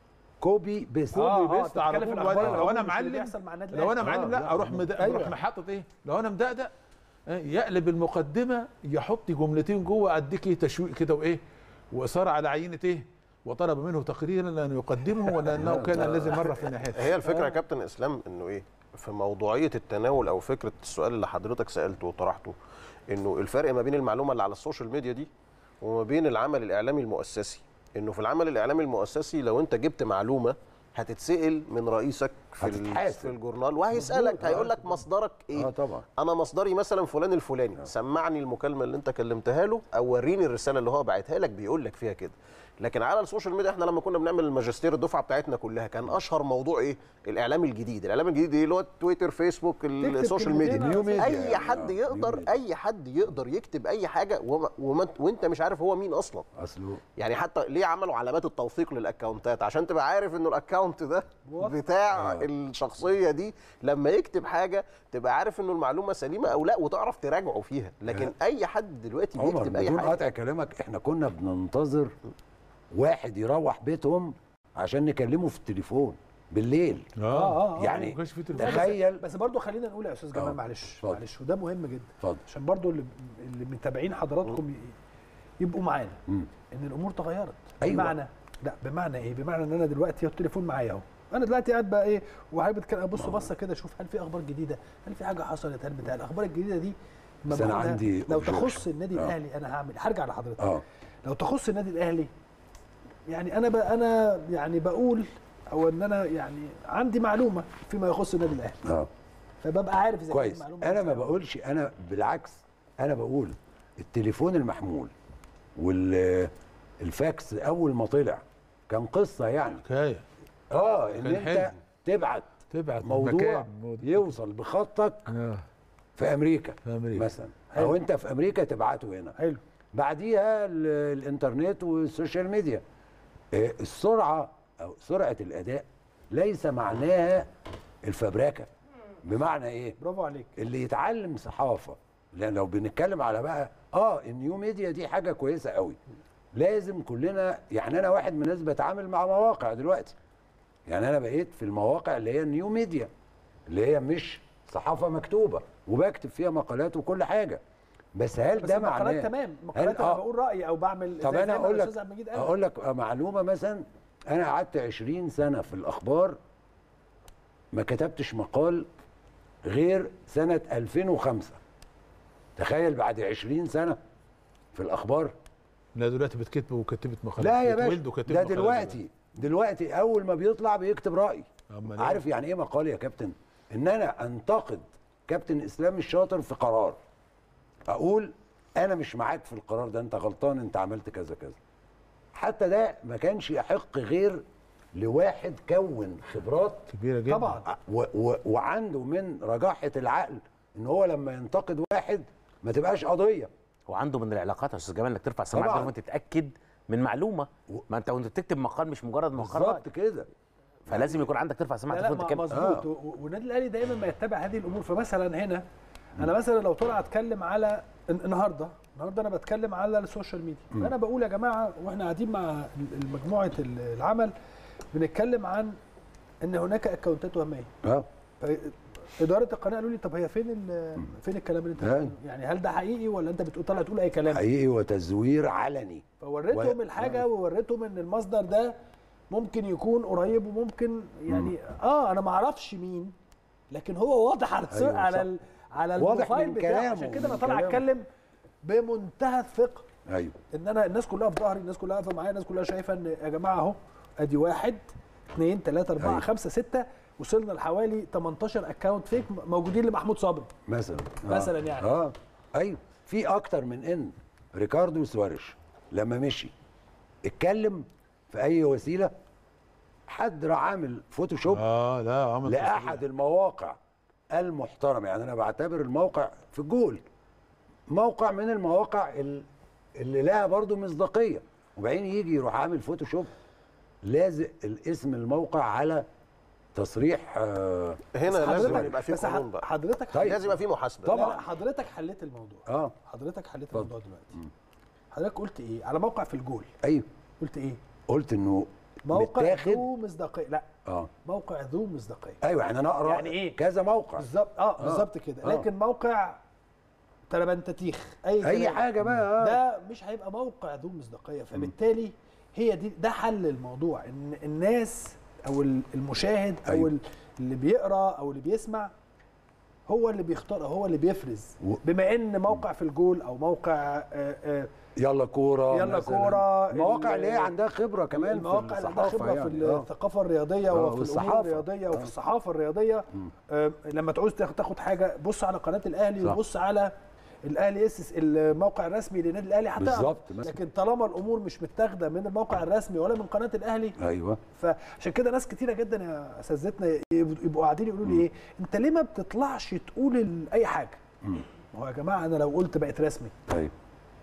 كوبي بيست اه كوبي اه بيست على تتكلم في طول الأخبار وبعدين لو انا العموم مش اللي معلم بيحصل مع النادي لو انا الأهلي. معلم آه، لا لا، اروح ما- مد... أيوة. اروح محطط ايه لو انا مدقدق آه، يقلب المقدمه يحط جملتين جوه اديك إيه تشويق كده وايه واثاره على عينه ايه وطلب منه تقريرا لان يقدمه ولا انه كان الذي مر في ناحيته هي الفكره يا كابتن اسلام انه ايه في موضوعيه التناول او فكره السؤال اللي حضرتك سالته وطرحته انه الفرق ما بين المعلومه اللي على السوشيال ميديا دي وما بين العمل الاعلامي المؤسسي انه في العمل الاعلامي المؤسسي لو انت جبت معلومه هتتسال من رئيسك في ال- هتتحاسب. في الجورنال وهيسالك مظبوط، آه. هيقول لك مصدرك ايه اه طبعا انا مصدري مثلا فلان الفلاني سمعني المكالمه اللي انت كلمتها له او وريني الرساله اللي هو باعتها لك بيقول لك فيها كده لكن على السوشيال ميديا احنا لما كنا بنعمل الماجستير الدفعه بتاعتنا كلها كان اشهر موضوع ايه الاعلام الجديد الاعلام الجديد ايه اللي هو تويتر فيسبوك السوشيال كلمتين ميديا على نيو ميديا اي يعني، حد آه، نيو يقدر ميديا. اي حد يقدر يكتب اي حاجه وما وما وانت مش عارف هو مين اصلا اصله يعني حتى ليه عملوا علامات التوثيق للاكونتات عشان تبقى عارف انه الاكونت ده واضح. بتاع آه. الشخصيه دي لما يكتب حاجه تبقى عارف انه المعلومه سليمه او لا وتعرف تراجعه فيها لكن اي حد دلوقتي عمر بيكتب اي بدون حاجه قطع كلامك احنا كنا بننتظر واحد يروح بيتهم عشان نكلمه في التليفون بالليل آه، آه، آه. يعني ما كانش في تليفون. تخيل بس برضو خلينا نقول يا استاذ جمال آه، معلش اتفضل. معلش وده مهم جدا اتفضل عشان برضو اللي, اللي متابعين حضراتكم ي- يبقوا معانا مم. ان الامور تغيرت أيوة. بمعنى لا بمعنى ايه بمعنى ان انا دلوقتي التليفون معايا اهو انا دلوقتي قاعد بقى ايه وحابب اتكلم ابص بصه كده اشوف هل في اخبار جديده هل في حاجه حصلت هل بتاع الاخبار الجديده دي لما بس أنا باخدها، عندي لو objection. تخص النادي آه. الاهلي انا هعمل هرجع لحضرتك اه لو تخص النادي الاهلي يعني انا بقى انا يعني بقول او ان انا يعني عندي معلومه فيما يخص النادي الاهلي اه فببقى عارف اذا كانت كويس المعلومه انا ما دي صح. بقولش انا بالعكس انا بقول التليفون المحمول والفاكس اول ما طلع كان قصه يعني حكايه اه ان كان انت حلم. تبعت تبعت موضوع مكان. يوصل بخطك آه. في امريكا في أمريكا. مثلا او انت في امريكا تبعته هنا حلو بعديها ال- الانترنت والسوشيال ميديا آه، السرعه او سرعه الاداء ليس معناها الفبركه بمعنى ايه برافو عليك اللي يتعلم صحافه لان لو بنتكلم على بقى اه النيو ميديا دي حاجه كويسه قوي لازم كلنا يعني انا واحد من الناس بتعامل مع مواقع دلوقتي يعني انا بقيت في المواقع اللي هي النيو ميديا اللي هي مش صحافه مكتوبه وبكتب فيها مقالات وكل حاجه بس هل بس ده المقالات معناه تمام مقالات هل- انا آه. بقول رايي او بعمل طب زي- انا زي ما اقول لك الأستاذ عبد المجيد قال. اقول لك معلومه مثلا انا قعدت 20 سنه في الاخبار ما كتبتش مقال غير سنه 2005 تخيل بعد 20 سنه في الاخبار لا دلوقتي بتكتب وكتبت مقالات لا يا بتولد باشا وكتبت ده مقالات دلوقتي دلوقتي اول ما بيطلع بيكتب راي أمال إيه؟ عارف يعني ايه مقال يا كابتن ان انا انتقد كابتن اسلام الشاطر في قرار اقول انا مش معاك في القرار ده انت غلطان انت عملت كذا كذا حتى ده ما كانش يحق غير لواحد كون خبرات كبيره جدا طبعا و و وعنده من رجاحه العقل ان هو لما ينتقد واحد ما تبقاش قضيه وعنده من العلاقات يا استاذ جمال انك ترفع سماعه طبعاً. تليفون تتاكد من معلومه ما انت وانت بتكتب مقال مش مجرد مقال بالظبط كده فلازم يكون عندك ترفع سماعه لا لا تليفون ما- تتكلم مظبوط و- و- والنادي الاهلي دايما ما يتبع هذه الامور فمثلا هنا انا مثلا لو طلع اتكلم على الن- النهارده النهارده انا بتكلم على السوشيال ميديا فانا بقول يا جماعه واحنا قاعدين مع ال- مجموعه ال- العمل بنتكلم عن ان هناك اكونتات وهميه اه اداره القناه قالوا لي طب هي فين ال- فين الكلام اللي انت أيوة. بتقوله؟ يعني هل ده حقيقي ولا انت بتقول طالع تقول اي كلام حقيقي وتزوير علني فوريتهم و- الحاجه ووريتهم ان المصدر ده ممكن يكون قريب وممكن يعني اه انا ما اعرفش مين لكن هو واضح على أيوة، على صح. ال على واضح البروفايل من بتاعه كلامه، عشان كده انا من طالع كلامه. اتكلم بمنتهى الثقه ايوه ان انا الناس كلها في ظهري الناس كلها واقفه معايا الناس كلها شايفه ان يا جماعه اهو ادي واحد اثنين ثلاثه اربعه أيوة. خمسه سته وصلنا لحوالي 18 اكونت فيك موجودين لمحمود صبري مثلا مثلاً يعني. اه ايوه في اكتر من ان ريكاردو سواريش لما مشي اتكلم في اي وسيله حد راح عامل فوتوشوب اه لا عمل لاحد المواقع المحترمه يعني انا بعتبر الموقع في الجول موقع من المواقع ال- اللي لها برضو مصداقيه وبعدين يجي يروح عامل فوتوشوب لازق الاسم الموقع على تصريح آه هنا بس لازم حضرتك- يبقى في بس قانون بقى حضرتك طيب. لازم يبقى في محاسبه طبعاً. لا لا حضرتك حليت الموضوع اه حضرتك حليت اتفضل. الموضوع دلوقتي حضرتك قلت ايه على موقع في الجول ايوه قلت ايه قلت انه موقع متاخد ذو مصداقيه لا اه موقع ذو مصداقيه ايوه يعني انا اقرا يعني إيه؟ كذا موقع بالظبط اه بالظبط كده آه. لكن موقع تربنتتيخ اي اي كلام. حاجه بقى آه. ده مش هيبقى موقع ذو مصداقيه فبالتالي هي دي ده حل الموضوع ان الناس او ال- المشاهد او أيوة. ال- اللي بيقرا او اللي بيسمع هو اللي بيختار هو اللي بيفرز و- بما ان موقع في الجول او موقع آه، آه، يلا كوره يلا مثلاً. كورة، المواقع ال- اللي هي عندها خبره كمان المواقع في اللي عندها الصحافه خبره يعني. في آه. الثقافه الرياضيه آه، وفي الامور والصحافة. الرياضيه آه. وفي الصحافه الرياضيه آه، لما تعوز تاخد تاخد حاجه بص على قناه الاهلي صح. وبص على الاهلي اس الموقع الرسمي للنادي الاهلي هتعرف بالظبط، مثلا. لكن طالما الامور مش متاخده من الموقع الرسمي ولا من قناه الاهلي ايوه فعشان كده ناس كتيره جدا يا اساتذتنا يبقوا يبقوا قاعدين يقولوا لي ايه انت ليه ما بتطلعش تقول ال- اي حاجه ما هو يا جماعه انا لو قلت بقت رسمي ايوه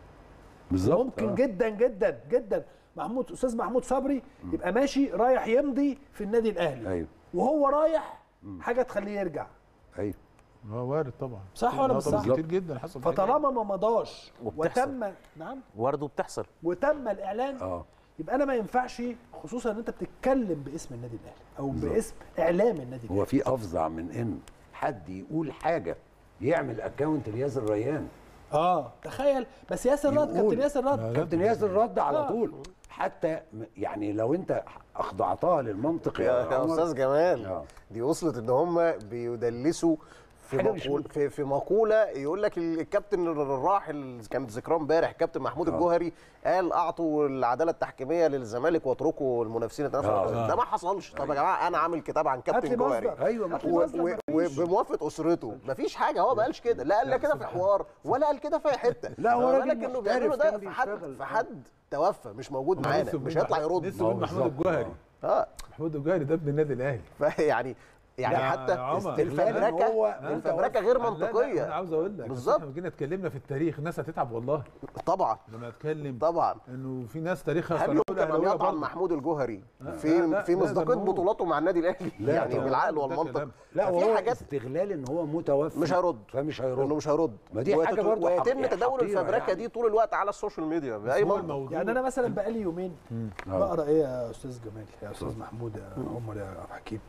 بالظبط ممكن آه. جدا جدا جدا محمود استاذ محمود صبري يبقى ماشي رايح يمضي في النادي الاهلي ايوه وهو رايح حاجه تخليه يرجع ايوه اه وارد طبعا صح ولا آه مش طبعاً صح؟ كتير جدا حصل فطالما ما مضاش وبتحصل. وتم نعم برضه بتحصل وتم الاعلان اه يبقى انا ما ينفعش خصوصا ان انت بتتكلم باسم النادي الاهلي او باسم اعلام النادي الاهلي هو في افظع من ان حد يقول حاجه يعمل اكونت لياسر ريان اه تخيل بس ياسر رد يقول. كابتن ياسر رد كابتن ياسر رد على آه. طول حتى م- يعني لو انت اخضعتها للمنطق يا يا عمر، استاذ جمال آه. دي وصلت ان هم بيدلسوا في حاجة مش مقول في, في مقوله يقول لك ال- الكابتن الراحل كانت ذكراه امبارح كابتن محمود الجوهري قال اعطوا العداله التحكيميه للزمالك واتركوا المنافسين يتنافسوا على آه. الأرض. ده ما حصلش طب يا جماعه انا عامل كتاب عن هات كابتن لي جوهري مصدر ايوه هات لي و- مصدر و- مفيش. وبموافقه اسرته مفيش حاجه هو ما قالش كده لا قال لا كده في حوار ولا قال كده في أي حته لا، هو فما راجل بالك انه بيعملوا محترف ده كان في حد بيشتغل. في حد توفى مش موجود معانا مش هيطلع يرد لسه بقول ما هو محمود بالظبط. الجوهري اه محمود الجوهري ده ابن النادي الاهلي فيعني يعني لا، حتى يا عمر. استغلال إن هو الفبركه الفبركه غير لا، لا، انا منطقيه عاوز اقول لك بالظبط. احنا لو جينا اتكلمنا في التاريخ الناس هتتعب والله طبعا لما اتكلم طبعا انه في ناس تاريخها هل قناة يمكن ان الأهلاوية يطعن برضه. محمود الجوهري لا، في لا، في لا، مصداقيه ده هو- بطولاته مع النادي الاهلي لا، يعني طبعاً. بالعقل ده والمنطق كلام. لا ففي وهو حاجات استغلال ان هو متوفى مش هيرد فمش انه هيرد مش هيرد ما دي حاجة ويتت- برضه ويتم حق- تداول حقيرة الفبركه يعني. دي طول الوقت على السوشيال ميديا باي هو منطق الموضوع يعني انا مثلا بقالي يومين آه. بقرا ايه يا استاذ جمال يا استاذ محمود يا عمر يا عبد الحكيم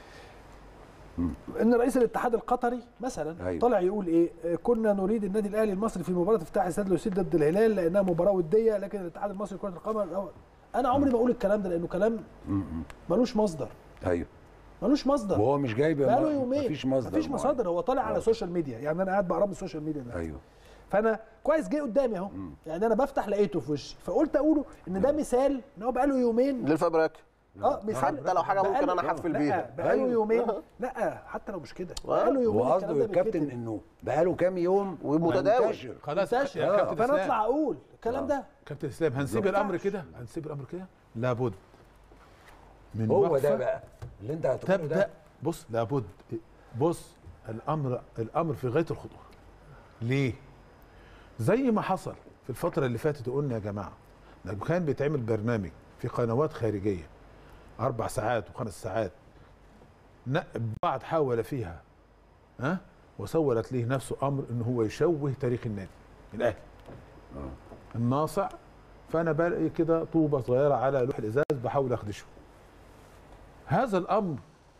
ان رئيس الاتحاد القطري مثلا أيوة. طلع يقول ايه آه، كنا نريد النادي الاهلي المصري في مباراه افتتاح استاد لوسيد ضد الهلال لانها مباراه وديه لكن الاتحاد المصري لكره القدم الأول- انا عمري ما اقول الكلام ده لانه كلام م- م. ملوش مصدر ايوه ملوش مصدر وهو مش جايب بقاله ما- يومين مفيش مصدر مفيش معين. مصادر هو طالع على آه. السوشيال ميديا يعني انا قاعد بقرا من السوشيال ميديا ده ايوه فانا كويس جه قدامي اهو يعني انا بفتح لقيته في وشي فقلت اقوله ان ده مثال ان هو بقاله يومين للفبركه اه مثال حتى لو حاجه ممكن بقاله- انا احفل لا بيها بقاله أيوة. يومين لا حتى لو مش كده آه. بقاله يومين هو الكلام قصده ده الكابتن بيتكتب. انه بقاله كام يوم ومتداول. منتشر. خلاص منتشر يا كابتن فانا اسلام اطلع اقول الكلام ده كابتن اسلام هنسيب ما الامر ينفعش. كده هنسيب الامر كده لابد من هو وقفة ده بقى اللي انت هتقوله تبدا ده بص لابد بص الامر الامر في غايه الخطوره ليه زي ما حصل في الفتره اللي فاتت وقلنا يا جماعه لما كان بيتعمل برنامج في قنوات خارجيه اربع ساعات وخمس ساعات ن- بعض حاول فيها ها وسولت له نفسه امر ان هو يشوه تاريخ النادي الاهلي الناصع فانا بلاقي كده طوبه صغيره على لوح الازاز بحاول اخدشه هذا الامر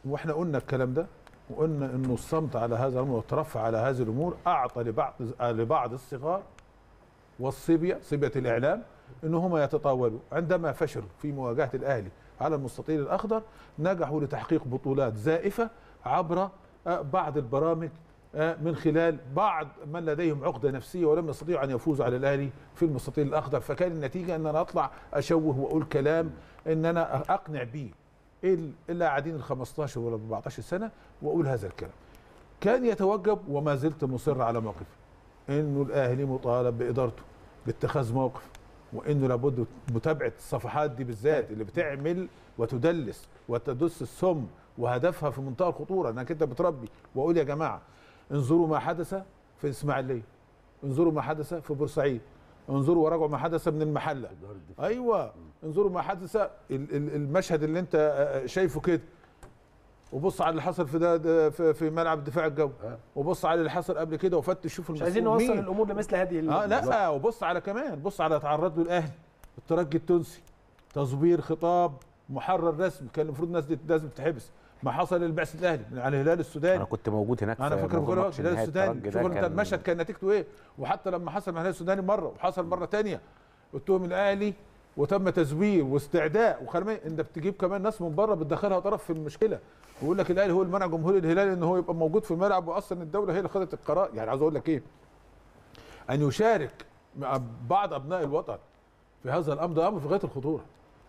واحنا قلنا الكلام ده وقلنا انه الصمت على هذا الامر والترفع على هذه الامور اعطى لبعض لبعض الصغار والصبيه صبيه الاعلام ان هم يتطاولوا عندما فشلوا في مواجهه الاهلي على المستطيل الاخضر نجحوا لتحقيق بطولات زائفه عبر آه، بعض البرامج آه، من خلال بعض من لديهم عقده نفسيه ولم يستطيعوا ان يفوزوا على الاهلي في المستطيل الاخضر فكان النتيجه ان انا اطلع اشوه واقول كلام ان انا اقنع بيه ال- اللاعبين ال 15 ولا 14 سنه واقول هذا الكلام كان يتوجب وما زلت مصر على موقفي انه الاهلي مطالب بادارته باتخاذ موقف وانه لابد متابعه الصفحات دي بالذات اللي بتعمل وتدلس وتدس السم وهدفها في منتهى الخطوره انك انت بتربي واقول يا جماعه انظروا ما حدث في الاسماعيليه انظروا ما حدث في بورسعيد انظروا وراجعوا ما حدث من المحله ايوه انظروا ما حدث ال- ال- المشهد اللي انت آه، شايفه كده وبص على اللي حصل في ده, ده في, في ملعب الدفاع الجوي آه. وبص على اللي حصل قبل كده وفتش شوف مش عايزين المسؤول نوصل مين. الامور لمثل هذه ال- اه لا وبص على كمان بص على تعرض له الاهلي الترجي التونسي تصبير خطاب محرر رسمي كان المفروض الناس دي لازم تتحبس ما حصل للبعثه الاهلي من على الهلال السوداني انا كنت موجود هناك انا في فاكر موضوع بقول ماتش الهلال نهائي السوداني الترجي شوف ده انت كان- المشهد كان نتيجته ايه وحتى لما حصل مع الهلال السوداني مره وحصل مره تانية اتهم الاهلي وتم تزوير واستعداء وخرمين انت بتجيب كمان ناس من بره بتدخلها طرف في المشكله ويقول لك الاهلي هو اللي منع جمهور الهلال ان هو يبقى موجود في الملعب واصلا الدوله هي اللي خدت القرار يعني عاوز اقول لك ايه ان يشارك مع بعض ابناء الوطن في هذا الامر ده امر في غايه الخطوره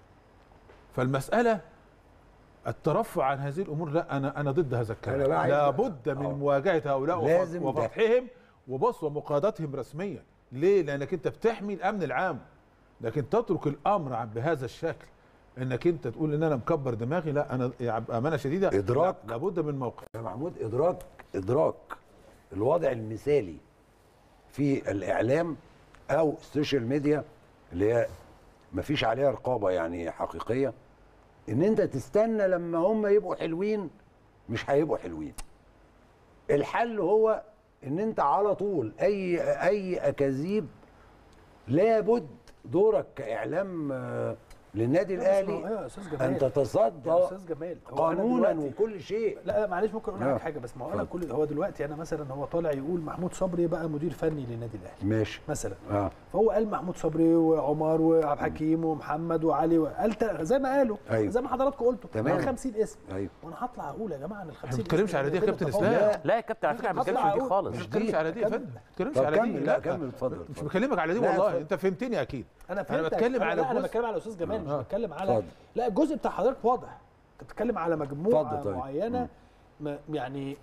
فالمساله الترفع عن هذه الامور لا انا انا ضد هذا الكلام أنا بقى عايز- لابد من آه. مواجهه هؤلاء لازم ده. وفتحهم وبص ومقاضتهم رسميا ليه لانك انت بتحمي الامن العام لكن تترك الامر عن- بهذا الشكل انك انت تقول ان انا مكبر دماغي لا انا يعني بامانه شديده إدراك. لا، لابد من موقف يا محمود ادراك ادراك الوضع المثالي في الاعلام او السوشيال ميديا اللي هي مفيش عليها رقابه يعني حقيقيه ان انت تستنى لما هم يبقوا حلوين مش هيبقوا حلوين الحل هو ان انت على طول اي اي اكاذيب لابد دورك كاعلام آه، للنادي الاهلي ايوه يا استاذ جمال ان تتصدى يا استاذ جمال هو أنا قانونا دلوقتي- وكل شيء لا لا معلش ممكن اقول آه. لك حاجه بس ما هو انا اتفضل. كل هو دلوقتي انا مثلا هو طالع يقول محمود صبري بقى مدير فني للنادي الاهلي ماشي مثلا اه فهو قال محمود صبري وعمر وعبد الحكيم ومحمد وعلي قال ت- زي ما قالوا أيوة. زي ما حضراتكم قلتوا تمام. قال 50 اسم ايوه وانا هطلع اقول يا جماعه ان ال 50 ما بتتكلمش اسم على دي يا اللي كابتن قدامنا اسلام. فوق. لا يا كابتن على فكره ما هطلع بتكلمش في دي أقول- خالص مش دي. بتكلمش على دي يا كمل. فندم ما بتكلمش طب على دي كمل لا كمل اتفضل مش اتفضل. بكلمك على دي لا، والله اتفضل. انت فهمتني اكيد انا انا فهمتك بتكلم أنا على لا، انا جزء بتكلم على استاذ جمال مش آه. بتكلم على اتفضل. لا الجزء بتاع حضرتك واضح انت بتتكلم على مجموعه اتفضل طيب. معينه ما يعني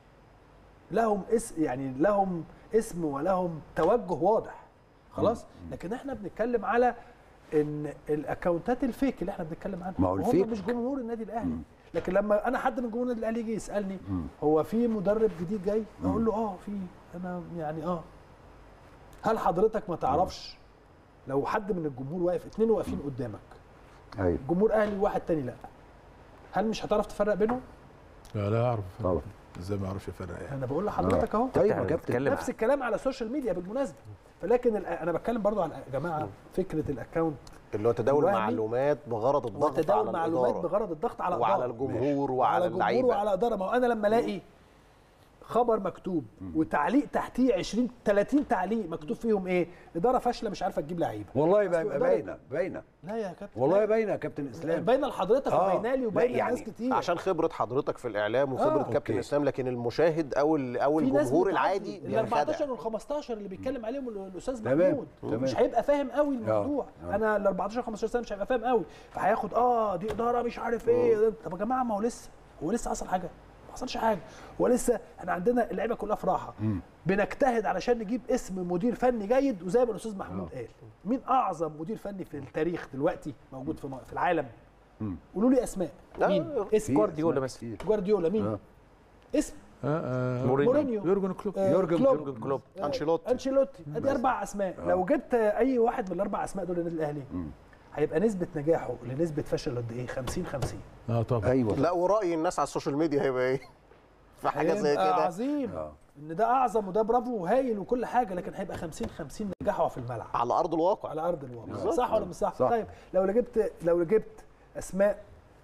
لهم اسم يعني لهم اسم ولهم توجه واضح خلاص لكن احنا بنتكلم على ان الاكونتات الفيك اللي احنا بنتكلم عنها ما هو وهم الفيك. مش جمهور النادي الاهلي لكن لما انا حد من جمهور النادي الاهلي يجي يسالني هو في مدرب جديد جاي اقول له اه في انا يعني اه هل حضرتك ما تعرفش لو حد من الجمهور واقف اتنين واقفين قدامك ايوه جمهور اهلي وواحد تاني لا هل مش هتعرف تفرق بينهم لا لا اعرف طبعا. ازاي ما اعرفش افرق يعني انا بقول لحضرتك اهو طيب إحنا يا كابتن بنتكلم نفس الكلام على السوشيال ميديا بالمناسبه فلكن الأ- انا بتكلم برضو على يا جماعه فكره الاكونت اللي هو تداول الوهمي معلومات بغرض الضغط على وتداول معلومات الإدارة بغرض الضغط على وعلى إدارة. الجمهور وعلى وعلى الجمهور اللعيبه وعلى اداره ما هو انا لما الاقي خبر مكتوب وتعليق تحتيه 20 30 تعليق مكتوب فيهم ايه؟ اداره فاشله مش عارفه تجيب لعيبه والله يبقى أصل يبقى إدارة- باينه باينه لا يا كابتن والله لا. باينه يا كابتن اسلام باينه لحضرتك آه. وباينه لي لا وباينه يعني لناس كتير عشان خبره حضرتك في الاعلام وخبره آه. كابتن أوكي. اسلام لكن المشاهد او ال- او في ناس الجمهور بتعدي. العادي ال 14 بينخدع وال 15 اللي بيتكلم عليهم ال- الاستاذ تمام، محمود تمام. مش هيبقى فاهم قوي الموضوع آه. انا ال 14 15 سنه مش هيبقى فاهم قوي فهياخد اه دي اداره مش عارف ايه طب يا جماعه ما هو لسه هو لسه حصل حاجه ما حصلش حاجه هو لسه احنا عندنا اللعيبه كلها في راحه بنجتهد علشان نجيب اسم مدير فني جيد وزي ما الاستاذ محمود قال مين اعظم مدير فني في التاريخ دلوقتي موجود في م- في العالم قولوا لي اسماء آه، مين في اسم جوارديولا أسماء مثلا. كتير. جوارديولا مين آه. اسم آه، آه، مورينيو. مورينيو يورجن كلوب آه، يورجن كلوب. يورجن كلوب آه، أنشيلوتي. انشيلوتي ادي اربع اسماء لو جبت اي واحد من الاربع اسماء دول للنادي الاهلي هيبقى نسبه نجاحه لنسبه فشله قد ايه 50 50 اه طبعا ايوه لا وراي الناس على السوشيال ميديا هيبقى ايه في حاجه زي هيبقى كده عظيم آه. ان ده اعظم وده برافو وهايل وكل حاجه لكن هيبقى 50 50 نجاحه في الملعب على ارض الواقع على ارض الواقع بالظبط. صح ولا مش صح؟ صح. طيب لو جبت لو جبت اسماء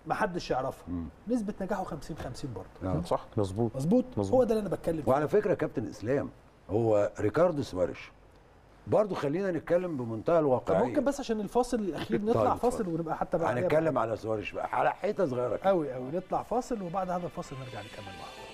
ما حدش يعرفها مم. نسبه نجاحه 50 50 برضه آه. صح مظبوط مظبوط مظبوط. هو ده اللي انا بتكلم فيه وعلى فكره كابتن اسلام هو ريكاردو سواريش برضه خلينا نتكلم بمنتهى طب الواقعيه ممكن بس عشان الفاصل الاخير نطلع طيب، فاصل اتفضل. ونبقى حتى بعد هنتكلم على سواريش بقى على حته صغيره كده. قوي قوي نطلع فاصل وبعد هذا الفاصل نرجع نكمل مع بعض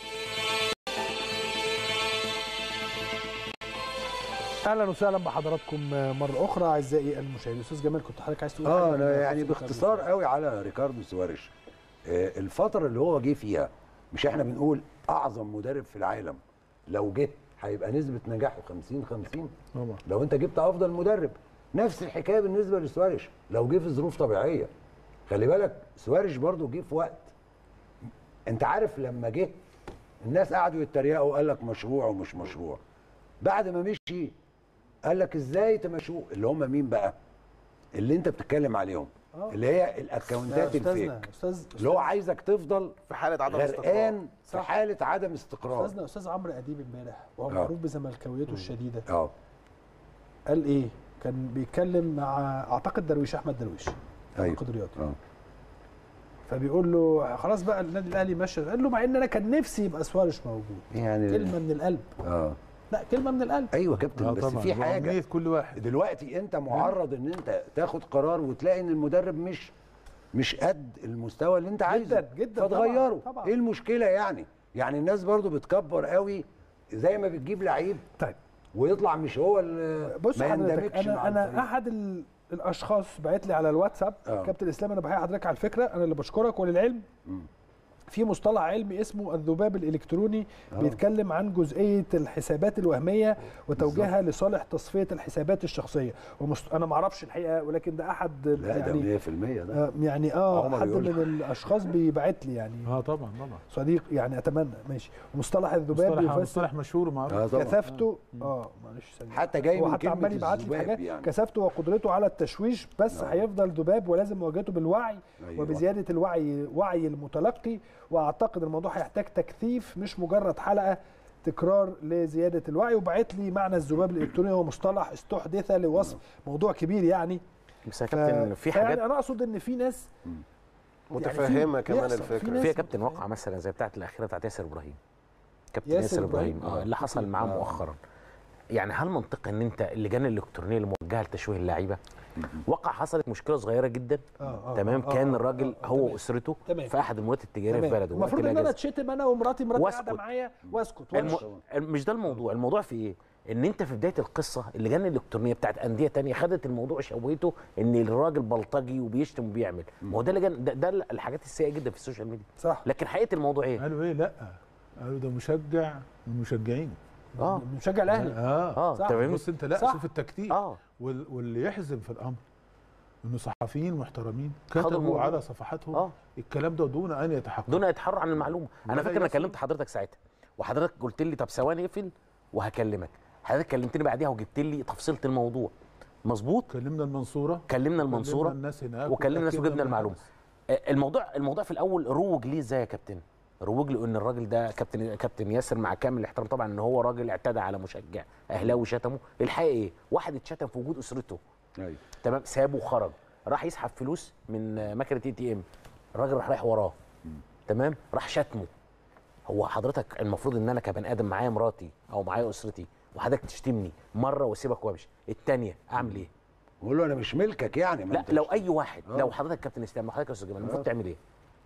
اهلا وسهلا بحضراتكم مره اخرى اعزائي المشاهدين استاذ جمال كنت حضرتك عايز تقول اه حاجة؟ انا يعني فاصل باختصار وكمل. قوي على ريكاردو سواريش آه، الفتره اللي هو جه فيها مش احنا بنقول اعظم مدرب في العالم لو جه هيبقى نسبه نجاحه 50 50 طبعا لو انت جبت افضل مدرب نفس الحكايه بالنسبه لسواريش لو جه في ظروف طبيعيه خلي بالك سواريش برضو جه في وقت انت عارف لما جه الناس قعدوا يتريقوا وقال لك مشروع ومش مشروع بعد ما مشي قال لك ازاي تمشوه اللي هم مين بقى اللي انت بتتكلم عليهم آه. اللي هي يا الاكونتات استاذنا الفيك استاذ اللي هو عايزك تفضل في حاله عدم استقرار غرقان في صح. حاله عدم استقرار استاذنا استاذ عمرو اديب امبارح وهو آه. معروف بزملكاويته الشديده اه قال ايه؟ كان بيتكلم مع اعتقد درويش احمد درويش ايوه ناقد رياضي اه فبيقول له خلاص بقى النادي الاهلي ماشي قال له مع ان انا كان نفسي يبقى سواريش موجود يعني كلمه من القلب اه لا كلمه من القلب ايوه كابتن آه بس طبعا في حاجه وأمنية كل واحد دلوقتي انت معرض ان انت تاخد قرار وتلاقي ان المدرب مش مش قد المستوى اللي انت عايزه جداً، فتغيره طبعاً، طبعاً. ايه المشكله يعني يعني الناس برضو بتكبر قوي زي ما بتجيب لعيب طيب ويطلع مش هو اللي بص ما حضرتك يندمجش انا مع انا الفريق. احد ال- الاشخاص بعت لي على الواتساب آه. كابتن اسلام انا بحيي حضرتك على الفكره انا اللي بشكرك وللعلم مم. في مصطلح علمي اسمه الذباب الالكتروني آه. بيتكلم عن جزئيه الحسابات الوهميه وتوجيهها لصالح تصفيه الحسابات الشخصيه ومست... انا ما اعرفش الحقيقه ولكن ده احد لا يعني ده 100% ده آه يعني اه عمر حد يقول من الاشخاص بيبعت لي يعني اه طبعا طبعا صديق يعني اتمنى ماشي ومصطلح الذباب مصطلح يفسر مصطلح مشهور ومعروف آه طبعا كثافته اه معلش ثانية. حتى جاي هو من حتى كلمه عمال يبعت لي الذباب حاجات يعني كثافته وقدرته على التشويش بس آه. هيفضل ذباب ولازم مواجهته بالوعي أيوة. وبزياده الوعي وعي المتلقي واعتقد الموضوع هيحتاج تكثيف مش مجرد حلقه تكرار لزياده الوعي وبعت لي معنى الذباب الالكتروني هو مصطلح استحدث لوصف موضوع كبير يعني بس يا ف- كابتن في فيعني حاجات انا اقصد ان في ناس متفهمه في- كمان بيحصل. في الفكره ناس- فيها كابتن واقعه مثلا زي بتاعت الاخيره بتاعت ياسر ابراهيم كابتن ياسر ياسر إبراهيم. ابراهيم اه اللي حصل معاه آه. مؤخرا يعني هل منطقي ان انت اللجان الالكترونيه اللي موجهه لتشويه اللعيبه وقع حصلت مشكله صغيره جدا آه، آه، تمام آه، كان آه، الراجل آه، هو تمام. واسرته تمام. في احد المولات التجاريه في تمام. بلده المفروض وقت ان انا الأجازة. اتشتم انا ومراتي مراتي واسكت. قاعده معايا واسكت الم... وأمشي. مش ده الموضوع الموضوع في ايه ان انت في بدايه القصه اللجان الالكترونيه بتاعت انديه تانية خدت الموضوع شويته ان الراجل بلطجي وبيشتم وبيعمل ما هو ده لجان ده, ده الحاجات السيئه جدا في السوشيال ميديا صح لكن حقيقه الموضوع ايه قالوا ايه لا قالوا ده مشجع من مشجعين اه مشجع الاهلي اه اه صح. تمام بص انت لا صح. شوف التكتيك اه وال- واللي يحزن في الامر انه صحفيين محترمين خدوا كتبوا الموضوع. على صفحاتهم اه الكلام ده دون ان يتحقق دون يتحروا عن المعلومه انا ولا فاكر انا يصل. كلمت حضرتك ساعتها وحضرتك قلت لي طب ثواني اقفل وهكلمك حضرتك كلمتني بعديها وجبت لي تفصيله الموضوع مظبوط كلمنا المنصوره كلمنا كلمنا المنصوره الناس هناك وكلمنا الناس وأكدنا وجبنا المعلومه بالحدث. آه، الموضوع الموضوع في الاول روج ليه ازاي يا كابتن روج له ان الراجل ده كابتن كابتن ياسر مع كامل الاحترام طبعا ان هو راجل اعتدى على مشجع اهلاوي شتمه الحقيقه ايه واحد اتشتم في وجود اسرته ايوه تمام سابه وخرج راح يسحب فلوس من آه، مكنه اي تي ام الراجل راح رايح وراه تمام راح شتمه هو حضرتك المفروض ان انا كبني ادم معايا مراتي او معايا اسرتي وحضرتك تشتمني مره واسيبك وامشي الثانيه اعمل ايه بقول له انا مش ملكك يعني ما لا أنت لو مش- اي واحد آه. لو حضرتك كابتن اسلام لو حضرتك يا استاذ جمال المفروض آه. تعمل ايه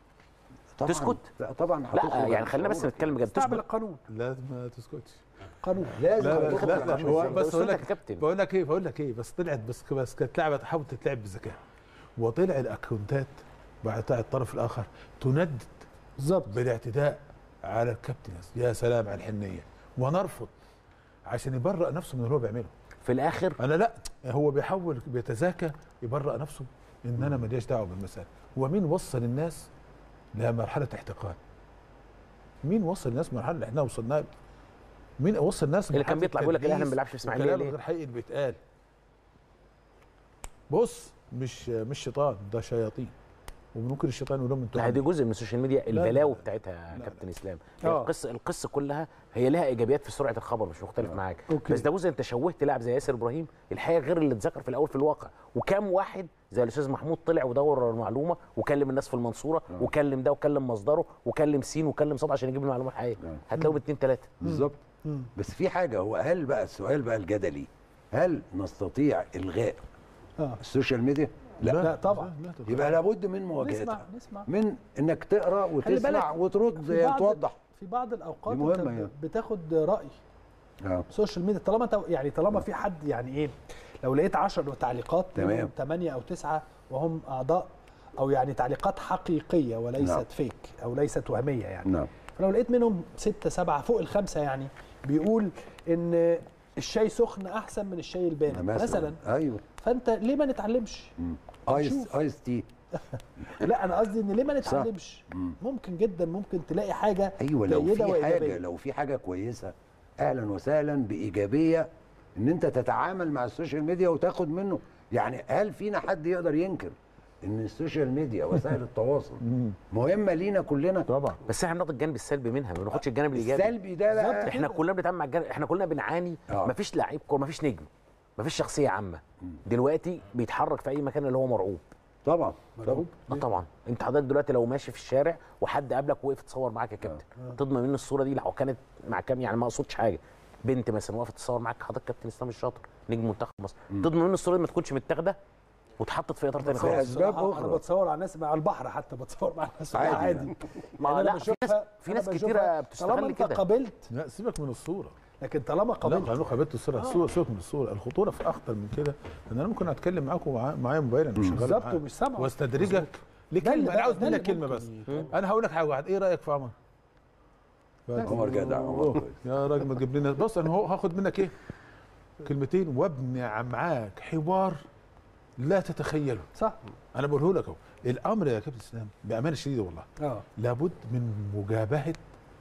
طبعاً تسكت؟ لا طبعا لا هتخرج يعني عن خلينا بس شعورك. نتكلم بجد استعمل تسكت القانون لازم ما تسكتش قانون لازم لا لا هتخرج لا, عن لا شعورك. هو ده بس اقول أسرتك يا لك كابتن. بقول لك ايه بقول لك ايه بس طلعت بس بس كانت لعبه تحاول تتلعب بذكاء وطلع الاكونتات بتاع الطرف الاخر تندد بالظبط بالاعتداء على الكابتن يا سلام على الحنيه ونرفض عشان يبرأ نفسه من اللي هو بيعمله في الاخر انا لا هو بيحاول بيتزاكى يبرأ نفسه ان انا ماليش دعوه بالمساله هو مين وصل الناس لمرحله احتقان مين وصل الناس لمرحله اللي احنا وصلنا له مين وصل الناس اللي كان لمرحلة بيطلع يقول لك الاهلي ما التدليس بيلعبش في اسماعيليه والكلام ليه غير حقيقي اللي بيتقال بص مش مش شيطان ده شياطين وممكن الشيطان يقول لهم انتوا لا دي جزء من السوشيال ميديا لا، البلاوي لا. بتاعتها يا لا، كابتن لا. اسلام آه. هي القصه القصه كلها هي لها ايجابيات في سرعه الخبر مش مختلف معاك أوكي. بس ده جزء انت شوهت لاعب زي ياسر ابراهيم الحقيقه غير اللي اتذكر في الاول في الواقع وكام واحد زي الاستاذ محمود طلع ودور المعلومه وكلم الناس في المنصوره وكلم ده وكلم مصدره وكلم سين وكلم صاد عشان يجيب المعلومه الحقيقيه نعم. هتلاقوا باثنين ثلاثه بالظبط بس في حاجه هو هل بقى السؤال بقى الجدلي هل نستطيع الغاء اه السوشيال ميديا؟ لا, لا طبعا. لا تتغير. يبقى لابد من نسمع مواجهتها نسمع من انك تقرا خلي وتسمع بالك وترد في بعض- توضح في بعض الاوقات دي مهمة انت يعني. بتاخد راي اه سوشيال ميديا طالما انت يعني طالما في حد يعني ايه لو لقيت 10 تعليقات تمام. 8 او 9 وهم اعضاء او يعني تعليقات حقيقيه وليست نعم. فيك او ليست وهميه يعني نعم فلو لقيت منهم 6 7 فوق الخمسه يعني بيقول ان الشاي سخن احسن من الشاي البارد مثلا, مثلا ايوه فانت ليه ما نتعلمش مم. ايس نشوف. ايس تي لا انا قصدي ان ليه ما صح. نتعلمش مم. ممكن جدا ممكن تلاقي حاجه ايوه لو جيده في حاجه وايجابيه لو في حاجه كويسه اهلا وسهلا بايجابيه ان انت تتعامل مع السوشيال ميديا وتاخد منه يعني هل فينا حد يقدر ينكر ان السوشيال ميديا وسائل التواصل مهمه لينا كلنا طبعا بس احنا بناخد الجانب السلبي منها ما بناخدش الجانب الايجابي السلبي ده بقى احنا كلنا بنتعامل مع الجانب احنا كلنا بنعاني آه. مفيش لعيب كوره مفيش نجم مفيش شخصيه عامه دلوقتي بيتحرك في اي مكان اللي هو مرعوب طبعا طبعا اه طبعا انت حضرتك دلوقتي لو ماشي في الشارع وحد قابلك وقف تصور معاك يا كابتن تضمن منه الصوره دي لو كانت مع كام يعني ما اقصدش حاجه بنت مثلا وقفت تصور معاك حضرتك كابتن اسلام الشاطر نجم منتخب مصر تضمن منه الصوره دي ما تكونش متاخده واتحطت في اطار تاني بتصور خالص أسباب الصراحة أخرى. انا بتصور على الناس مع البحر حتى بتصور مع الناس عادي عادي, يعني. ما يعني أنا لا، في ناس- بشوفها- في أنا ناس بشوفها كتيرة بتستغل طالما انت كده. قابلت لا سيبك من الصوره لكن طالما لا قابلت قانون قابلت الصوره الصوره سيبك من الصوره الخطوره في اخطر من كده ان انا ممكن اتكلم معاك ومعا- معايا موبايل انا شغال بالظبط معاك ومش سامعه واستدرجك ده اللي لكلمه بقى- انا عاوز ده اللي منك كلمه ممكن بس ي- انا هقول لك حاجه واحده ايه رايك في عمر؟ عمر جدع عمر أوه، كويس يا راجل ما تجيب لنا بص انا هو هاخد منك ايه؟ كلمتين وابني معاك حوار لا تتخيله صح انا بقوله لك اهو الامر يا كابتن اسلام بامانه شديده والله اه لابد من مجابهه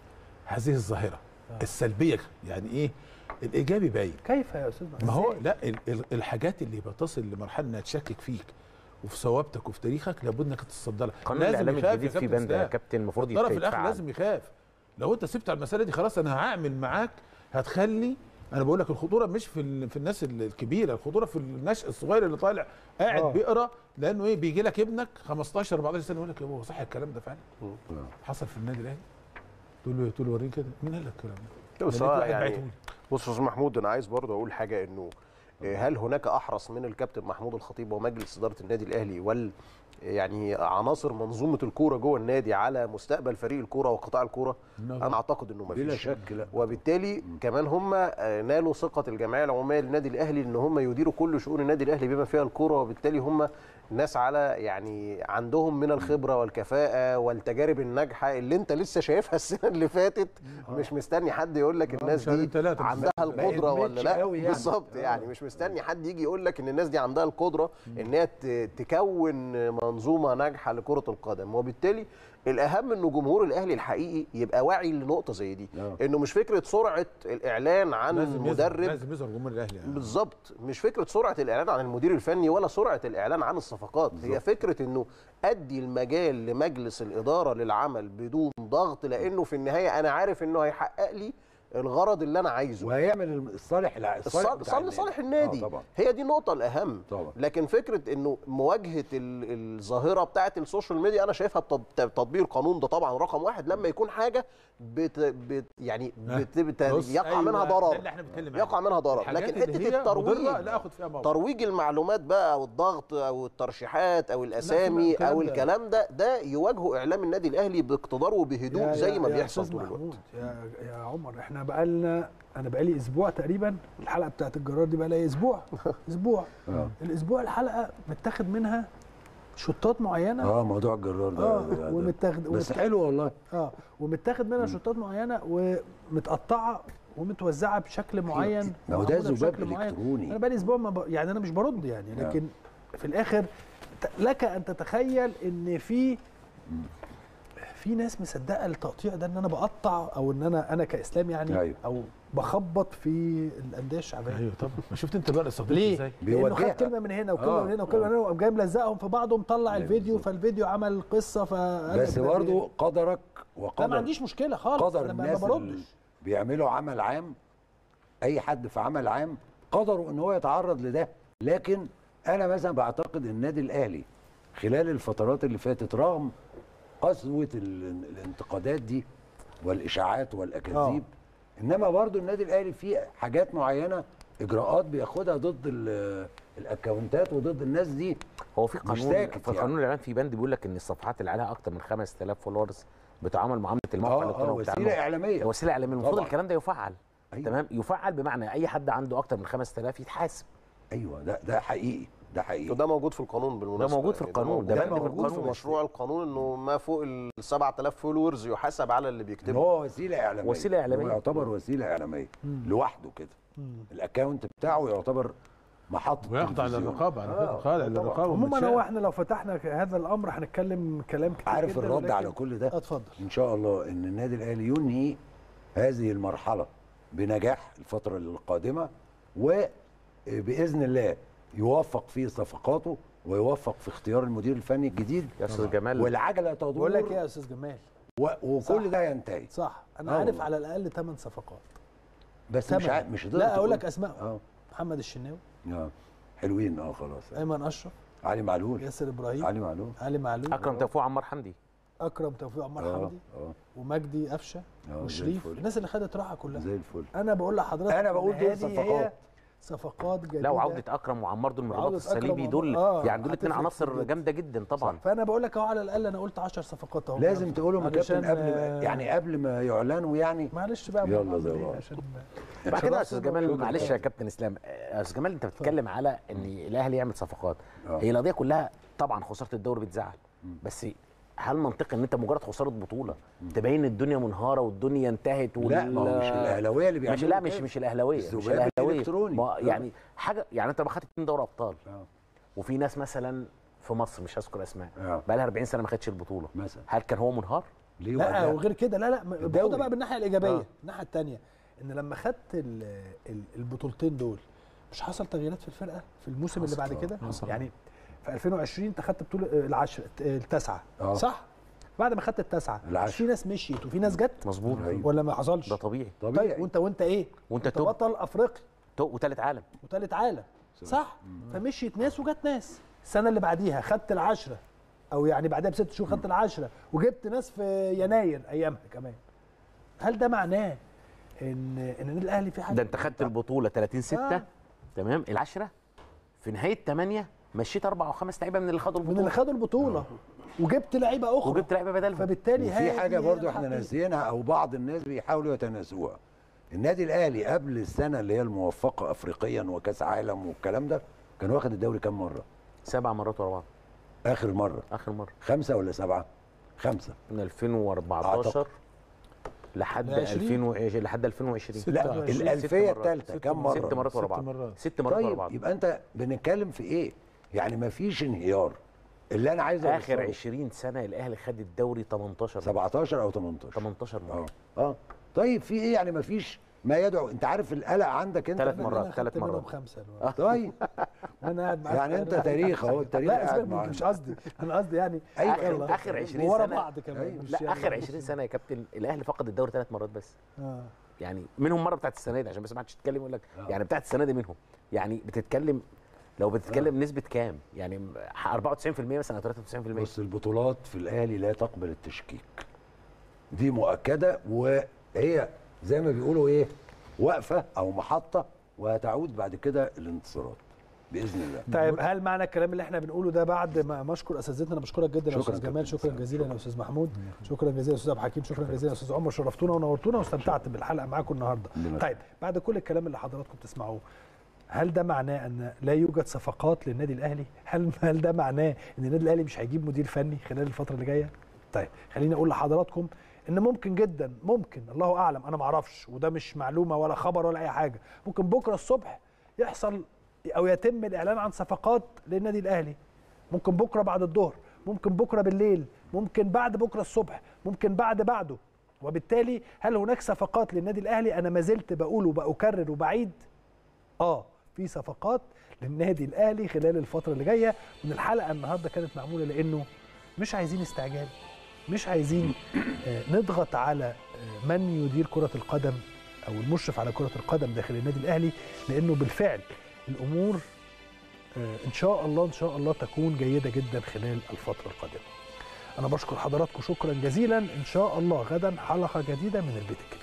هذه الظاهره السلبيه يعني ايه الايجابي باين كيف يا استاذ ما هو إزاي؟ لا ال- ال- الحاجات اللي بتصل لمرحله انها تشكك فيك وفي ثوابتك وفي تاريخك لابد انك تتصدى لها قانون الاعلام يخاف يا الجديد فيه كابتن بند يا إسلام. كابتن المفروض الطرف الاخر يتفعل. لازم يخاف لو انت سبت على المساله دي خلاص انا هعمل معاك هتخلي انا بقول لك الخطوره مش في ال- في الناس ال- الكبيره الخطوره في النشء الصغير اللي طالع قاعد آه. بيقرا لانه ايه بيجي لك ابنك 15 14 سنه يقول لك يا بابا صح الكلام ده فعلا حصل في النادي الاهلي تقول له تقول له وريني كده مين قال لك الكلام ده؟ بس لقيت هو واحد يعني بعته لي. بص يا استاذ محمود انا عايز برضه اقول حاجه انه آه، هل هناك احرص من الكابتن محمود الخطيب ومجلس اداره النادي الاهلي وال يعني عناصر منظومه الكوره جوه النادي على مستقبل فريق الكوره وقطاع الكوره نعم. انا اعتقد انه ما بلا فيش شك لا وبالتالي كمان هم آه، نالوا ثقه الجمعيه العموميه للنادي الاهلي ان هم يديروا كل شؤون النادي الاهلي بما فيها الكوره وبالتالي هم ناس على يعني عندهم من الخبره والكفاءه والتجارب الناجحه اللي انت لسه شايفها السنه اللي فاتت مش مستني حد يقول لك الناس مش عارفين دي تلاتة، مش عندها ما القدره ولا يهمتش لا قوي يعني. بالظبط يعني مش مستني حد يجي يقول لك ان الناس دي عندها القدره ان هي ت- تكون منظومه ناجحه لكره القدم وبالتالي الاهم انه جمهور الاهلي الحقيقي يبقى واعي لنقطه زي دي آه. انه مش فكره سرعه الاعلان عن لازم يظهر مدرب لازم يظهر جمهور الاهلي يعني. بالظبط مش فكره سرعه الاعلان عن المدير الفني ولا سرعه الاعلان عن الصفقات هي فكره انه ادي المجال لمجلس الاداره للعمل بدون ضغط لانه في النهايه انا عارف انه هيحقق لي الغرض اللي انا عايزه وهيعمل الصالح الع- الصالح الصالح بتاع لصالح النادي آه طبعا هي دي النقطة الأهم طبعا. لكن فكرة إنه مواجهة ال- الظاهرة بتاعة السوشيال ميديا أنا شايفها بتط- تطبيق القانون ده طبعا رقم واحد لما يكون حاجة بت بت يعني بت بت بص، يقع أيوة، منها ده ضرر اللي احنا بنتكلم يقع عنه. منها ضرر الحاجات لكن اللي حتة هي مضرة الترويج لا اخد فيها موقف ترويج المعلومات بقى او الضغط او الترشيحات او الاسامي الكلام او ده- الكلام ده ده يواجهه اعلام النادي الاهلي باقتدار وبهدوء يا- زي ما يا بيحصل أستاذ طول الوقت محمود، يا يا عمر احنا بقالنا انا بقالي اسبوع تقريبا الحلقه بتاعت الجرار دي بقى لها اسبوع اسبوع آه. الاسبوع الحلقه متاخد منها شطات معينه اه موضوع الجرار ده اه ده- ده- ومتاخد بس ومت- حلو والله اه ومتاخد منها شطات معينه ومتقطعه ومتوزعه بشكل معين ما هو ده ومعمولة ذباب بشكل معين. إلكتروني. انا بقالي اسبوع ما ب... يعني انا مش برد يعني نعم. لكن في الاخر ت- لك ان تتخيل ان في في ناس مصدقه التقطيع ده ان انا بقطع او ان انا انا كاسلام يعني أيوة. او بخبط في الانديه الشعبيه ايوه طبعا ما شفت انت بقى استخدمت ليه؟ ازاي لانه خد بيوجهها. كلمه من هنا وكلمه آه، من هنا وكلمه آه. من هنا وقام جاي ملزقهم في بعض ومطلع أيوة الفيديو بالظبط. فالفيديو عمل قصه فقال بس لك ده برضه إيه؟ قدرك لا وقدر ما عنديش مشكله خالص قدر انا ما ما الناس اللي بردش بيعملوا عمل عام اي حد في عمل عام قدروا ان هو يتعرض لده لكن انا مثلا بعتقد النادي الاهلي خلال الفترات اللي فاتت رغم قسوه ال- الانتقادات دي والاشاعات والاكاذيب انما برضو النادي الاهلي فيه حاجات معينه اجراءات بياخدها ضد ال- الاكونتات وضد الناس دي هو في مش قانون ساكت في قانون الاعلان في بند بيقول لك ان الصفحات اللي عليها اكتر من 5000 فولورز بتعامل معامله الموقع اه اه الالكتروني بتاع وسيله الموقع. اعلاميه وسيله اعلاميه المفروض طبعاً. الكلام ده يفعل أيوة. تمام يفعل بمعنى اي حد عنده اكتر من 5000 يتحاسب ايوه ده ده حقيقي ده حقيقي وده موجود في القانون بالمناسبه موجود في يعني القانون، ده ده بند في موجود في القانون. مشروع القانون انه ما فوق ال 7000 فولورز يحاسب على اللي ان بيكتبه هو وسيله اعلاميه وسيلة إعلامية. هو يعتبر وسيله اعلاميه لوحده كده الاكونت بتاعه يعتبر محطه ويخضع تلفزيون. للرقابه على آه، فكره خاضع طبعاً. للرقابه عموما ومتشاف. هو احنا لو فتحنا هذا الامر هنتكلم كلام كتير عارف جدا الرد ولكن- على كل ده اتفضل ان شاء الله ان النادي الاهلي ينهي هذه المرحله بنجاح الفتره القادمه وباذن الله يوفق في صفقاته ويوفق في اختيار المدير الفني الجديد يا استاذ جمال والعجله تدور بقول لك ايه يا استاذ جمال و- وكل صح. ده ينتهي صح انا آه عارف والله. على الاقل 8 صفقات بس مش تمن. عارف مش هتقدر لا اقول تقول- لك اسماء اه محمد الشناوي اه حلوين اه خلاص ايمن اشرف علي معلول ياسر ابراهيم علي معلول علي معلول اكرم توفيق وعمار حمدي اكرم توفيق عمار اه حمدي اه ومجدي قفشه آه، زي وشريف الفل. الناس اللي خدت راحه كلها زي الفل انا بقول لحضرتك أنا بقول إن دول هذه صفقات. هي صفقات جديده لا وعوده اكرم وعمار دول من الرباط وعودة أكرم الصليبي وعمار. دول آه، يعني دول اتنين هتفرق عناصر كتير. جامده جدا طبعا فانا بقول لك اهو على الاقل انا قلت 10 صفقات اهو لازم تقولهم يا علشان، كابتن قبل آه، يعني قبل ما يعلنوا يعني معلش بقى يلا نعمل زي إيه بعض. عشان بعد كده يا خلاص استاذ يبقى جمال شكراً. معلش يا كابتن اسلام آه، يا استاذ جمال انت بتتكلم على ان الاهلي يعمل صفقات آه. هي القضيه كلها طبعا خساره الدوري بتزعل بس هل منطقي ان انت مجرد خساره بطوله تبين الدنيا منهاره والدنيا انتهت لا ما هو مش الاهلاويه اللي بيعملوا مش لا مش كده. مش الاهلاويه مش الذباب الاهلاويه الإلكتروني. ما- آه. يعني حاجه يعني انت لما خدت اتنين دوري ابطال آه. وفي ناس مثلا في مصر مش هذكر اسماء آه. بقى لها 40 سنه ما خدتش البطوله مثلا هل كان هو منهار؟ ليه لا وقتها؟ وغير كده لا لا باخدها الدوري. بقى بالناحيه الايجابيه آه. الناحيه الثانيه ان لما خدت ال- ال- البطولتين دول مش حصل تغييرات في الفرقه في الموسم اللي بعد حصل، كده حصل. يعني في 2020 انت خدت بطوله العشره التاسعه آه. صح بعد ما خدت التاسعه العشرة. مش في ناس مشيت وفي ناس جت مظبوط أيوة. ولا ما حصلش ده طبيعي طبيعي طيب وانت وانت ايه وانت انت توب. بطل افريقي تو- وتالت عالم وثالث عالم صح فمشيت ناس وجت ناس السنه اللي بعديها خدت العشره او يعني بعدها بست شهور خدت العشره وجبت ناس في يناير ايامها كمان هل ده معناه ان ان النادي الاهلي في حاجه ده انت خدت البطوله 30 6 آه. تمام العشره في نهايه 8 مشيت اربع او خمس لعيبه من اللي خدوا من اللي البطوله خدوا البطوله وجبت لعيبه اخرى وجبت لعيبه بدلهم فبالتالي وفي هذه حاجه هي برضو احنا الحقيقة. ناسيينها او بعض الناس بيحاولوا يتناسوها النادي الاهلي قبل السنه اللي هي الموفقه افريقيا وكاس عالم والكلام ده كان واخد الدوري كام مره سبع مرات ورا بعض اخر مره اخر مره خمسه ولا سبعه خمسه من 2014 أعتقد. لحد من 20 2020 لحد 2020 لا 26. الالفيه ست مرات. الثالثه كام مره ست مرات ورا ست بعض مرات. ست مرات ورا طيب بعض يبقى انت بنتكلم في ايه يعني ما فيش انهيار اللي انا عايز اخر أوصله 20 سنه الاهلي خد الدوري 18 مرة. 17 او 18 18 اه مره اه طيب في ايه يعني ما فيش ما يدعو انت عارف القلق عندك انت ثلاث أنا مرات، خدت ثلاث منهم مرات. خمسه دلوقتي. طيب وانا قاعد معاك يعني انت أنا- تاريخ اهو التاريخ لا قاعد اسمك معانا مش قصدي انا قصدي يعني أيوة. آخر- يلا. آخر 20 ورا سنة. بعض كمان أيوة. مش لا يعني اخر 20 سنه يا كابتن الاهلي فقد الدوري ثلاث مرات بس آه. يعني منهم مره بتاعت السنه دي عشان بس ما حدش يتكلم يقول لك يعني بتاعت السنه دي منهم يعني بتتكلم لو بتتكلم نسبه كام يعني 94% مثلا او 93% بص البطولات في الاهلي لا تقبل التشكيك دي مؤكده وهي زي ما بيقولوا ايه وقفه او محطه وهتعود بعد كده الانتصارات باذن الله طيب هل معنى الكلام اللي احنا بنقوله ده بعد ما ما اشكر اساتذتنا انا بشكرك جدا يا شكراً استاذ جمال كابتن شكرا إسلام. جزيلا يا استاذ محمود شكرا جزيلا يا استاذ عبد الحكيم شكرا جزيلا يا استاذ عمر شرفتونا ونورتونا واستمتعت بالحلقه معاكم النهارده ربنا طيب بعد كل الكلام اللي حضراتكم بتسمعوه هل ده معناه ان لا يوجد صفقات للنادي الاهلي هل هل ده معناه ان النادي الاهلي مش هيجيب مدير فني خلال الفتره اللي جايه طيب خليني اقول لحضراتكم ان ممكن جدا ممكن الله اعلم انا ما اعرفش وده مش معلومه ولا خبر ولا اي حاجه ممكن بكره الصبح يحصل او يتم الاعلان عن صفقات للنادي الاهلي ممكن بكره بعد الظهر ممكن بكره بالليل ممكن بعد بكره الصبح ممكن بعد بعده وبالتالي هل هناك صفقات للنادي الاهلي انا ما زلت بقول وبأكرر وبعيد اه في صفقات للنادي الاهلي خلال الفتره اللي جايه من الحلقه النهارده كانت معموله لانه مش عايزين استعجال مش عايزين آه، نضغط على آه، من يدير كره القدم او المشرف على كره القدم داخل النادي الاهلي لانه بالفعل الامور آه، ان شاء الله ان شاء الله تكون جيده جدا خلال الفتره القادمه انا بشكر حضراتكم شكرا جزيلا ان شاء الله غدا حلقه جديده من البيت الكبير